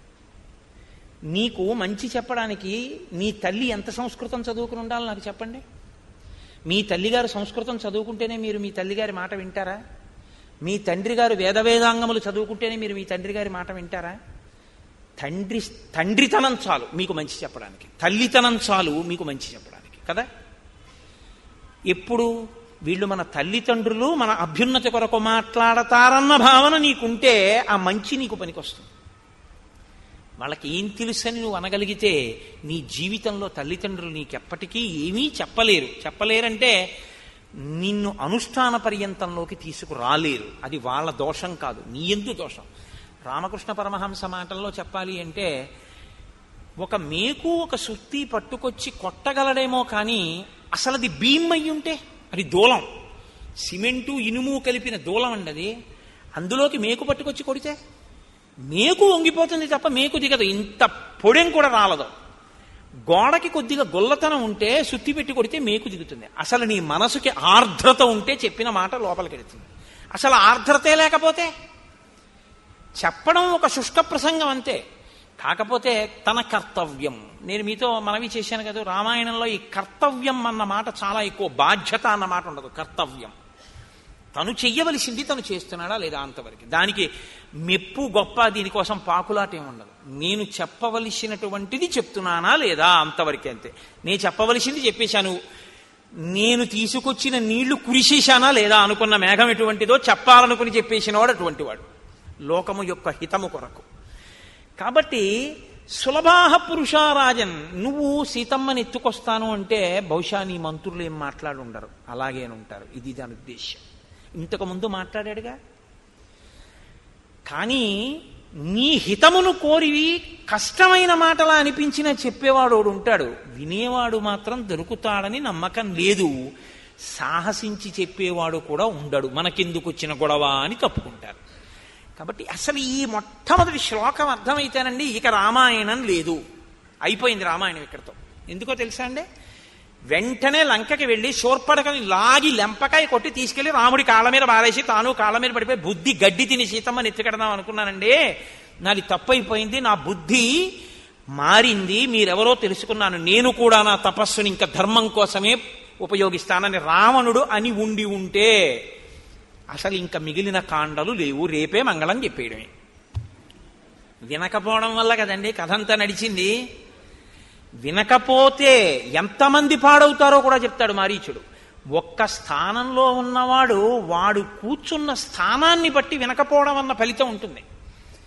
Speaker 1: నీకు మంచి చెప్పడానికి నీ తల్లి ఎంత సంస్కృతం చదువుకుని ఉండాలి నాకు చెప్పండి మీ తల్లిగారు సంస్కృతం చదువుకుంటేనే మీరు మీ తల్లిగారి మాట వింటారా మీ తండ్రి గారు వేద వేదాంగములు చదువుకుంటేనే మీరు మీ తండ్రి గారి మాట వింటారా తండ్రి తండ్రితనం చాలు మీకు మంచి చెప్పడానికి తల్లితనం చాలు మీకు మంచి చెప్పడానికి కదా ఎప్పుడు వీళ్ళు మన తల్లిదండ్రులు మన అభ్యున్నతి కొరకు మాట్లాడతారన్న భావన నీకుంటే ఆ మంచి నీకు పనికొస్తుంది వాళ్ళకి ఏం తెలుసని నువ్వు అనగలిగితే నీ జీవితంలో తల్లిదండ్రులు నీకెప్పటికీ ఏమీ చెప్పలేరు చెప్పలేరంటే నిన్ను అనుష్ఠాన పర్యంతంలోకి తీసుకురాలేరు అది వాళ్ళ దోషం కాదు నీ ఎందు దోషం రామకృష్ణ పరమహంస మాటల్లో చెప్పాలి అంటే ఒక మేకు ఒక సుత్తి పట్టుకొచ్చి కొట్టగలడేమో కానీ అసలు అది భీమ్ అయి ఉంటే అది దూలం సిమెంటు ఇనుము కలిపిన దూలం అండి అది అందులోకి మేకు పట్టుకొచ్చి కొడితే మేకు వంగిపోతుంది తప్ప మేకు దిగదు ఇంత పొడెం కూడా రాలదు గోడకి కొద్దిగా గొల్లతనం ఉంటే సుత్తి పెట్టి కొడితే మేకు దిగుతుంది అసలు నీ మనసుకి ఆర్ద్రత ఉంటే చెప్పిన మాట లోపలికి వెళుతుంది అసలు ఆర్ద్రతే లేకపోతే చెప్పడం ఒక శుష్క ప్రసంగం అంతే కాకపోతే తన కర్తవ్యం నేను మీతో మనవి చేశాను కదా రామాయణంలో ఈ కర్తవ్యం అన్న మాట చాలా ఎక్కువ బాధ్యత అన్న మాట ఉండదు కర్తవ్యం తను చెయ్యవలసింది తను చేస్తున్నాడా లేదా అంతవరకు దానికి మెప్పు గొప్ప దీనికోసం పాకులాట ఏమి ఉండదు నేను చెప్పవలసినటువంటిది చెప్తున్నానా లేదా అంతవరకే అంతే నేను చెప్పవలసింది చెప్పేశాను నేను తీసుకొచ్చిన నీళ్లు కురిసేశానా లేదా అనుకున్న మేఘం ఎటువంటిదో చెప్పాలనుకుని చెప్పేసినవాడు అటువంటి వాడు లోకము యొక్క హితము కొరకు కాబట్టి సులభాహ పురుషారాజన్ నువ్వు సీతమ్మని ఎత్తుకొస్తాను అంటే బహుశా నీ మంత్రులు ఏం మాట్లాడి ఉండరు అలాగేనుంటారు ఇది దాని ఉద్దేశ్యం ఇంతకు ముందు మాట్లాడాడుగా కానీ నీ హితమును కోరి కష్టమైన మాటలా అనిపించిన చెప్పేవాడు ఒకడు ఉంటాడు వినేవాడు మాత్రం దొరుకుతాడని నమ్మకం లేదు సాహసించి చెప్పేవాడు కూడా ఉండడు మనకెందుకు వచ్చిన గొడవ అని తప్పుకుంటారు కాబట్టి అసలు ఈ మొట్టమొదటి శ్లోకం అర్థమైతేనండి ఇక రామాయణం లేదు అయిపోయింది రామాయణం ఇక్కడతో ఎందుకో తెలుసా అండి వెంటనే లంకకి వెళ్ళి శూర్పడకని లాగి లెంపకాయ కొట్టి తీసుకెళ్లి రాముడి కాళ్ళ మీద బారేసి తాను కాళ్ళ మీద పడిపోయి బుద్ధి గడ్డి తిని సీతమ్మని ఎత్తుకెడదాం అనుకున్నానండి నాది తప్పైపోయింది నా బుద్ధి మారింది మీరెవరో తెలుసుకున్నాను నేను కూడా నా తపస్సుని ఇంకా ధర్మం కోసమే ఉపయోగిస్తానని రావణుడు అని ఉండి ఉంటే అసలు ఇంకా మిగిలిన కాండలు లేవు రేపే మంగళం చెప్పేయడమే వినకపోవడం వల్ల కదండి కథ అంతా నడిచింది వినకపోతే ఎంతమంది పాడవుతారో కూడా చెప్తాడు మారీచుడు ఒక్క స్థానంలో ఉన్నవాడు వాడు కూర్చున్న స్థానాన్ని బట్టి వినకపోవడం అన్న ఫలితం ఉంటుంది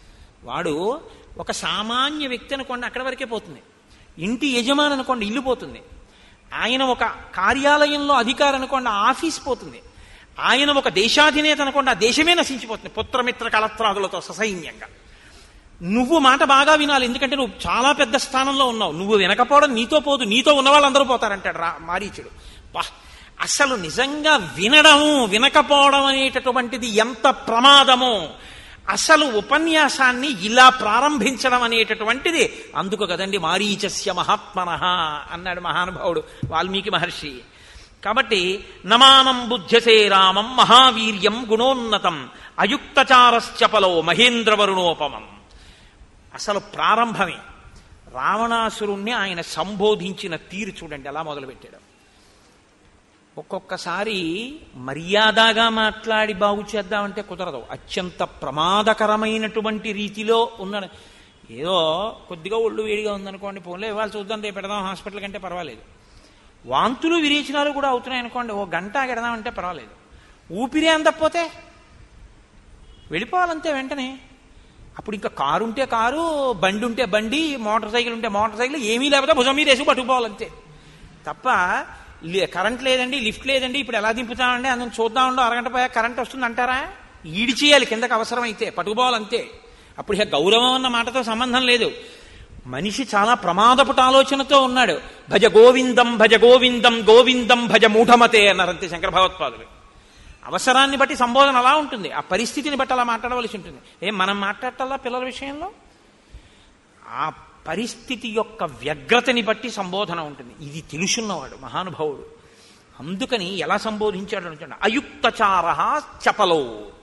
Speaker 1: వాడు ఒక సామాన్య వ్యక్తి అనుకోండి అక్కడి వరకే పోతుంది ఇంటి యజమాని అనుకోండి ఇల్లు పోతుంది ఆయన ఒక కార్యాలయంలో అధికారి అనుకోండి ఆ ఆఫీస్ పోతుంది ఆయన ఒక దేశాధినేత అనుకోండి ఆ దేశమే నశించిపోతుంది పుత్రమిత్ర కలత్రాదులతో ససైన్యంగా నువ్వు మాట బాగా వినాలి ఎందుకంటే నువ్వు చాలా పెద్ద స్థానంలో ఉన్నావు నువ్వు వినకపోవడం నీతో పోదు నీతో ఉన్న వాళ్ళందరూ పోతారంటాడు రా మారీచుడు బా అసలు నిజంగా వినడము వినకపోవడం అనేటటువంటిది ఎంత ప్రమాదమో అసలు ఉపన్యాసాన్ని ఇలా ప్రారంభించడం అనేటటువంటిది అందుకు కదండి మారీచస్య మహాత్మన అన్నాడు మహానుభావుడు వాల్మీకి మహర్షి కాబట్టి నమానం బుద్ధ్యసే రామం మహావీర్యం గుణోన్నతం అయుక్తచారశ్చపలో మహేంద్రవరుణోపమం అసలు ప్రారంభమే రావణాసురుణ్ణి ఆయన సంబోధించిన తీరు చూడండి ఎలా మొదలుపెట్టాడు ఒక్కొక్కసారి మర్యాదగా మాట్లాడి బాగు చేద్దామంటే కుదరదు అత్యంత ప్రమాదకరమైనటువంటి రీతిలో ఉన్న ఏదో కొద్దిగా ఒళ్ళు వేడిగా ఉందనుకోండి పోన్లే ఇవాళ చూద్దాం రేపు పెడదాం హాస్పిటల్ కంటే పర్వాలేదు వాంతులు విరేచనాలు కూడా అవుతున్నాయి అనుకోండి ఓ గంట గెడదామంటే పర్వాలేదు ఊపిరి అందకపోతే వెళ్ళిపోవాలంతే వెంటనే అప్పుడు ఇంకా కారు ఉంటే కారు బండి ఉంటే బండి మోటార్ సైకిల్ ఉంటే మోటార్ సైకిల్ ఏమీ లేకపోతే భుజం మీద వేసి పట్టుకుపోవాలంతే తప్ప లే- కరెంట్ లేదండి లిఫ్ట్ లేదండి ఇప్పుడు ఎలా దింపుతామండి అందులో చూద్దామండో అరగంట పోయా కరెంట్ వస్తుంది అంటారా ఈడి చేయాలి కిందకి అవసరమైతే పట్టుకుపోవాలంతే అప్పుడు ఇక గౌరవం అన్న మాటతో సంబంధం లేదు మనిషి చాలా ప్రమాదపుట ఆలోచనతో ఉన్నాడు భజ గోవిందం భజ గోవిందం గోవిందం భజ మూఢమతే అన్నారంతే శంకర భగవత్పాదులు అవసరాన్ని బట్టి సంబోధన అలా ఉంటుంది ఆ పరిస్థితిని బట్టి అలా మాట్లాడవలసి ఉంటుంది ఏం మనం మాట్లాడటల్లా పిల్లల విషయంలో ఆ పరిస్థితి యొక్క వ్యగ్రతని బట్టి సంబోధన ఉంటుంది ఇది తెలుసున్నవాడు మహానుభావుడు అందుకని ఎలా సంబోధించాడు అంటే అయుక్తచార చపలో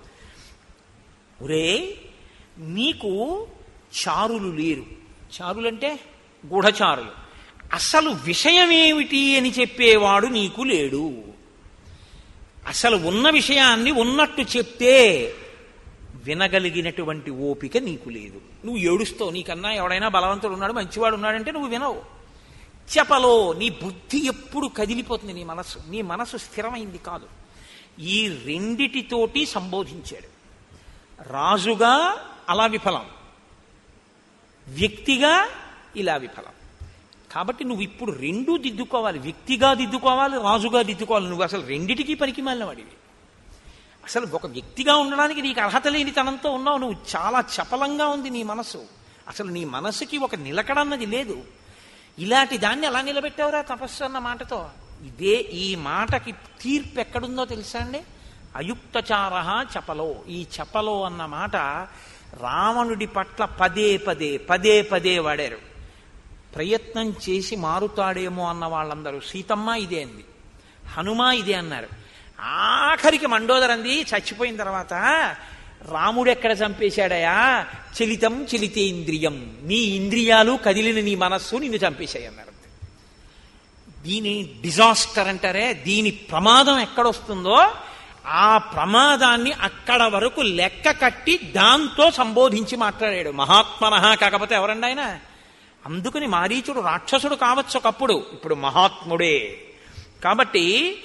Speaker 1: ఒరే నీకు చారులు లేరు చారులంటే గూఢచారులు అసలు విషయమేమిటి అని చెప్పేవాడు నీకు లేడు అసలు ఉన్న విషయాన్ని ఉన్నట్టు చెప్తే వినగలిగినటువంటి ఓపిక నీకు లేదు నువ్వు ఏడుస్తావు నీకన్నా ఎవడైనా బలవంతుడు ఉన్నాడు మంచివాడు ఉన్నాడంటే నువ్వు వినవు చెప్పలో నీ బుద్ధి ఎప్పుడు కదిలిపోతుంది నీ మనస్సు నీ మనస్సు స్థిరమైంది కాదు ఈ రెండిటితోటి సంబోధించాడు రాజుగా అలా విఫలం వ్యక్తిగా ఇలా విఫలం కాబట్టి నువ్వు ఇప్పుడు రెండూ దిద్దుకోవాలి వ్యక్తిగా దిద్దుకోవాలి రాజుగా దిద్దుకోవాలి నువ్వు అసలు రెండిటికి పనికి వాడివి అసలు ఒక వ్యక్తిగా ఉండడానికి నీకు అర్హత లేని తనంతో ఉన్నావు నువ్వు చాలా చపలంగా ఉంది నీ మనసు అసలు నీ మనసుకి ఒక నిలకడన్నది లేదు ఇలాంటి దాన్ని ఎలా నిలబెట్టావురా తపస్సు అన్న మాటతో ఇదే ఈ మాటకి తీర్పు ఎక్కడుందో తెలుసా అండి అయుక్తచార చపలో ఈ చపలో అన్న మాట రావణుడి పట్ల పదే పదే పదే పదే వాడారు ప్రయత్నం చేసి మారుతాడేమో అన్న వాళ్ళందరూ సీతమ్మ ఇదే అంది హనుమ ఇదే అన్నారు ఆఖరికి మండోదరంది చచ్చిపోయిన తర్వాత రాముడు ఎక్కడ చంపేశాడయా చలితం చలితేంద్రియం నీ ఇంద్రియాలు కదిలిన నీ మనస్సు నిన్ను చంపేశాయి అన్నారు దీని డిజాస్టర్ అంటారే దీని ప్రమాదం ఎక్కడొస్తుందో ఆ ప్రమాదాన్ని అక్కడ వరకు లెక్క కట్టి దాంతో సంబోధించి మాట్లాడాడు మహాత్మనః కాకపోతే ఎవరండి ఆయన అందుకని మారీచుడు రాక్షసుడు కావచ్చు ఒకప్పుడు ఇప్పుడు మహాత్ముడే కాబట్టి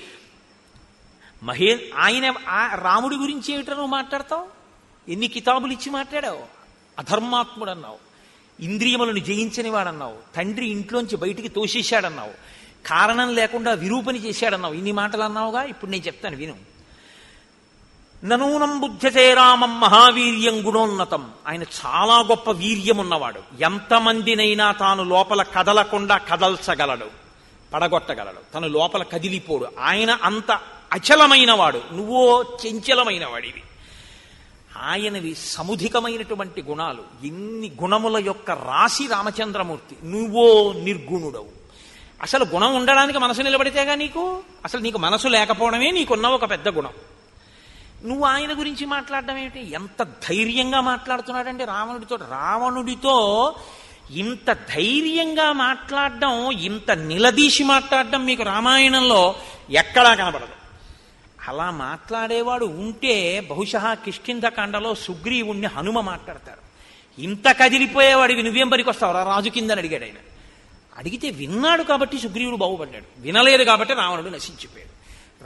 Speaker 1: మహే ఆయన ఆ రాముడి గురించి ఏమిటో నువ్వు మాట్లాడతావు ఎన్ని కితాబులు ఇచ్చి మాట్లాడావు అధర్మాత్ముడు అన్నావు ఇంద్రియములను జయించని వాడన్నావు తండ్రి ఇంట్లోంచి బయటికి తోసేశాడన్నావు కారణం లేకుండా విరూపని చేశాడన్నావు ఇన్ని మాటలు అన్నావుగా ఇప్పుడు నేను చెప్తాను విను ననూనం బుద్ధచే రామం మహావీర్యం గుణోన్నతం ఆయన చాలా గొప్ప వీర్యం ఉన్నవాడు ఎంతమందినైనా తాను లోపల కదలకుండా కదల్చగలడు పడగొట్టగలడు తను లోపల కదిలిపోడు ఆయన అంత అచలమైన వాడు నువ్వో చెంచలమైన వాడివి ఆయనవి సముధికమైనటువంటి గుణాలు ఎన్ని గుణముల యొక్క రాశి రామచంద్రమూర్తి నువ్వో నిర్గుణుడవు అసలు గుణం ఉండడానికి మనసు నిలబడితేగా నీకు అసలు నీకు మనసు లేకపోవడమే నీకున్న ఒక పెద్ద గుణం నువ్వు ఆయన గురించి మాట్లాడడం ఏమిటి ఎంత ధైర్యంగా మాట్లాడుతున్నాడంటే రావణుడితో రావణుడితో ఇంత ధైర్యంగా మాట్లాడడం ఇంత నిలదీసి మాట్లాడడం మీకు రామాయణంలో ఎక్కడా కనబడదు అలా మాట్లాడేవాడు ఉంటే బహుశా కిష్కింధకాండలో సుగ్రీవుణ్ణి హనుమ మాట్లాడతారు ఇంత కదిలిపోయేవాడివి నువ్వేం పనికొస్తావు రా రాజు కిందని అడిగాడు ఆయన అడిగితే విన్నాడు కాబట్టి సుగ్రీవుడు బాగుపడ్డాడు వినలేదు కాబట్టి రావణుడు నశించిపోయాడు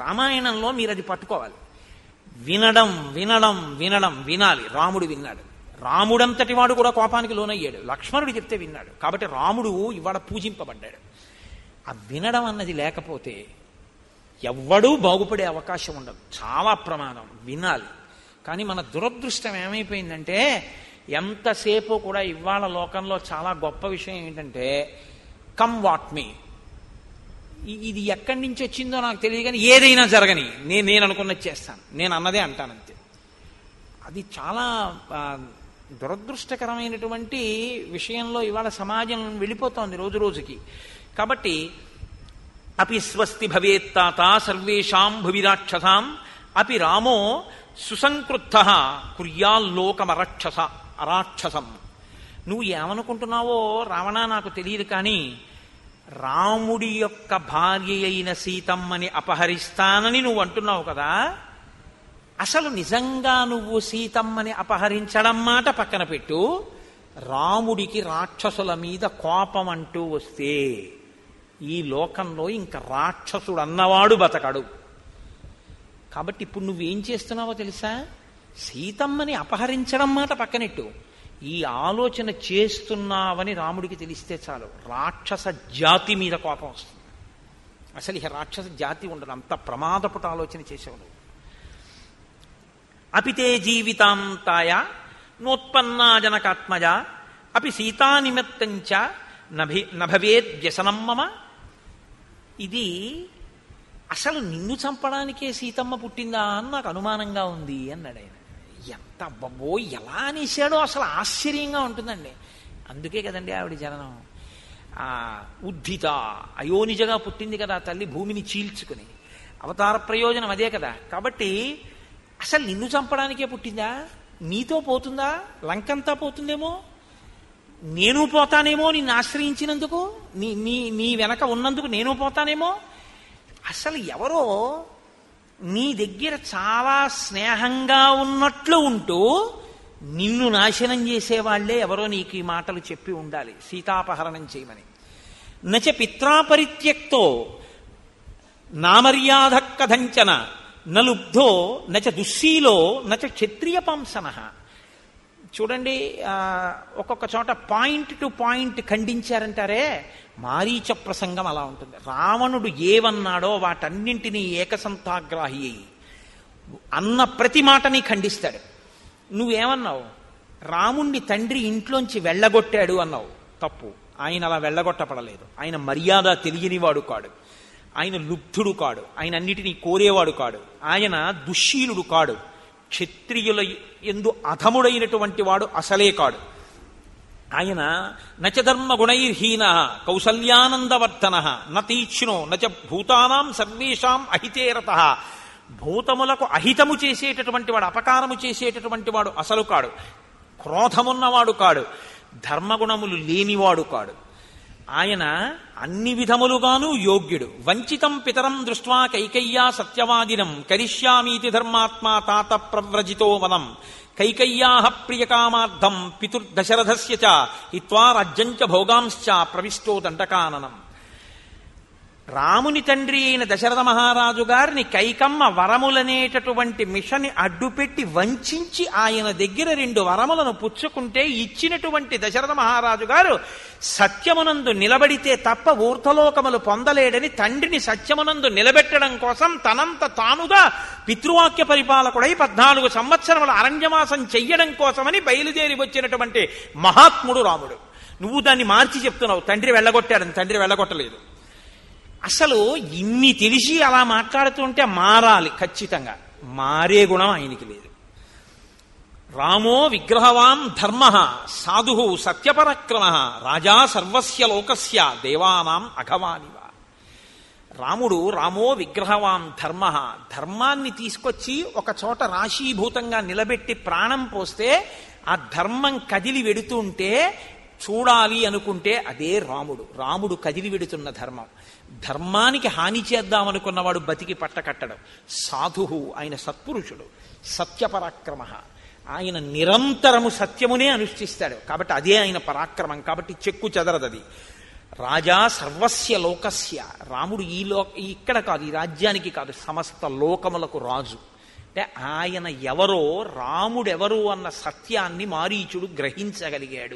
Speaker 1: రామాయణంలో మీరు అది పట్టుకోవాలి వినడం వినడం వినడం వినాలి రాముడు విన్నాడు రాముడంతటి వాడు కూడా కోపానికి లోనయ్యాడు లక్ష్మణుడు చెప్తే విన్నాడు కాబట్టి రాముడు ఇవాళ పూజింపబడ్డాడు ఆ వినడం అన్నది లేకపోతే ఎవ్వడూ బాగుపడే అవకాశం ఉండదు చాలా ప్రమాదం వినాలి కానీ మన దురదృష్టం ఏమైపోయిందంటే ఎంతసేపు కూడా ఇవాళ లోకంలో చాలా గొప్ప విషయం ఏంటంటే కమ్ వాట్ మీ ఇది ఎక్కడి నుంచి వచ్చిందో నాకు తెలియదు కానీ ఏదైనా జరగని నేను నేను అనుకున్నది చేస్తాను నేను అన్నదే అంటానంతే అది చాలా ఆ, దురదృష్టకరమైనటువంటి విషయంలో ఇవాళ సమాజం వెళ్ళిపోతోంది రోజు రోజుకి కాబట్టి అపి స్వస్తి భవేత్తాత సర్వేషాం భువిరాక్షసాం అపి రామో సుసంకృద్ధ కుర్యాల్లోకమరక్షస అరాక్షసం నువ్వు ఏమనుకుంటున్నావో రావణ నాకు తెలియదు కానీ రాముడి యొక్క భార్య అయిన సీతమ్మని అపహరిస్తానని నువ్వు అంటున్నావు కదా అసలు నిజంగా నువ్వు సీతమ్మని అపహరించడం మాట పక్కన పెట్టు రాముడికి రాక్షసుల మీద కోపం అంటూ వస్తే ఈ లోకంలో ఇంకా రాక్షసుడు అన్నవాడు బతకడు కాబట్టి ఇప్పుడు నువ్వేం చేస్తున్నావో తెలుసా సీతమ్మని అపహరించడం మాట పక్కనెట్టు ఈ ఆలోచన చేస్తున్నావని రాముడికి తెలిస్తే చాలు రాక్షస జాతి మీద కోపం వస్తుంది అసలు ఇక రాక్షస జాతి ఉండదు అంత ప్రమాదపుట ఆలోచన చేసేవు నువ్వు అపితే జీవితాంతాయ నోత్పన్నా జనకాత్మజ అపి సీతానిమిత్తంచ నభి నభవేద్ వ్యసనం మమ ఇది అసలు నిన్ను చంపడానికే సీతమ్మ పుట్టిందా అని నాకు అనుమానంగా ఉంది అన్నాడు ఆయన ఎంత అబ్బబ్బో ఎలా అనేసాడో అసలు ఆశ్చర్యంగా ఉంటుందండి అందుకే కదండి ఆవిడ జననం ఆ ఉద్ధిత అయోనిజగా పుట్టింది కదా ఆ తల్లి భూమిని చీల్చుకుని అవతార ప్రయోజనం అదే కదా కాబట్టి అసలు నిన్ను చంపడానికే పుట్టిందా నీతో పోతుందా లంకంతా పోతుందేమో నేను పోతానేమో నిన్ను ఆశ్రయించినందుకు నీ నీ నీ వెనక ఉన్నందుకు నేను పోతానేమో అసలు ఎవరో నీ దగ్గర చాలా స్నేహంగా ఉన్నట్లు ఉంటూ నిన్ను నాశనం చేసేవాళ్లే ఎవరో నీకు ఈ మాటలు చెప్పి ఉండాలి సీతాపహరణం చేయమని నచ పిత్రాపరిత్యక్తో నామర్యాద కథంచన నలుబ్ధో నచ దుశ్శీలో నచ క్షత్రియ పంసన చూడండి ఆ, ఒక్కొక్క చోట పాయింట్ టు పాయింట్ ఖండించారంటారే మారీచ ప్రసంగం అలా ఉంటుంది రావణుడు ఏవన్నాడో వాటన్నింటినీ ఏకసంతాగ్రాహి అయి అన్న ప్రతి మాటని ఖండిస్తాడు నువ్వేమన్నావు రాముణ్ణి తండ్రి ఇంట్లోంచి వెళ్ళగొట్టాడు అన్నావు తప్పు ఆయన అలా వెళ్ళగొట్టపడలేదు ఆయన మర్యాద తెలియనివాడు కాడు ఆయన లుబ్ధుడు కాడు ఆయన అన్నిటినీ కోరేవాడు కాడు ఆయన దుశ్శీలుడు కాడు క్షత్రియుల ఎందు అధముడైనటువంటి వాడు అసలే కాడు ఆయన నచధర్మ గుణైర్హీన కౌసల్యానందవర్ధన నతీక్ష్ణో నచ భూతానాం సర్వేషాం అహితేరత భూతములకు అహితము చేసేటటువంటి వాడు అపకారము చేసేటటువంటి వాడు అసలు కాడు క్రోధమున్నవాడు కాడు ధర్మగుణములు లేనివాడు కాడు ఆయన అన్ని విధములుగాను యోగ్యుడు వంచితం పితరం దృష్ట్వా కైకయ్యా సత్యవాదినం కరిష్యామీతి ధర్మాత్మా తాత ప్రవ్రజితో వనం కైకయ్యా ప్రియకామార్థం పితుర్దశరథస్య చ హిత్వా రాజ్యంచ భోగాంశ్చ ప్రవిష్టో దండకాననం రాముని తండ్రి అయిన దశరథ మహారాజు గారిని కైకమ్మ వరములనేటటువంటి మిషని అడ్డుపెట్టి వంచించి ఆయన దగ్గర రెండు వరములను పుచ్చుకుంటే ఇచ్చినటువంటి దశరథ మహారాజు గారు సత్యమునందు నిలబడితే తప్ప ఊర్ధలోకములు పొందలేడని తండ్రిని సత్యమునందు నిలబెట్టడం కోసం తనంత తానుగా పితృవాక్య పరిపాలకుడై పద్నాలుగు సంవత్సరముల అరణ్యవాసం చెయ్యడం కోసమని బయలుదేరి వచ్చినటువంటి మహాత్ముడు రాముడు నువ్వు దాన్ని మార్చి చెప్తున్నావు తండ్రి వెళ్ళగొట్టాడని తండ్రి వెళ్ళగొట్టలేదు అసలు ఇన్ని తెలిసి అలా మాట్లాడుతుంటే మారాలి ఖచ్చితంగా మారే గుణం ఆయనకి లేదు రామో విగ్రహవాన్ ధర్మ సాధు సత్యపరక్రమ రాజా సర్వస్య లోకస్య దేవానాం అఘవానివ రాముడు రామో విగ్రహవాన్ ధర్మ ధర్మాన్ని తీసుకొచ్చి ఒక చోట రాశీభూతంగా నిలబెట్టి ప్రాణం పోస్తే ఆ ధర్మం కదిలి వెడుతుంటే చూడాలి అనుకుంటే అదే రాముడు రాముడు కదిలి వెడుతున్న ధర్మం ధర్మానికి హాని చేద్దామనుకున్నవాడు బతికి పట్టకట్టడం సాధువు ఆయన సత్పురుషుడు సత్యపరాక్రమ ఆయన నిరంతరము సత్యమునే అనుష్ఠిస్తాడు కాబట్టి అదే ఆయన పరాక్రమం కాబట్టి చెక్కు చెదరదది రాజా సర్వస్య లోకస్య రాముడు ఈ లో ఇక్కడ కాదు ఈ రాజ్యానికి కాదు సమస్త లోకములకు రాజు అంటే ఆయన ఎవరో రాముడెవరు అన్న సత్యాన్ని మారీచుడు గ్రహించగలిగాడు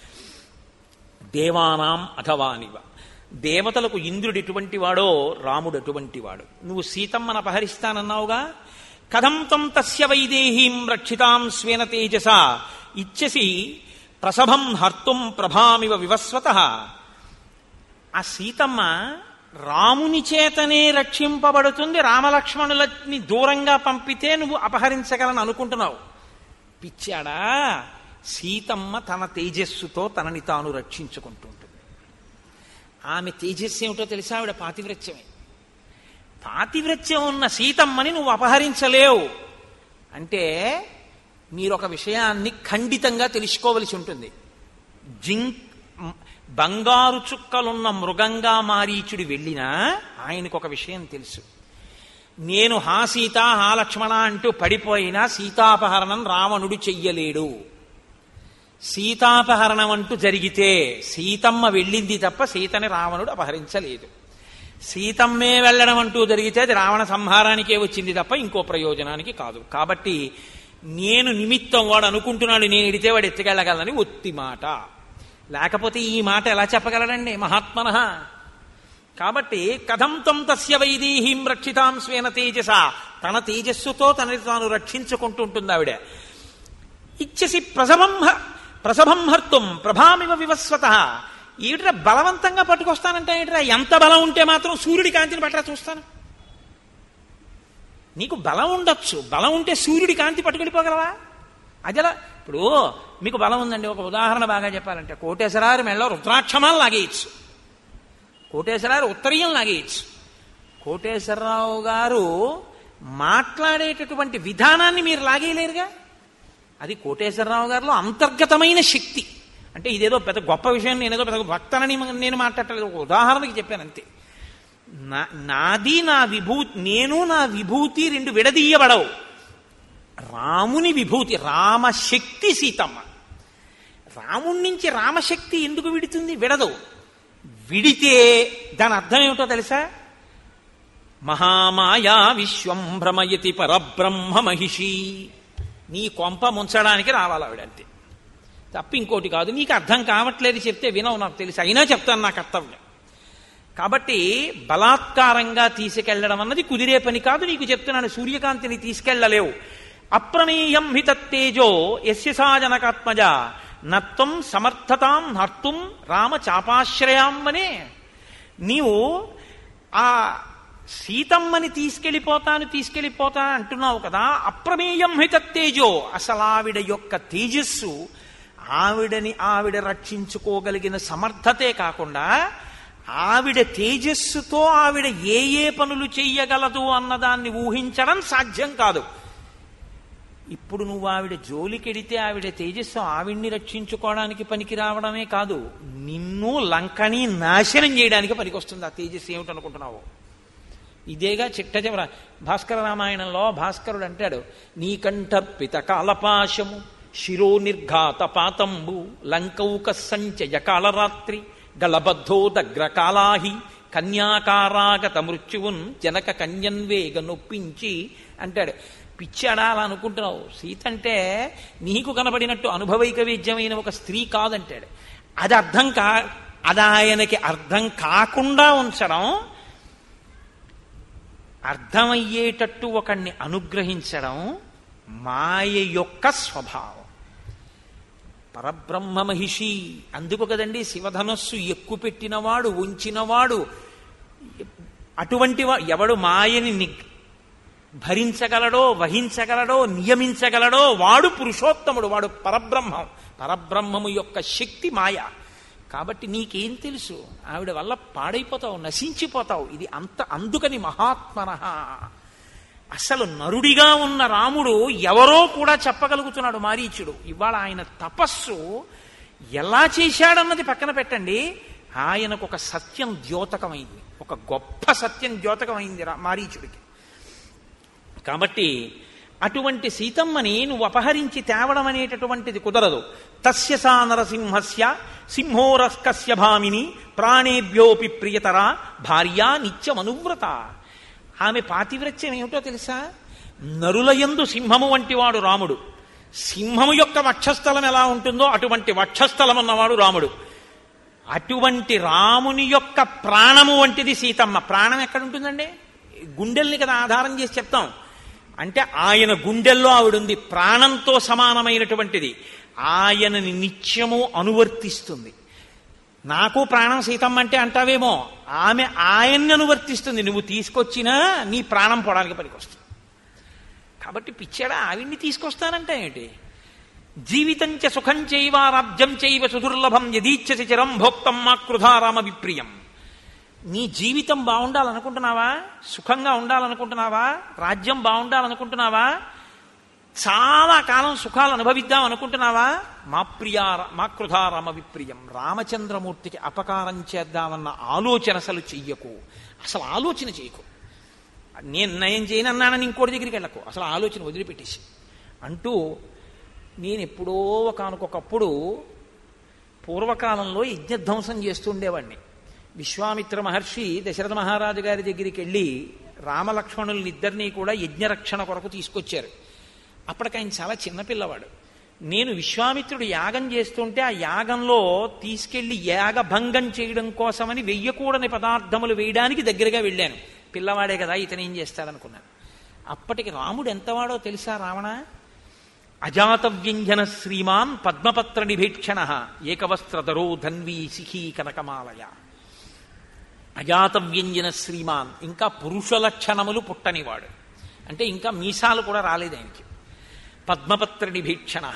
Speaker 1: దేవానాం అథవానివ దేవతలకు ఇంద్రుడు ఎటువంటి వాడో రాముడు అటువంటి వాడు నువ్వు సీతమ్మను అపహరిస్తానన్నావుగా కథం తం తస్య వైదేహీం రక్షితాం స్వేన తేజస ఇచ్చసి ప్రసభం హర్తుం ప్రభామివ వివస్వత ఆ సీతమ్మ రాముని చేతనే రక్షింపబడుతుంది రామలక్ష్మణులని దూరంగా పంపితే నువ్వు అపహరించగలని అనుకుంటున్నావు పిచ్చాడా సీతమ్మ తన తేజస్సుతో తనని తాను రక్షించుకుంటుంటుంది ఆమె తేజస్సు ఏమిటో తెలుసా ఆవిడ పాతివ్రత్యమే పాతివ్రత్యం ఉన్న సీతమ్మని నువ్వు అపహరించలేవు అంటే మీరు ఒక విషయాన్ని ఖండితంగా తెలుసుకోవలసి ఉంటుంది జింక్ బంగారు చుక్కలున్న మృగంగా మారీచుడు వెళ్ళినా ఆయనకు ఒక విషయం తెలుసు నేను హా సీత హా లక్ష్మణ అంటూ పడిపోయినా సీతాపహరణం రావణుడు చెయ్యలేడు సీతాపహరణం అంటూ జరిగితే సీతమ్మ వెళ్ళింది తప్ప సీతని రావణుడు అపహరించలేదు సీతమ్మే వెళ్ళడం అంటూ జరిగితే అది రావణ సంహారానికే వచ్చింది తప్ప ఇంకో ప్రయోజనానికి కాదు కాబట్టి నేను నిమిత్తం వాడు అనుకుంటున్నాడు నేను ఎడితే వాడు ఎత్తుకెళ్ళగలని ఒత్తి మాట లేకపోతే ఈ మాట ఎలా చెప్పగలడండి మహాత్మన కాబట్టి కథం తం తస్య వైదేహీం రక్షితాం స్వేన తేజస తన తేజస్సుతో తనని తాను రక్షించుకుంటుంటుంది ఆవిడ ఇచ్చసి ప్రసభం ప్రసభం హర్తుం ప్రభామివ వివస్వత ఏమిట్రా బలవంతంగా పట్టుకొస్తానంటే ఏమిట్రా ఎంత బలం ఉంటే మాత్రం సూర్యుడి కాంతిని పట్టరా చూస్తాను నీకు బలం ఉండొచ్చు బలం ఉంటే సూర్యుడి కాంతి పట్టుకెళ్ళిపోగలవా అదిలా ఇప్పుడు మీకు బలం ఉందండి ఒక ఉదాహరణ బాగా చెప్పాలంటే కోటేశ్వరారు మెళ్ళలో రుద్రాక్షమాలు లాగేయచ్చు కోటేశ్వరారు ఉత్తరీయం లాగేయచ్చు కోటేశ్వరరావు గారు మాట్లాడేటటువంటి విధానాన్ని మీరు లాగేయలేరుగా అది కోటేశ్వరరావు గారిలో అంతర్గతమైన శక్తి అంటే ఇదేదో పెద్ద గొప్ప విషయం నేనేదో పెద్ద భక్తనని నేను మాట్లాడలేదు ఒక ఉదాహరణకి చెప్పాను అంతే నా నాది నా విభూతి నేను నా విభూతి రెండు విడదీయబడవు రాముని విభూతి రామశక్తి సీతమ్మ రాముడి నుంచి రామశక్తి ఎందుకు విడుతుంది విడదు విడితే దాని అర్థం ఏమిటో తెలుసా మహామాయా విశ్వం భ్రమయతి పరబ్రహ్మ మహిషి నీ కొంప ముంచడానికి రావాలి ఆవిడ అంతే తప్ప ఇంకోటి కాదు నీకు అర్థం కావట్లేదు చెప్తే వినవు నాకు తెలుసు అయినా చెప్తాను నా కర్తవ్యం కాబట్టి బలాత్కారంగా తీసుకెళ్లడం అన్నది కుదిరే పని కాదు నీకు చెప్తున్నాను సూర్యకాంతిని తీసుకెళ్లలేవు అప్రమేయం హి తత్తేజో యస్య సాజనకాత్మజ నత్వం సమర్థతాం హర్తుం రామ చాపాశ్రయామ్మనే నీవు ఆ సీతమ్మని తీసుకెళ్ళిపోతాను తీసుకెళ్ళిపోతా అంటున్నావు కదా అప్రమేయం హి తత్తేజో అసలు ఆవిడ యొక్క తేజస్సు ఆవిడని ఆవిడ రక్షించుకోగలిగిన సమర్థతే కాకుండా ఆవిడ తేజస్సుతో ఆవిడ ఏ ఏ పనులు చెయ్యగలదు అన్నదాన్ని ఊహించడం సాధ్యం కాదు ఇప్పుడు నువ్వు ఆవిడ జోలికెడితే ఆవిడ తేజస్సు ఆవిడ్ని రక్షించుకోవడానికి పనికి రావడమే కాదు నిన్ను లంకని నాశనం చేయడానికి పనికొస్తుంది ఆ తేజస్సు ఏమిటనుకుంటున్నావు ఇదేగా చిట్ట చివర భాస్కర రామాయణంలో భాస్కరుడు అంటాడు నీకంఠర్పిత కాలపాశము శిరో నిర్ఘాత పాతంబు లంకౌక సంచయ కాళరాత్రి గళబద్ధోదగ్రకాలాహి కన్యాకారాగత మృత్యువున్ జనక కన్యన్వేగ నొప్పించి అంటాడు పిచ్చాడా అలా అనుకుంటున్నావు సీత అంటే నీకు కనబడినట్టు అనుభవైక వేద్యమైన ఒక స్త్రీ కాదంటాడు అది అర్థం కా అది ఆయనకి అర్థం కాకుండా ఉంచడం అర్థమయ్యేటట్టు ఒకణ్ణి అనుగ్రహించడం మాయ యొక్క స్వభావం పరబ్రహ్మ మహిషి అందుకు కదండి శివధనస్సు ఎక్కు పెట్టినవాడు ఉంచినవాడు అటువంటి వా ఎవడు మాయని ని భరించగలడో వహించగలడో నియమించగలడో వాడు పురుషోత్తముడు వాడు పరబ్రహ్మం పరబ్రహ్మము యొక్క శక్తి మాయ కాబట్టి నీకేం తెలుసు ఆవిడ వల్ల పాడైపోతావు నశించిపోతావు ఇది అంత అందుకని మహాత్మన అసలు నరుడిగా ఉన్న రాముడు ఎవరో కూడా చెప్పగలుగుతున్నాడు మారీచుడు ఇవాళ ఆయన తపస్సు ఎలా చేశాడన్నది పక్కన పెట్టండి ఆయనకు ఒక సత్యం ద్యోతకమైంది ఒక గొప్ప సత్యం ద్యోతకమైంది రా- మారీచుడికి కాబట్టి అటువంటి సీతమ్మని నువ్వు అపహరించి తేవడం అనేటటువంటిది కుదరదు తస్య సా నరసింహస్య సింహోరస్కస్య భామిని ప్రాణేభ్యోపి ప్రియతర భార్యా నిత్యమనువ్రత ఆమె పాతివ్రత్యం ఏమిటో తెలుసా
Speaker 2: నరులయందు సింహము వంటి వాడు రాముడు సింహము యొక్క వక్షస్థలం ఎలా ఉంటుందో అటువంటి వక్షస్థలం అన్నవాడు రాముడు అటువంటి రాముని యొక్క ప్రాణము వంటిది సీతమ్మ ప్రాణం ఎక్కడ ఉంటుందండి గుండెల్ని కదా ఆధారం చేసి చెప్తాం అంటే ఆయన గుండెల్లో ఆవిడుంది ప్రాణంతో సమానమైనటువంటిది ఆయనని నిత్యము అనువర్తిస్తుంది నాకు ప్రాణం సీతమ్మ అంటే అంటావేమో ఆమె ఆయన్ని అనువర్తిస్తుంది నువ్వు తీసుకొచ్చినా నీ ప్రాణం పొడానికి పనికొస్తుంది కాబట్టి పిచ్చాడా ఆవిడ్ని తీసుకొస్తానంటే ఏంటి జీవితం చ సుఖం చైవ రాజ్యం చైవ సుదుర్లభం యదీచ్ఛసి చిరం భోక్తం మా కృధారామ విప్రియం నీ జీవితం బాగుండాలనుకుంటున్నావా సుఖంగా ఉండాలనుకుంటున్నావా రాజ్యం బాగుండాలనుకుంటున్నావా చాలా కాలం సుఖాలు అనుభవిద్దాం అనుకుంటున్నావా మా ప్రియా మా కృధారామ విప్రియం రామచంద్రమూర్తికి అపకారం చేద్దామన్న ఆలోచన అసలు చెయ్యకు అసలు ఆలోచన చేయకు నేను నయం చేయనన్నానని ఇంకోటి దగ్గరికి వెళ్ళకు అసలు ఆలోచన వదిలిపెట్టేసి అంటూ నేను ఎప్పుడో ఒకనకొకప్పుడు పూర్వకాలంలో యజ్ఞధ్వంసం చేస్తుండేవాడిని విశ్వామిత్ర మహర్షి దశరథ మహారాజు గారి దగ్గరికి వెళ్ళి రామలక్ష్మణుల్ని ఇద్దరినీ కూడా యజ్ఞరక్షణ కొరకు తీసుకొచ్చారు అప్పటికి ఆయన చాలా చిన్నపిల్లవాడు నేను విశ్వామిత్రుడు యాగం చేస్తుంటే ఆ యాగంలో తీసుకెళ్లి యాగభంగం చేయడం కోసమని వెయ్యకూడని పదార్థములు వేయడానికి దగ్గరగా వెళ్ళాను పిల్లవాడే కదా ఇతను ఏం చేస్తాడనుకున్నాను అప్పటికి రాముడు ఎంతవాడో తెలుసా రావణ అజాతవ్యంజన శ్రీమాన్ పద్మపత్ర నిభీక్షణ ఏకవస్త్రధరో ధన్వీ శిఖీ కనకమాలయ అజాతవ్యంజన శ్రీమాన్ ఇంకా పురుష లక్షణములు పుట్టనివాడు అంటే ఇంకా మీసాలు కూడా రాలేదు ఆయనకి పద్మపత్ర నిభీక్షణ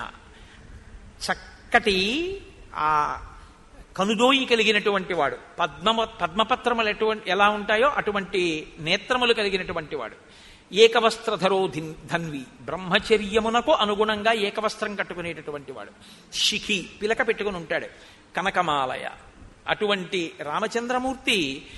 Speaker 2: చక్కటి ఆ కనుదోయి కలిగినటువంటి వాడు పద్మ పద్మపత్రములు ఎటువంటి ఎలా ఉంటాయో అటువంటి నేత్రములు కలిగినటువంటి వాడు ఏకవస్త్రధరో ధిన్ ధన్వి బ్రహ్మచర్యమునకు అనుగుణంగా ఏకవస్త్రం కట్టుకునేటటువంటి వాడు శిఖి పిలక పెట్టుకుని ఉంటాడు కనకమాలయ అటువంటి రామచంద్రమూర్తి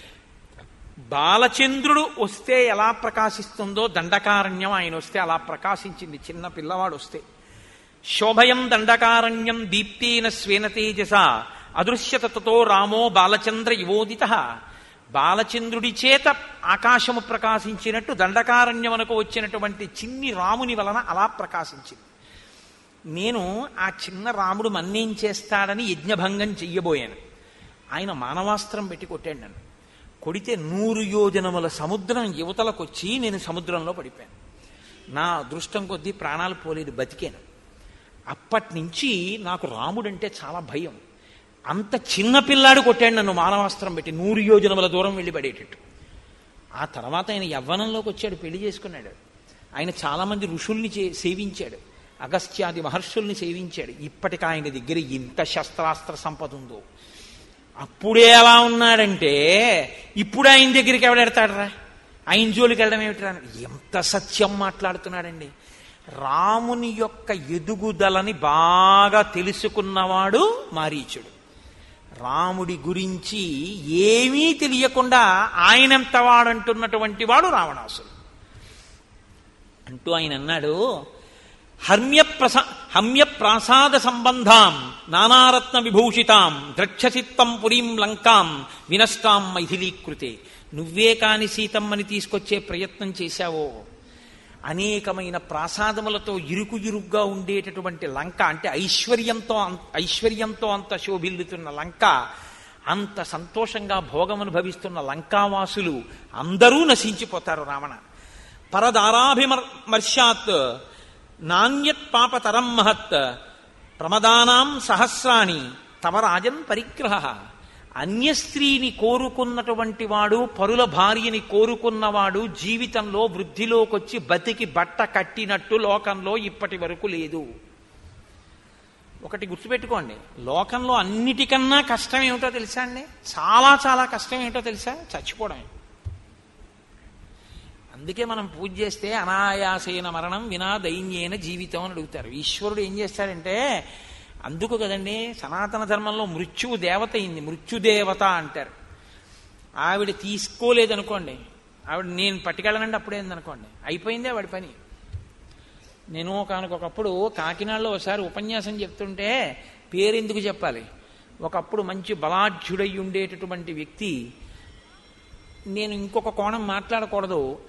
Speaker 2: బాలచంద్రుడు వస్తే ఎలా ప్రకాశిస్తుందో దండకారణ్యం ఆయన వస్తే అలా ప్రకాశించింది చిన్న పిల్లవాడు వస్తే శోభయం దండకారణ్యం దీప్తేన స్వేన తేజస అదృశ్యతతో రామో బాలచంద్ర యువోదిత బాలచంద్రుడి చేత ఆకాశము ప్రకాశించినట్టు దండకారణ్యమునకు వచ్చినటువంటి చిన్ని రాముని వలన అలా ప్రకాశించింది నేను ఆ చిన్న రాముడు మన్నేం చేస్తాడని యజ్ఞభంగం చెయ్యబోయాను ఆయన మానవాస్త్రం పెట్టి కొట్టాడు నన్ను కొడితే నూరు యోజనముల సముద్రం యువతలకొచ్చి నేను సముద్రంలో పడిపోయాను నా అదృష్టం కొద్దీ ప్రాణాలు పోలేదు బతికాను అప్పటి నుంచి నాకు రాముడంటే చాలా భయం అంత చిన్న పిల్లాడు కొట్టాడు నన్ను మానవాస్త్రం పెట్టి నూరు యోజనముల దూరం వెళ్ళి పడేటట్టు ఆ తర్వాత ఆయన యవ్వనంలోకి వచ్చాడు పెళ్లి చేసుకున్నాడు ఆయన చాలామంది ఋషుల్ని చే- సేవించాడు అగస్త్యాది మహర్షుల్ని సేవించాడు ఇప్పటికి ఆయన దగ్గర ఇంత శస్త్రాస్త్ర సంపద ఉందో అప్పుడే ఎలా ఉన్నాడంటే ఇప్పుడు ఆయన దగ్గరికి ఎవడెడతాడరా ఆయన జోలికి వెళ్ళడం ఏమిటిరా ఎంత సత్యం మాట్లాడుతున్నాడండి రాముని యొక్క ఎదుగుదలని బాగా తెలుసుకున్నవాడు మారీచుడు రాముడి గురించి ఏమీ తెలియకుండా ఆయనంత వాడంటున్నటువంటి వాడు రావణాసుడు అంటూ ఆయన అన్నాడు హర్మ్య ప్రస హమ్య ప్రాసాద సంబంధాం నానారత్న విభూషితాం ద్రక్షసిత్తం పురీం లంకాం వినష్టాం మైథిలీకృతే నువ్వే కాని సీతమ్మని తీసుకొచ్చే ప్రయత్నం చేశావో అనేకమైన ప్రాసాదములతో ఇరుకు ఇరుగ్గా ఉండేటటువంటి లంక అంటే ఐశ్వర్యంతో అం- ఐశ్వర్యంతో అంత శోభిల్లుతున్న లంక అంత సంతోషంగా భోగమనుభవిస్తున్న లంకావాసులు అందరూ నశించిపోతారు రావణ పరదారాభిమర్శాత్ నాణ్యత్ పాపతరం మహత్ ప్రమదానాం సహస్రాణి తవ రాజన్ పరిగ్రహ అన్య స్త్రీని కోరుకున్నటువంటి వాడు పరుల భార్యని కోరుకున్నవాడు జీవితంలో వృద్ధిలోకొచ్చి బతికి బట్ట కట్టినట్టు లోకంలో ఇప్పటి వరకు లేదు ఒకటి గుర్తుపెట్టుకోండి లోకంలో అన్నిటికన్నా కష్టం ఏమిటో తెలుసా అండి చాలా చాలా కష్టం ఏమిటో తెలుసా చచ్చిపోవడమే అందుకే మనం పూజ చేస్తే అనాయాసైన మరణం వినా దైన్యేన జీవితం అని అడుగుతారు ఈశ్వరుడు ఏం చేస్తాడంటే అందుకు కదండి సనాతన ధర్మంలో మృత్యువు దేవత అయింది మృత్యుదేవత అంటారు ఆవిడ తీసుకోలేదనుకోండి ఆవిడ నేను పట్టుకెళ్ళనండి అప్పుడేందనుకోండి అయిపోయిందే వాడి పని నేను ఒకనకొకప్పుడు కాకినాడలో ఒకసారి ఉపన్యాసం చెప్తుంటే పేరెందుకు చెప్పాలి ఒకప్పుడు మంచి బలాఢ్యుడై ఉండేటటువంటి వ్యక్తి నేను ఇంకొక కోణం మాట్లాడకూడదు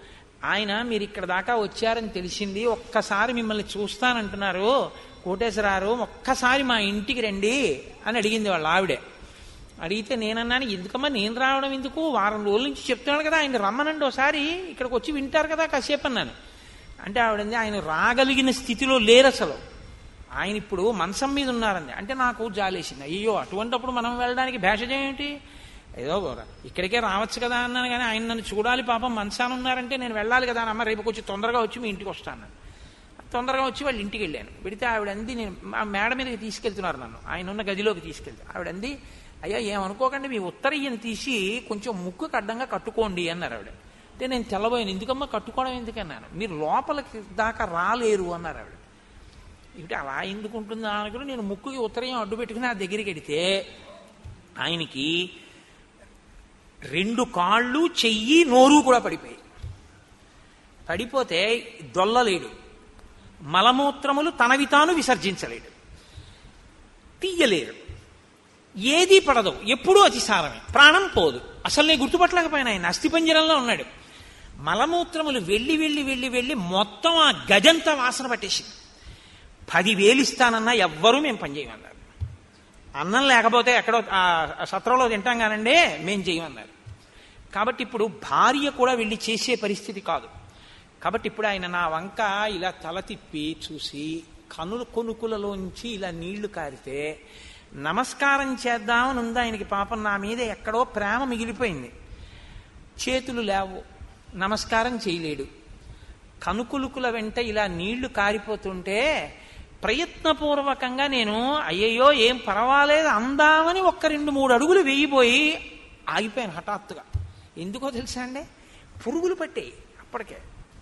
Speaker 1: ఆయన మీరు ఇక్కడ దాకా వచ్చారని తెలిసింది ఒక్కసారి మిమ్మల్ని చూస్తానంటున్నారు కోటేశ్వరారు ఒక్కసారి మా ఇంటికి రండి అని అడిగింది వాళ్ళ ఆవిడే అడిగితే నేనన్నాను ఎందుకమ్మా నేను రావడం ఎందుకు వారం రోజుల నుంచి చెప్తున్నాడు కదా ఆయన రమ్మనండి ఒకసారి ఇక్కడికి వచ్చి వింటారు కదా కాసేపు అన్నాను అంటే ఆవిడంది ఆయన రాగలిగిన స్థితిలో లేరు అసలు ఆయన ఇప్పుడు మంచం మీద ఉన్నారండి అంటే నాకు జాలేసింది అయ్యో అటువంటప్పుడు మనం వెళ్ళడానికి భేషజం ఏంటి ఏదో ఇక్కడికే రావచ్చు కదా అన్నాను కానీ ఆయన నన్ను చూడాలి పాపం మంచాన ఉన్నారంటే నేను వెళ్ళాలి కదా అమ్మ రేపు కొంచెం తొందరగా వచ్చి మీ ఇంటికి వస్తాను తొందరగా వచ్చి వాళ్ళ ఇంటికి వెళ్ళాను పెడితే ఆవిడంది నేను మా మేడ మీదకి తీసుకెళ్తున్నారు నన్ను ఆయన ఉన్న గదిలోకి తీసుకెళ్తే ఆవిడంది అయ్యా ఏమనుకోకండి మీ ఉత్తరీయం తీసి కొంచెం ముక్కు అడ్డంగా కట్టుకోండి అన్నారు ఆవిడ అంటే నేను తెల్లబోయాను ఎందుకమ్మా కట్టుకోవడం ఎందుకన్నాను మీరు లోపలికి దాకా రాలేరు అన్నారు ఆవిడ ఇటు అలా ఎందుకు ఉంటుందా అనుకుని నేను ముక్కుకి ఉత్తరయం అడ్డు పెట్టుకుని ఆ దగ్గరికి వెడితే ఆయనకి రెండు కాళ్ళు చెయ్యి నోరు కూడా పడిపోయాయి పడిపోతే దొల్లలేడు మలమూత్రములు తనవి తాను విసర్జించలేడు తీయలేరు ఏదీ పడదు ఎప్పుడూ అతిసారమే ప్రాణం పోదు అసలు నేను గుర్తుపట్టలేకపోయినా ఆయన అస్థిపంజరంలో ఉన్నాడు మలమూత్రములు వెళ్ళి వెళ్ళి వెళ్ళి వెళ్ళి మొత్తం ఆ గజంతా వాసన పట్టేసింది పదివేలు ఇస్తానన్నా ఎవ్వరూ మేము పనిచేయమన్నారు అన్నం లేకపోతే ఎక్కడో ఆ సత్రంలో తింటాం కానండి మేం చేయమన్నారు కాబట్టి ఇప్పుడు భార్య కూడా వెళ్ళి చేసే పరిస్థితి కాదు కాబట్టి ఇప్పుడు ఆయన నా వంక ఇలా తల తిప్పి చూసి కనులు కొనుకులలోంచి ఇలా నీళ్లు కారితే నమస్కారం చేద్దామని ఉంది ఆయనకి పాపం నా మీద ఎక్కడో ప్రేమ మిగిలిపోయింది చేతులు లేవు నమస్కారం చేయలేడు కనుకులుకుల వెంట ఇలా నీళ్లు కారిపోతుంటే ప్రయత్నపూర్వకంగా నేను అయ్యయ్యో ఏం పర్వాలేదు అందామని ఒక్క రెండు మూడు అడుగులు వేయిపోయి ఆగిపోయాను హఠాత్తుగా ఎందుకో తెలుసా అండి పురుగులు పట్టాయి అప్పటికే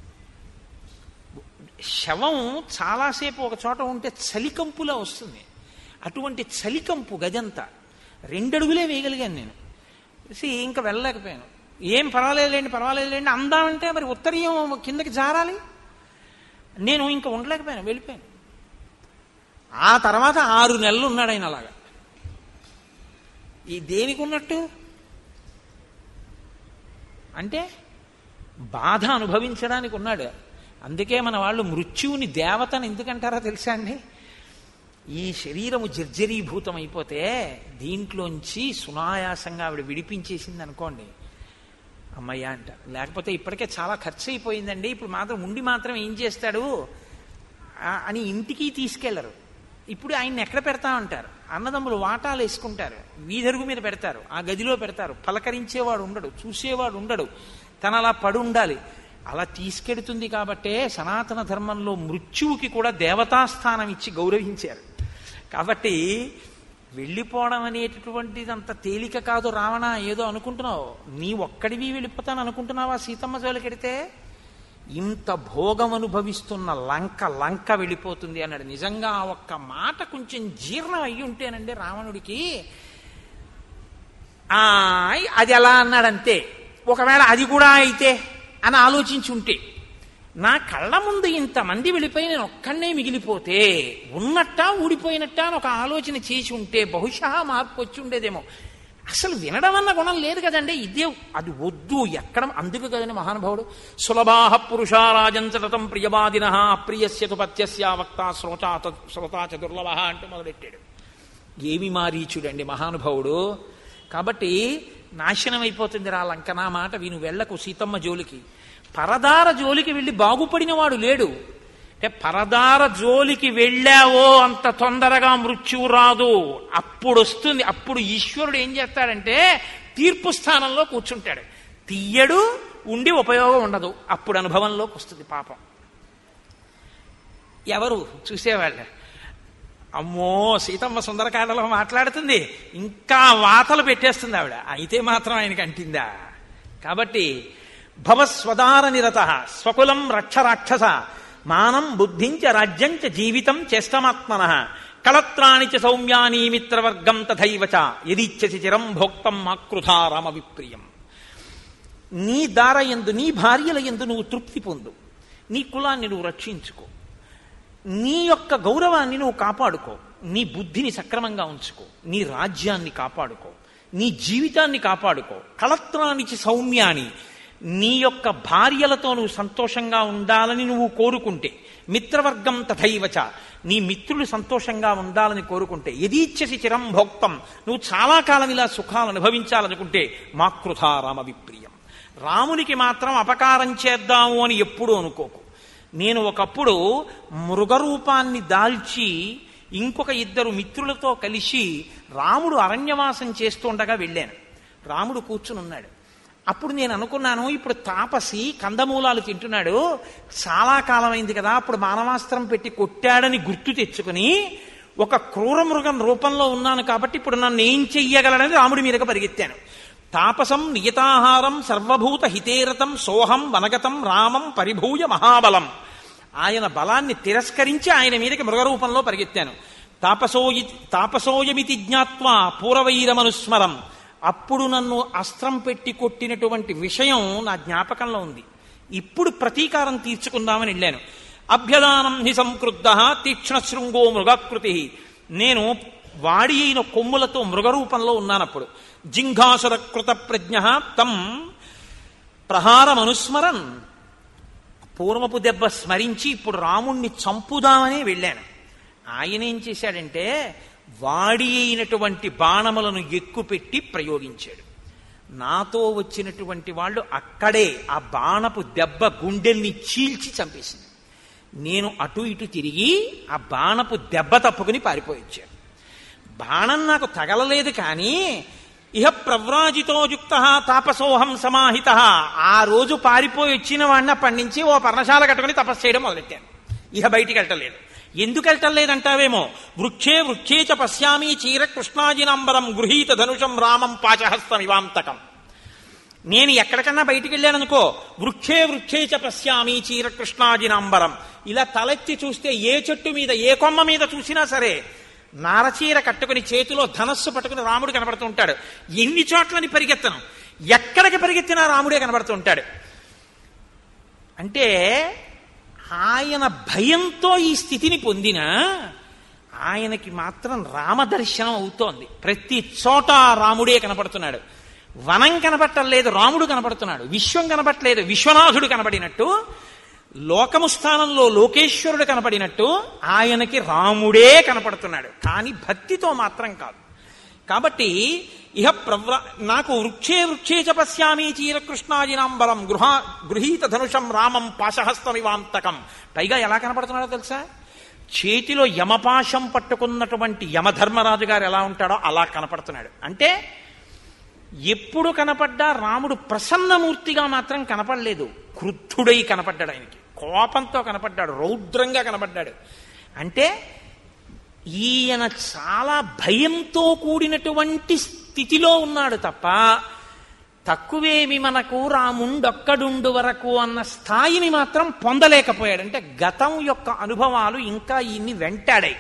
Speaker 1: శవం చాలాసేపు ఒక చోట ఉంటే చలికంపులా వస్తుంది అటువంటి చలికంపు గజంతా రెండడుగులే వేయగలిగాను నేను చూసి ఇంకా వెళ్ళలేకపోయాను ఏం పర్వాలేదులేండి పర్వాలేదులేండి అందామంటే మరి ఉత్తరీయం కిందకి జారాలి నేను ఇంకా ఉండలేకపోయాను వెళ్ళిపోయాను ఆ తర్వాత ఆరు నెలలు ఉన్నాడు ఆయన అలాగా ఈ దేనికి ఉన్నట్టు అంటే బాధ అనుభవించడానికి ఉన్నాడు అందుకే మన వాళ్ళు మృత్యువుని దేవతని ఎందుకంటారో తెలుసా అండి ఈ శరీరము జర్జరీభూతం అయిపోతే దీంట్లోంచి సునాయాసంగా ఆవిడ విడిపించేసింది అనుకోండి అమ్మయ్య అంట లేకపోతే ఇప్పటికే చాలా ఖర్చు అయిపోయిందండి ఇప్పుడు మాత్రం ఉండి మాత్రం ఏం చేస్తాడు అని ఇంటికి తీసుకెళ్లరు ఇప్పుడు ఆయన్ని ఎక్కడ పెడతా ఉంటారు అన్నదమ్ములు వాటాలు వేసుకుంటారు వీధరుగు మీద పెడతారు ఆ గదిలో పెడతారు పలకరించేవాడు ఉండడు చూసేవాడు ఉండడు తన అలా పడి ఉండాలి అలా తీసుకెడుతుంది కాబట్టే సనాతన ధర్మంలో మృత్యువుకి కూడా దేవతాస్థానం ఇచ్చి గౌరవించారు కాబట్టి వెళ్ళిపోవడం అనేటటువంటిది అంత తేలిక కాదు రావణ ఏదో అనుకుంటున్నావు నీ ఒక్కడివి వెళ్ళిపోతాను అనుకుంటున్నావా సీతమ్మ జోలికెడితే ఇంత భోగం అనుభవిస్తున్న లంక లంక వెళ్ళిపోతుంది అన్నాడు నిజంగా ఆ ఒక్క మాట కొంచెం జీర్ణం అయ్యి ఉంటేనండి రావణుడికి ఆ అది ఎలా అన్నాడంతే ఒకవేళ అది కూడా అయితే అని ఆలోచించి ఉంటే నా కళ్ళ ముందు ఇంతమంది వెళ్ళిపోయి నేను ఒక్కడనే మిగిలిపోతే ఉన్నట్టా ఊడిపోయినట్టా అని ఒక ఆలోచన చేసి ఉంటే బహుశా మార్పు వచ్చి ఉండేదేమో అసలు వినడం అన్న గుణం లేదు కదండి ఇదే అది వద్దు ఎక్కడ అందుకు కదండి మహానుభావుడు సులభాహ పురుషారాజంచటం ప్రియవాదిన ప్రియస్యతు పత్యస్య వక్త శ్రోతాత శ్రోతాచ దుర్లభ అంటూ మొదలెట్టాడు ఏమి మారీచుడండి మహానుభావుడు కాబట్టి నాశనం అయిపోతుంది రా లంక నా మాట విను వెళ్ళకు సీతమ్మ జోలికి పరదార జోలికి వెళ్ళి బాగుపడిన వాడు లేడు అంటే పరదార జోలికి వెళ్ళావో అంత తొందరగా మృత్యువు రాదు అప్పుడు వస్తుంది అప్పుడు ఈశ్వరుడు ఏం చేస్తాడంటే తీర్పు స్థానంలో కూర్చుంటాడు తీయడు ఉండి ఉపయోగం ఉండదు అప్పుడు అనుభవంలోకి వస్తుంది పాపం ఎవరు చూసేవాళ్ళ అమ్మో సీతమ్మ సుందరకాండలో మాట్లాడుతుంది ఇంకా వాతలు పెట్టేస్తుంది ఆవిడ అయితే మాత్రం ఆయనకి అంటిందా కాబట్టి భవస్వదార నిరత స్వకులం రక్ష రాక్షస మానం బుద్ధించ రాజ్యంచ జీవితం చేష్టమాత్మన కళత్రాణి చ సౌమ్యానీ మిత్రవర్గం తథైవ చ యదిచ్చసి చిరం భోక్తం మాకృధా రామ విప్రియం నీ దార ఎందు నీ భార్యల ఎందు నువ్వు తృప్తి పొందు నీ కులాన్ని నువ్వు రక్షించుకో నీ యొక్క గౌరవాన్ని నువ్వు కాపాడుకో నీ బుద్ధిని సక్రమంగా ఉంచుకో నీ రాజ్యాన్ని కాపాడుకో నీ జీవితాన్ని కాపాడుకో కళత్రానికి సౌమ్యాన్ని
Speaker 2: నీ యొక్క భార్యలతో నువ్వు సంతోషంగా ఉండాలని నువ్వు కోరుకుంటే మిత్రవర్గం తథైవచ నీ మిత్రులు సంతోషంగా ఉండాలని కోరుకుంటే ఎదీచ్ఛసి చిరం భోక్తం నువ్వు చాలా కాలం ఇలా సుఖాలు అనుభవించాలనుకుంటే మాకృథా రామ విప్రియం రామునికి మాత్రం అపకారం చేద్దాము అని ఎప్పుడూ అనుకోకు నేను ఒకప్పుడు మృగరూపాన్ని దాల్చి ఇంకొక ఇద్దరు మిత్రులతో కలిసి రాముడు అరణ్యవాసం చేస్తుండగా వెళ్ళాను రాముడు కూర్చుని ఉన్నాడు అప్పుడు నేను అనుకున్నాను ఇప్పుడు తాపసి కందమూలాలు తింటున్నాడు చాలా కాలమైంది కదా అప్పుడు మానవాస్త్రం పెట్టి కొట్టాడని గుర్తు తెచ్చుకుని ఒక క్రూర మృగం రూపంలో ఉన్నాను కాబట్టి ఇప్పుడు నన్ను ఏం చెయ్యగలడని రాముడి మీదకి పరిగెత్తాను తాపసం నియతాహారం సర్వభూత హితేరతం సోహం వనగతం రామం పరిభూయ మహాబలం ఆయన బలాన్ని తిరస్కరించి ఆయన మీదకి మృగరూపంలో పరిగెత్తాను తాపసోయి తాపసోయమితి జ్ఞాత్వా పూర్వవైరమనుస్మరం అప్పుడు నన్ను అస్త్రం పెట్టి కొట్టినటువంటి విషయం నా జ్ఞాపకంలో ఉంది ఇప్పుడు ప్రతీకారం తీర్చుకుందామని వెళ్ళాను అభ్యదానం హి సంక్రుద్ధ తీక్ష్ణ శృంగో మృగాకృతి నేను వాడి అయిన కొమ్ములతో మృగరూపంలో ఉన్నానప్పుడు జింఘాసుర కృత ప్రజ్ఞ తం ప్రహారమనుస్మరన్ పూర్వపు దెబ్బ స్మరించి ఇప్పుడు రాముణ్ణి చంపుదామని వెళ్ళాను ఆయన ఏం చేశాడంటే వాడి అయినటువంటి బాణములను ఎక్కుపెట్టి ప్రయోగించాడు నాతో వచ్చినటువంటి వాళ్ళు అక్కడే ఆ బాణపు దెబ్బ గుండెల్ని చీల్చి చంపేసింది నేను అటు ఇటు తిరిగి ఆ బాణపు దెబ్బ తప్పుకుని పారిపోయిచ్చాను బాణం నాకు తగలలేదు కానీ ఇహ ప్రవ్రాజితో యుక్త తాపసోహం సమాహిత ఆ రోజు పారిపోయి వచ్చిన వాడిని అప్పటి నుంచి ఓ పర్ణశాల కట్టుకుని తపస్సు చేయడం మొదలెట్టాను ఇహ బయటికి వెళ్ళటలేదు ఎందుకు వెళ్ళటలేదంటావేమో వృక్షే వృక్షే చ పశ్యామి చీర కృష్ణాజినాంబరం గృహీత ధనుషం రామం పాచహస్తం ఇవాంతకం నేను ఎక్కడికన్నా బయటికి వెళ్ళాననుకో వృక్షే వృక్షే చ పశ్యామి చీర కృష్ణాజినాంబరం ఇలా తలెత్తి చూస్తే ఏ చెట్టు మీద ఏ కొమ్మ మీద చూసినా సరే నారచీర కట్టుకుని చేతిలో ధనస్సు పట్టుకుని రాముడు కనబడుతూ ఉంటాడు ఎన్ని చోట్లని పరిగెత్తను ఎక్కడికి పరిగెత్తినా రాముడే కనబడుతూ ఉంటాడు అంటే ఆయన భయంతో ఈ స్థితిని పొందిన ఆయనకి మాత్రం రామదర్శనం అవుతోంది ప్రతి చోట రాముడే కనపడుతున్నాడు వనం కనపట్టలేదు రాముడు కనపడుతున్నాడు విశ్వం కనపట్టలేదు విశ్వనాథుడు కనపడినట్టు లోకము స్థానంలో లోకేశ్వరుడు కనపడినట్టు ఆయనకి రాముడే కనపడుతున్నాడు కానీ భక్తితో మాత్రం కాదు కాబట్టి ఇహ ప్రవ్ర నాకు వృక్షే వృక్షే చ పశ్యామి చీరకృష్ణాజినాంబరం గృహ గృహీత ధనుషం రామం పాశహస్తమివాంతకం పైగా ఎలా కనపడుతున్నాడో తెలుసా చేతిలో యమపాశం పట్టుకున్నటువంటి యమధర్మరాజు గారు ఎలా ఉంటాడో అలా కనపడుతున్నాడు అంటే ఎప్పుడు కనపడ్డా రాముడు ప్రసన్నమూర్తిగా మాత్రం కనపడలేదు క్రుద్ధుడై కనపడ్డాడు ఆయనకి కోపంతో కనపడ్డాడు రౌద్రంగా కనపడ్డాడు అంటే ఈయన చాలా భయంతో కూడినటువంటి స్థితిలో ఉన్నాడు తప్ప తక్కువేమి మనకు రాముండొక్కడుండు వరకు అన్న స్థాయిని మాత్రం పొందలేకపోయాడు అంటే గతం యొక్క అనుభవాలు ఇంకా ఈయన్ని వెంటాడాయి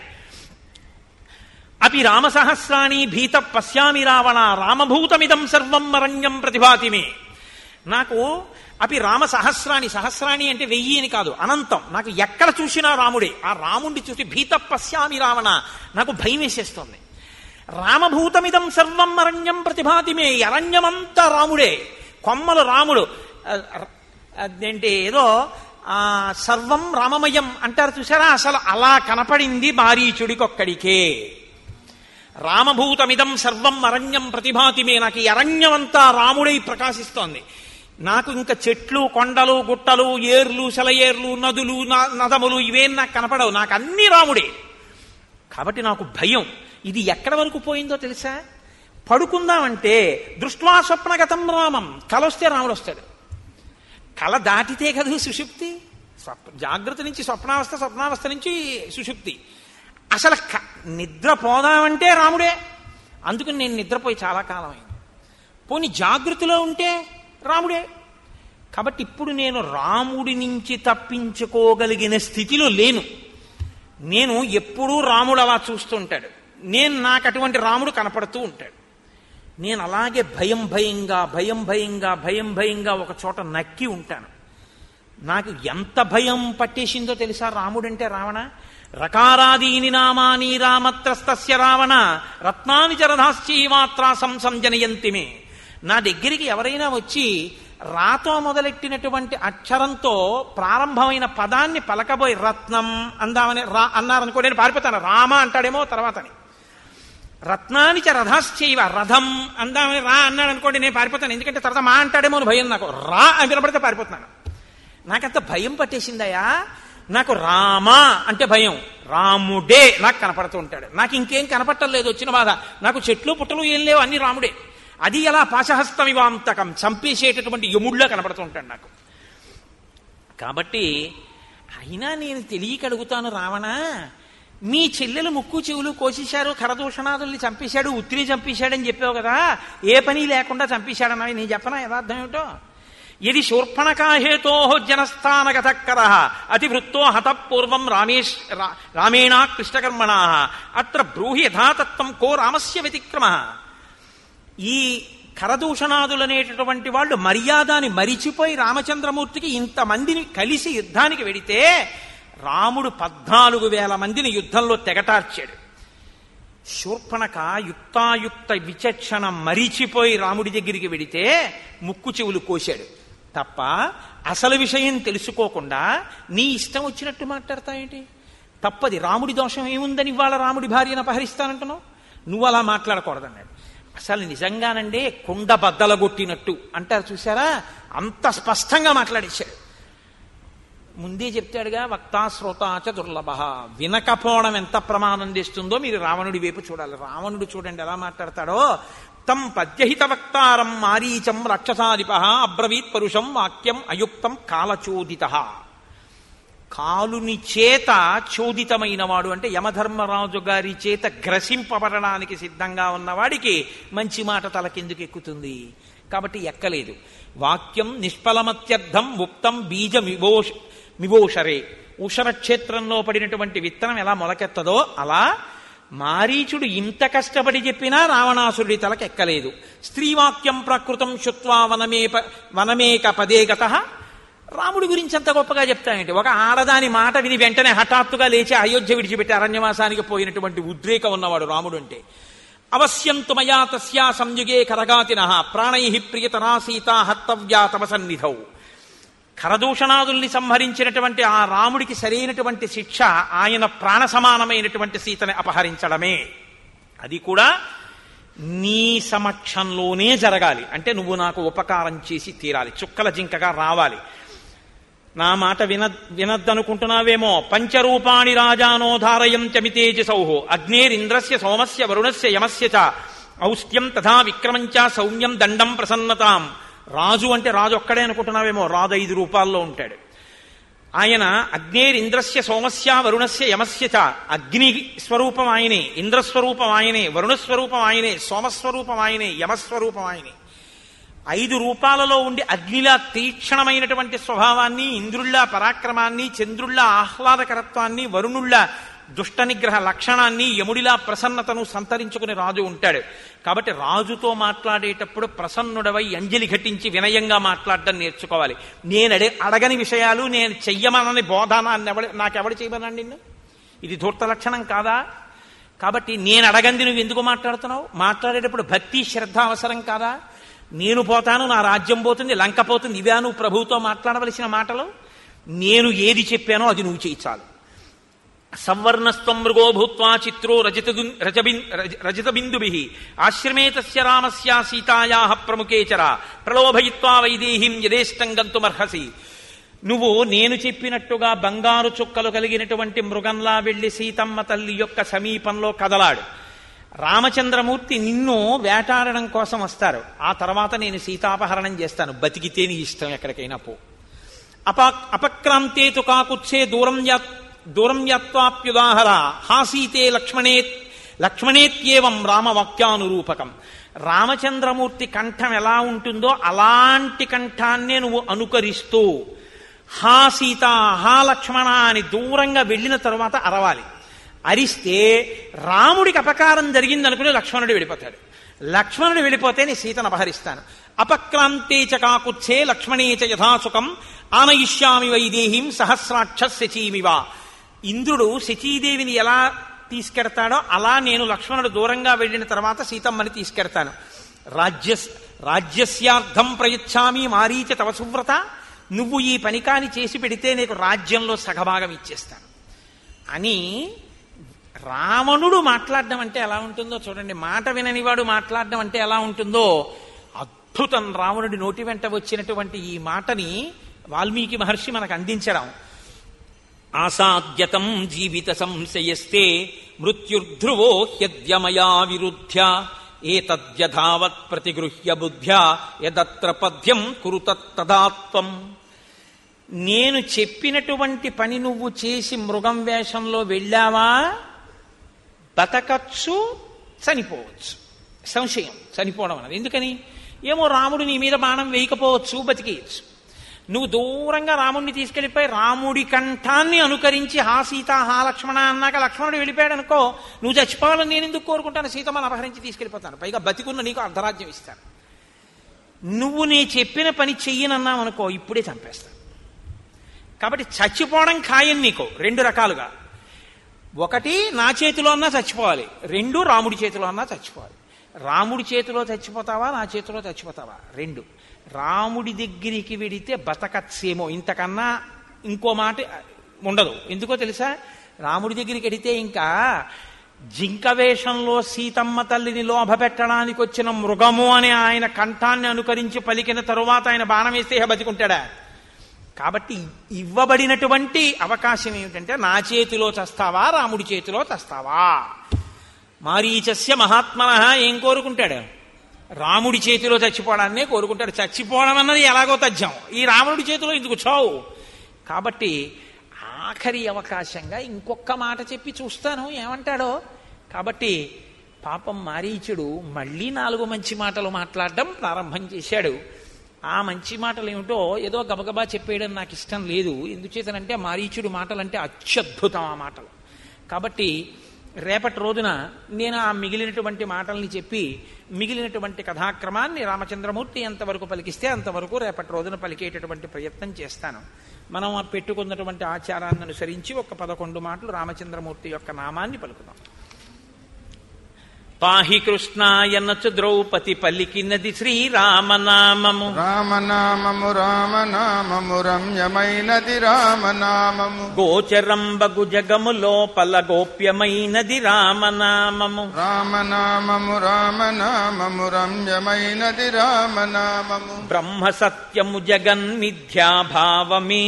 Speaker 2: అపి రామసహస్రాణి భీత పశ్యామి రావణ రామభూతమిదం సర్వం అరణ్యం ప్రతిభాతిమే నాకు అపి రామ సహస్రాణి సహస్రాణి అంటే వెయ్యి అని కాదు అనంతం నాకు ఎక్కడ చూసినా రాముడే ఆ రాముడిని చూసి భీత పశ్యామి రావణ నాకు భయం వేసేస్తోంది రామభూతమిదం సర్వం అరణ్యం ప్రతిభాతిమే ఈ అరణ్యమంతా రాముడే కొమ్మలు రాముడు అదేంటి ఏదో ఆ సర్వం రామమయం అంటారు చూసారా అసలు అలా కనపడింది మారీచుడికొక్కడికే రామభూతమిదం సర్వం అరణ్యం ప్రతిభాతిమే నాకు ఈ అరణ్యమంతా రాముడై ప్రకాశిస్తోంది నాకు ఇంకా చెట్లు కొండలు గుట్టలు ఏర్లు సెలయేర్లు నదులు నదములు ఇవేం నాకు కనపడవు నాకు అన్ని రాముడే కాబట్టి నాకు భయం ఇది ఎక్కడ వరకు పోయిందో తెలుసా పడుకుందామంటే దృష్ట్వా స్వప్నగతం రామం కల వస్తే రాముడు వస్తాడు కల దాటితే కదా సుషుప్తి స్వప్న జాగ్రత్త నుంచి స్వప్నావస్థ స్వప్నావస్థ నుంచి సుషుప్తి అసలు నిద్ర పోదామంటే రాముడే అందుకని నేను నిద్రపోయి చాలా కాలం అయింది పోని జాగృతిలో ఉంటే రాముడే కాబట్టి ఇప్పుడు నేను రాముడి నుంచి తప్పించుకోగలిగిన స్థితిలో లేను నేను ఎప్పుడూ రాముడు అలా చూస్తుంటాడు నేను నాకు అటువంటి రాముడు కనపడుతూ ఉంటాడు నేను అలాగే భయం భయంగా భయం భయంగా భయం భయంగా ఒక చోట నక్కి ఉంటాను నాకు ఎంత భయం పట్టేసిందో తెలుసా రాముడంటే రావణ రకారాదీని నామాని రామత్రస్తస్య రావణ రత్నాని చరధాశ్చీమాత్రా సంసంజనయంతిమే నా దగ్గరికి ఎవరైనా వచ్చి రాతో మొదలెట్టినటువంటి అక్షరంతో ప్రారంభమైన పదాన్ని పలకబోయి రత్నం అందామని రా అన్నారనుకో నేను పారిపోతాను రామ అంటాడేమో తర్వాతని రత్నాని చ రథశ్చైవ రథం అందామని రా అన్నాడు అనుకోండి నేను పారిపోతాను ఎందుకంటే తర్వాత మా అంటాడేమో అని భయం నాకు రా అని వినపడితే పారిపోతున్నాను నాకంత భయం పట్టేసిందయ్యా నాకు రామ అంటే భయం రాముడే నాకు కనపడుతూ ఉంటాడు నాకు ఇంకేం కనపట్టలేదు వచ్చిన బాధ నాకు చెట్లు పుట్టలు ఏం లేవు అన్ని రాముడే అది ఎలా పాశహస్తమివాంతకం చంపేసేటటువంటి యముడిలో కనపడుతూ ఉంటాడు నాకు కాబట్టి అయినా నేను తెలియక అడుగుతాను రావణ మీ చెల్లెలు ముక్కు చెవులు కోసేశారు కరదూషణాదుల్ని చంపేశాడు ఉత్తిని చంపేశాడని చెప్పావు కదా ఏ పని లేకుండా చంపేశాడన్నా నేను చెప్పనా యథార్థం ఏమిటో ఇది శూర్పణకాహేతో జనస్థానగతకర అతివృత్తో హతపూర్వం రామేష్ రా- రామేణ కృష్ణకర్మణ అత్ర బ్రూహి యథాతత్వం కో రామస్య వ్యతిక్రమ ఈ కరదూషణాదులనేటటువంటి వాళ్ళు మర్యాదని మరిచిపోయి రామచంద్రమూర్తికి ఇంతమందిని కలిసి యుద్ధానికి వెడితే రాముడు పద్నాలుగు వేల మందిని యుద్ధంలో తెగటార్చాడు శూర్పణక యుక్తాయుక్త విచక్షణ మరిచిపోయి రాముడి దగ్గరికి వెడితే ముక్కు చెవులు కోశాడు తప్ప అసలు విషయం తెలుసుకోకుండా నీ ఇష్టం వచ్చినట్టు మాట్లాడతావేంటి తప్పది రాముడి దోషం ఏముందని ఇవాళ రాముడి భార్యను అపహరిస్తానంటున్నావు నువ్వు అలా మాట్లాడకూడదన్నాడు అసలు నిజంగానండే కుండ బద్దలగొట్టినట్టు అంటారు చూసారా అంత స్పష్టంగా మాట్లాడేశాడు ముందే చెప్తాడుగా వక్తా శ్రోతాచ దుర్లభ వినకపోవడం ఎంత ప్రమాదం తెస్తుందో మీరు రావణుడి వైపు చూడాలి రావణుడు చూడండి ఎలా మాట్లాడతాడో తం పద్యహిత వక్తారం మారీచం రాక్షసాధిప అబ్రవీత్ పరుషం వాక్యం అయుక్తం కాలచోదిత కాలుని చేత చోదితమైన వాడు అంటే యమధర్మరాజు గారి చేత గ్రసింపబడడానికి సిద్ధంగా ఉన్నవాడికి మంచి మాట తలకెందుకు ఎక్కుతుంది కాబట్టి ఎక్కలేదు వాక్యం నిష్ఫలమత్యర్థం ఉక్తం బీజ వివోష మివోషరే ఉషర క్షేత్రంలో పడినటువంటి విత్తనం ఎలా మొలకెత్తదో అలా మారీచుడు ఇంత కష్టపడి చెప్పినా రావణాసురుడి తలకెక్కలేదు స్త్రీవాక్యం ప్రకృతం శుత్వా వనమేప వనమేక పదే గత రాముడి గురించి అంత గొప్పగా చెప్తానంటే ఒక ఆడదాని మాట విని వెంటనే హఠాత్తుగా లేచి అయోధ్య విడిచిపెట్టి అరణ్యవాసానికి పోయినటువంటి ఉద్రేకం ఉన్నవాడు రాముడు అంటే అవశ్యంతు మయా తస్యా సంయుగే కరగాతిన ప్రాణై ప్రియతరా సీతా హత్తవ్యా తమ సన్నిధౌ కరదూషణాదుల్ని సంహరించినటువంటి ఆ రాముడికి సరైనటువంటి శిక్ష ఆయన ప్రాణ సమానమైనటువంటి సీతని అపహరించడమే అది కూడా నీ సమక్షంలోనే జరగాలి అంటే నువ్వు నాకు ఉపకారం చేసి తీరాలి చుక్కల జింకగా రావాలి నా మాట విన వినద్దనుకుంటున్నావేమో పంచరూపాణి రాజానో ధారయంత్యమితేజసౌ అగ్నేరింద్రస్య సోమస్య వరుణస్య యమస్య చ ఔష్ట్యం తథా విక్రమంచ సౌమ్యం దండం ప్రసన్నతాం రాజు అంటే రాజు ఒక్కడే అనుకుంటున్నావేమో రాజు ఐదు రూపాల్లో ఉంటాడు ఆయన అగ్నేరింద్రస్య సోమస్య వరుణస్య యమస్య చ అగ్ని స్వరూపం ఆయనే ఇంద్రస్వరూపం ఆయనే వరుణస్వరూపం ఆయనే సోమస్వరూపం ఆయనే యమస్వరూపం ఆయనే ఐదు రూపాలలో ఉండి అగ్నిలా తీక్షణమైనటువంటి స్వభావాన్ని ఇంద్రుళ్ళ పరాక్రమాన్ని చంద్రుళ్ళ ఆహ్లాదకరత్వాన్ని వరుణుళ్ళ దుష్ట నిగ్రహ లక్షణాన్ని యముడిలా ప్రసన్నతను సంతరించుకుని రాజు ఉంటాడు కాబట్టి రాజుతో మాట్లాడేటప్పుడు ప్రసన్నుడవై అంజలి ఘటించి వినయంగా మాట్లాడడం నేర్చుకోవాలి నేను అడే అడగని విషయాలు నేను చెయ్యమనని బోధన నాకెవడు చేయమనండి నిన్ను ఇది ధూర్త లక్షణం కాదా కాబట్టి నేను అడగంది నువ్వు ఎందుకు మాట్లాడుతున్నావు మాట్లాడేటప్పుడు భక్తి శ్రద్ధ అవసరం కాదా నేను పోతాను నా రాజ్యం పోతుంది లంక పోతుంది ఇవే నువ్వు ప్రభువుతో మాట్లాడవలసిన మాటలు నేను ఏది చెప్పానో అది నువ్వు చేయించాలి సంవర్ణస్వం మృగో భూత్వా చిత్రో రజత రజత బిందుభి ఆశ్రమే తస్య రామస్య సీతాయా ప్రముఖేచర ప్రలోభయిత్వా వైదేహీం యథేష్టం గంతుమర్హసి నువ్వు నేను చెప్పినట్టుగా బంగారు చుక్కలు కలిగినటువంటి మృగంలా వెళ్లి సీతమ్మ తల్లి యొక్క సమీపంలో కదలాడు రామచంద్రమూర్తి నిన్ను వేటాడడం కోసం వస్తారు ఆ తర్వాత నేను సీతాపహరణం చేస్తాను బతికితే నీ ఇష్టం ఎక్కడికైనా పో అప అపక్రాంతే తు కాకుత్సే దూరం యా దూరం యాత్వాప్యుదాహర హాసీతే లక్ష్మణే లక్ష్మణేత్యేవం రామవాక్యానురూపకం రామచంద్రమూర్తి కంఠం ఎలా ఉంటుందో అలాంటి కంఠాన్నే నువ్వు అనుకరిస్తూ హా సీత హా లక్ష్మణ అని దూరంగా వెళ్ళిన తరువాత అరవాలి అరిస్తే రాముడికి అపకారం జరిగిందనుకుని లక్ష్మణుడు వెళ్ళిపోతాడు లక్ష్మణుడు వెళ్ళిపోతే నీ సీతను అపహరిస్తాను అపక్రాంతే చ కాకుత్సే లక్ష్మణే చ యథాసుఖం ఆనయిష్యామి వైదేహీం సహస్రాక్ష శచీమివా ఇంద్రుడు శచీదేవిని ఎలా తీసుకెడతాడో అలా నేను లక్ష్మణుడు దూరంగా వెళ్ళిన తర్వాత సీతమ్మని తీసుకెడతాను రాజ్య రాజ్యస్యార్థం ప్రయచ్చామి మారీచ తవ సువ్రత నువ్వు ఈ పని కాని చేసి పెడితే నీకు రాజ్యంలో సగభాగం ఇచ్చేస్తాను అని రావణుడు మాట్లాడడం అంటే ఎలా ఉంటుందో చూడండి మాట విననివాడు మాట్లాడడం అంటే ఎలా ఉంటుందో అద్భుతం రావణుడి నోటి వెంట వచ్చినటువంటి ఈ మాటని వాల్మీకి మహర్షి మనకు అందించడం ఆసాద్యతం జీవిత సంశయస్తే మృత్యుర్ధ్రువో హ్యద్యమయా విరుధ్య ఏతద్యథావత్ ప్రతిగృహ్య బుద్ధ్యా యదత్ర పద్యం కురుతత్తదాత్వం నేను చెప్పినటువంటి పని నువ్వు చేసి మృగం వేషంలో వెళ్ళావా బతకచ్చు చనిపోవచ్చు సంశయం చనిపోవడం అన్నది ఎందుకని ఏమో రాముడు నీ మీద బాణం వేయకపోవచ్చు బతికేయచ్చు నువ్వు దూరంగా రాముడిని తీసుకెళ్ళిపోయి రాముడి కంఠాన్ని అనుకరించి హా సీత హా లక్ష్మణ అన్నాక లక్ష్మణుడు వెళ్ళిపోయాడు అనుకో నువ్వు చచ్చిపోవాలని నేను ఎందుకు కోరుకుంటాను సీతమ్మని అపహరించి తీసుకెళ్ళిపోతాను పైగా బతికున్న నీకు అర్ధరాజ్యం ఇస్తాను నువ్వు నీ చెప్పిన పని చెయ్యనన్నావు అనుకో ఇప్పుడే చంపేస్తాను కాబట్టి చచ్చిపోవడం ఖాయం నీకు రెండు రకాలుగా ఒకటి నా చేతిలో అన్నా చచ్చిపోవాలి రెండు రాముడి చేతిలో అన్నా చచ్చిపోవాలి రాముడి చేతిలో చచ్చిపోతావా నా చేతిలో చచ్చిపోతావా రెండు రాముడి దగ్గరికి వెడితే బతకచ్చేమో ఇంతకన్నా ఇంకో మాట ఉండదు ఎందుకో తెలుసా రాముడి దగ్గరికి వెడితే ఇంకా జింక వేషంలో సీతమ్మ తల్లిని లోభ పెట్టడానికి వచ్చిన మృగము అని ఆయన కంఠాన్ని అనుకరించి పలికిన తరువాత ఆయన బాణం వేస్తే ఇహ బతికుంటాడా కాబట్టి ఇవ్వబడినటువంటి అవకాశం ఏమిటంటే నా చేతిలో చస్తావా రాముడి చేతిలో చస్తావా మారీచస్య మహాత్మన ఏం కోరుకుంటాడు రాముడి చేతిలో చచ్చిపోవడాన్నే కోరుకుంటాడు చచ్చిపోవడం అన్నది ఎలాగో తథ్యం ఈ రాముడి చేతిలో ఎందుకు చావు కాబట్టి ఆఖరి అవకాశంగా ఇంకొక మాట చెప్పి చూస్తాను ఏమంటాడో కాబట్టి పాపం మారీచుడు మళ్ళీ నాలుగు మంచి మాటలు మాట్లాడడం ప్రారంభం చేశాడు ఆ మంచి మాటలు ఏమిటో ఏదో గబగబా చెప్పేయడం నాకు ఇష్టం లేదు ఎందుచేతనంటే మారీచుడు మాటలంటే అత్యద్భుతం ఆ మాటలు కాబట్టి రేపటి రోజున నేను ఆ మిగిలినటువంటి మాటల్ని చెప్పి మిగిలినటువంటి కథాక్రమాన్ని రామచంద్రమూర్తి ఎంతవరకు పలికిస్తే అంతవరకు రేపటి రోజున పలికేటటువంటి ప్రయత్నం చేస్తాను మనం ఆ పెట్టుకున్నటువంటి ఆచారాన్ని అనుసరించి ఒక పదకొండు మాటలు రామచంద్రమూర్తి యొక్క నామాన్ని పలుకుదాం పాహి కృష్ణాయనచు ద్రౌపది పలికినది శ్రీరామనామము
Speaker 3: రామనామము రామనామము రమ్యమైనది రామనామము
Speaker 2: గోచరంబగు జగము లోపల గోప్యమైనది రామనామము
Speaker 3: రామనామము రామనామము రమ్యమైనది రామనామము
Speaker 2: బ్రహ్మ సత్యము జగన్మిథ్యాభావమే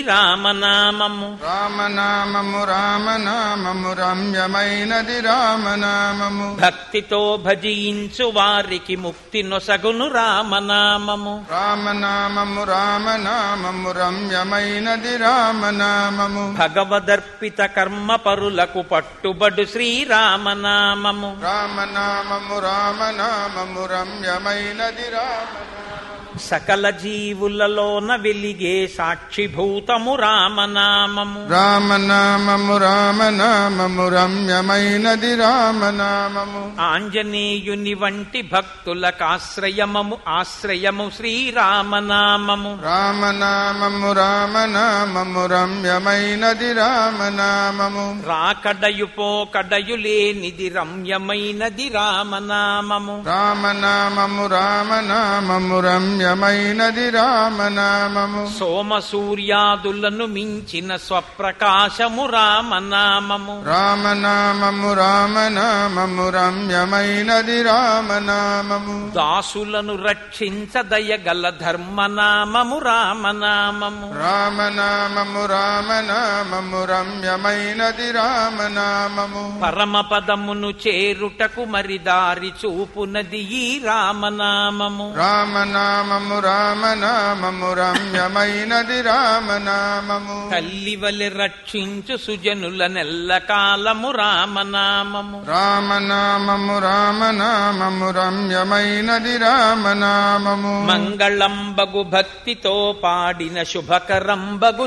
Speaker 2: శ్రీరామనామము
Speaker 3: రామనామము రామనామము రమ్యమైనది రామనామము
Speaker 2: భక్తితో భజించు వారికి ముక్తి నొసగును రామనామము
Speaker 3: రామనామము రామనామము రమ్యమైనది రామనామము
Speaker 2: భగవదర్పిత కర్మ పరులకు పట్టుబడు శ్రీరామనామము
Speaker 3: రామనామము రామనామము రమ్యమైనది రామనామము
Speaker 2: సకల జీవులలోన వెలిగే సాక్షిభూతము రామనామము
Speaker 3: రామనామము రామనామము రమ్యమైనది రామనామము
Speaker 2: ఆంజనేయుని వంటి భక్తులకాశ్రయమము ఆశ్రయము శ్రీరామనామము
Speaker 3: రామనామము రామనామము రమ్యమైనది రామనామము
Speaker 2: రాకడయు పోకడయు లేనిది రమ్యమైనది రామనామము
Speaker 3: రామనామము రామనామము రమ్యమైనది రామనామము
Speaker 2: సోమ సూర్యాదులను మించిన స్వప్రకాశము రామనామము
Speaker 3: రామనామము రామనామము రమ్యమైనది రామనామము
Speaker 2: దాసులను రక్షించదయగల ధర్మనామము రామనామము
Speaker 3: రామనామము రామనామము రమ్యమైనది రామనామము
Speaker 2: పరమపదమును చేరుటకు మరి దారి చూపునది ఈ రామనామము
Speaker 3: రామనామము రామనామము రమ్యమైనది రామనామము
Speaker 2: తల్లివలి రక్షించు సుజనుల నెల్లకాలము రామనామము
Speaker 3: రామనామము రామనామము రమ్యమైనది రామనామము
Speaker 2: మంగళంబగు భక్తితో పాడిన శుభకరంబగు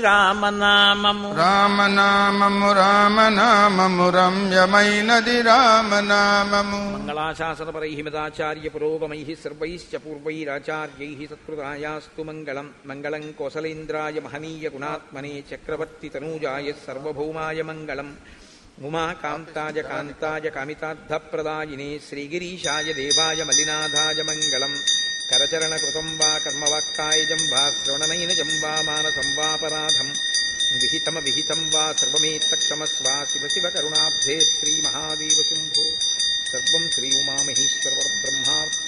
Speaker 2: శ్రీరామనామము
Speaker 3: రామనామము రామనామము రమ్యమైనది రామనామము
Speaker 2: మంగళాశాసనపరై మదాచార్య పురోగమై సర్వైశ్చ పూర్వైరాచార్యై సత్కృతాయాస్తు మంగళం మంగళం కోసలేంద్రాయ మహనీయ గుణాత్మనే చక్రవర్తి తనూజాయ సర్వభౌమాయ మంగళం ఉమాకాంతాయ కాంతాయ కామితార్థప్రదాయినే శ్రీగిరీశాయ దేవాయ మలినాథాయ మంగళం కరచరణకృతం వా కర్మవాక్కాయజం వా శ్రవణనైనజం వా మానసం వాపరాధం విహితమ విహితం వా సర్వమేత్తక్షమస్వా శివ శివ కరుణాబ్ధే శ్రీ మహాదేవ శంభో సర్వం శ్రీ ఉమామహేశ్వర బ్రహ్మార్పణ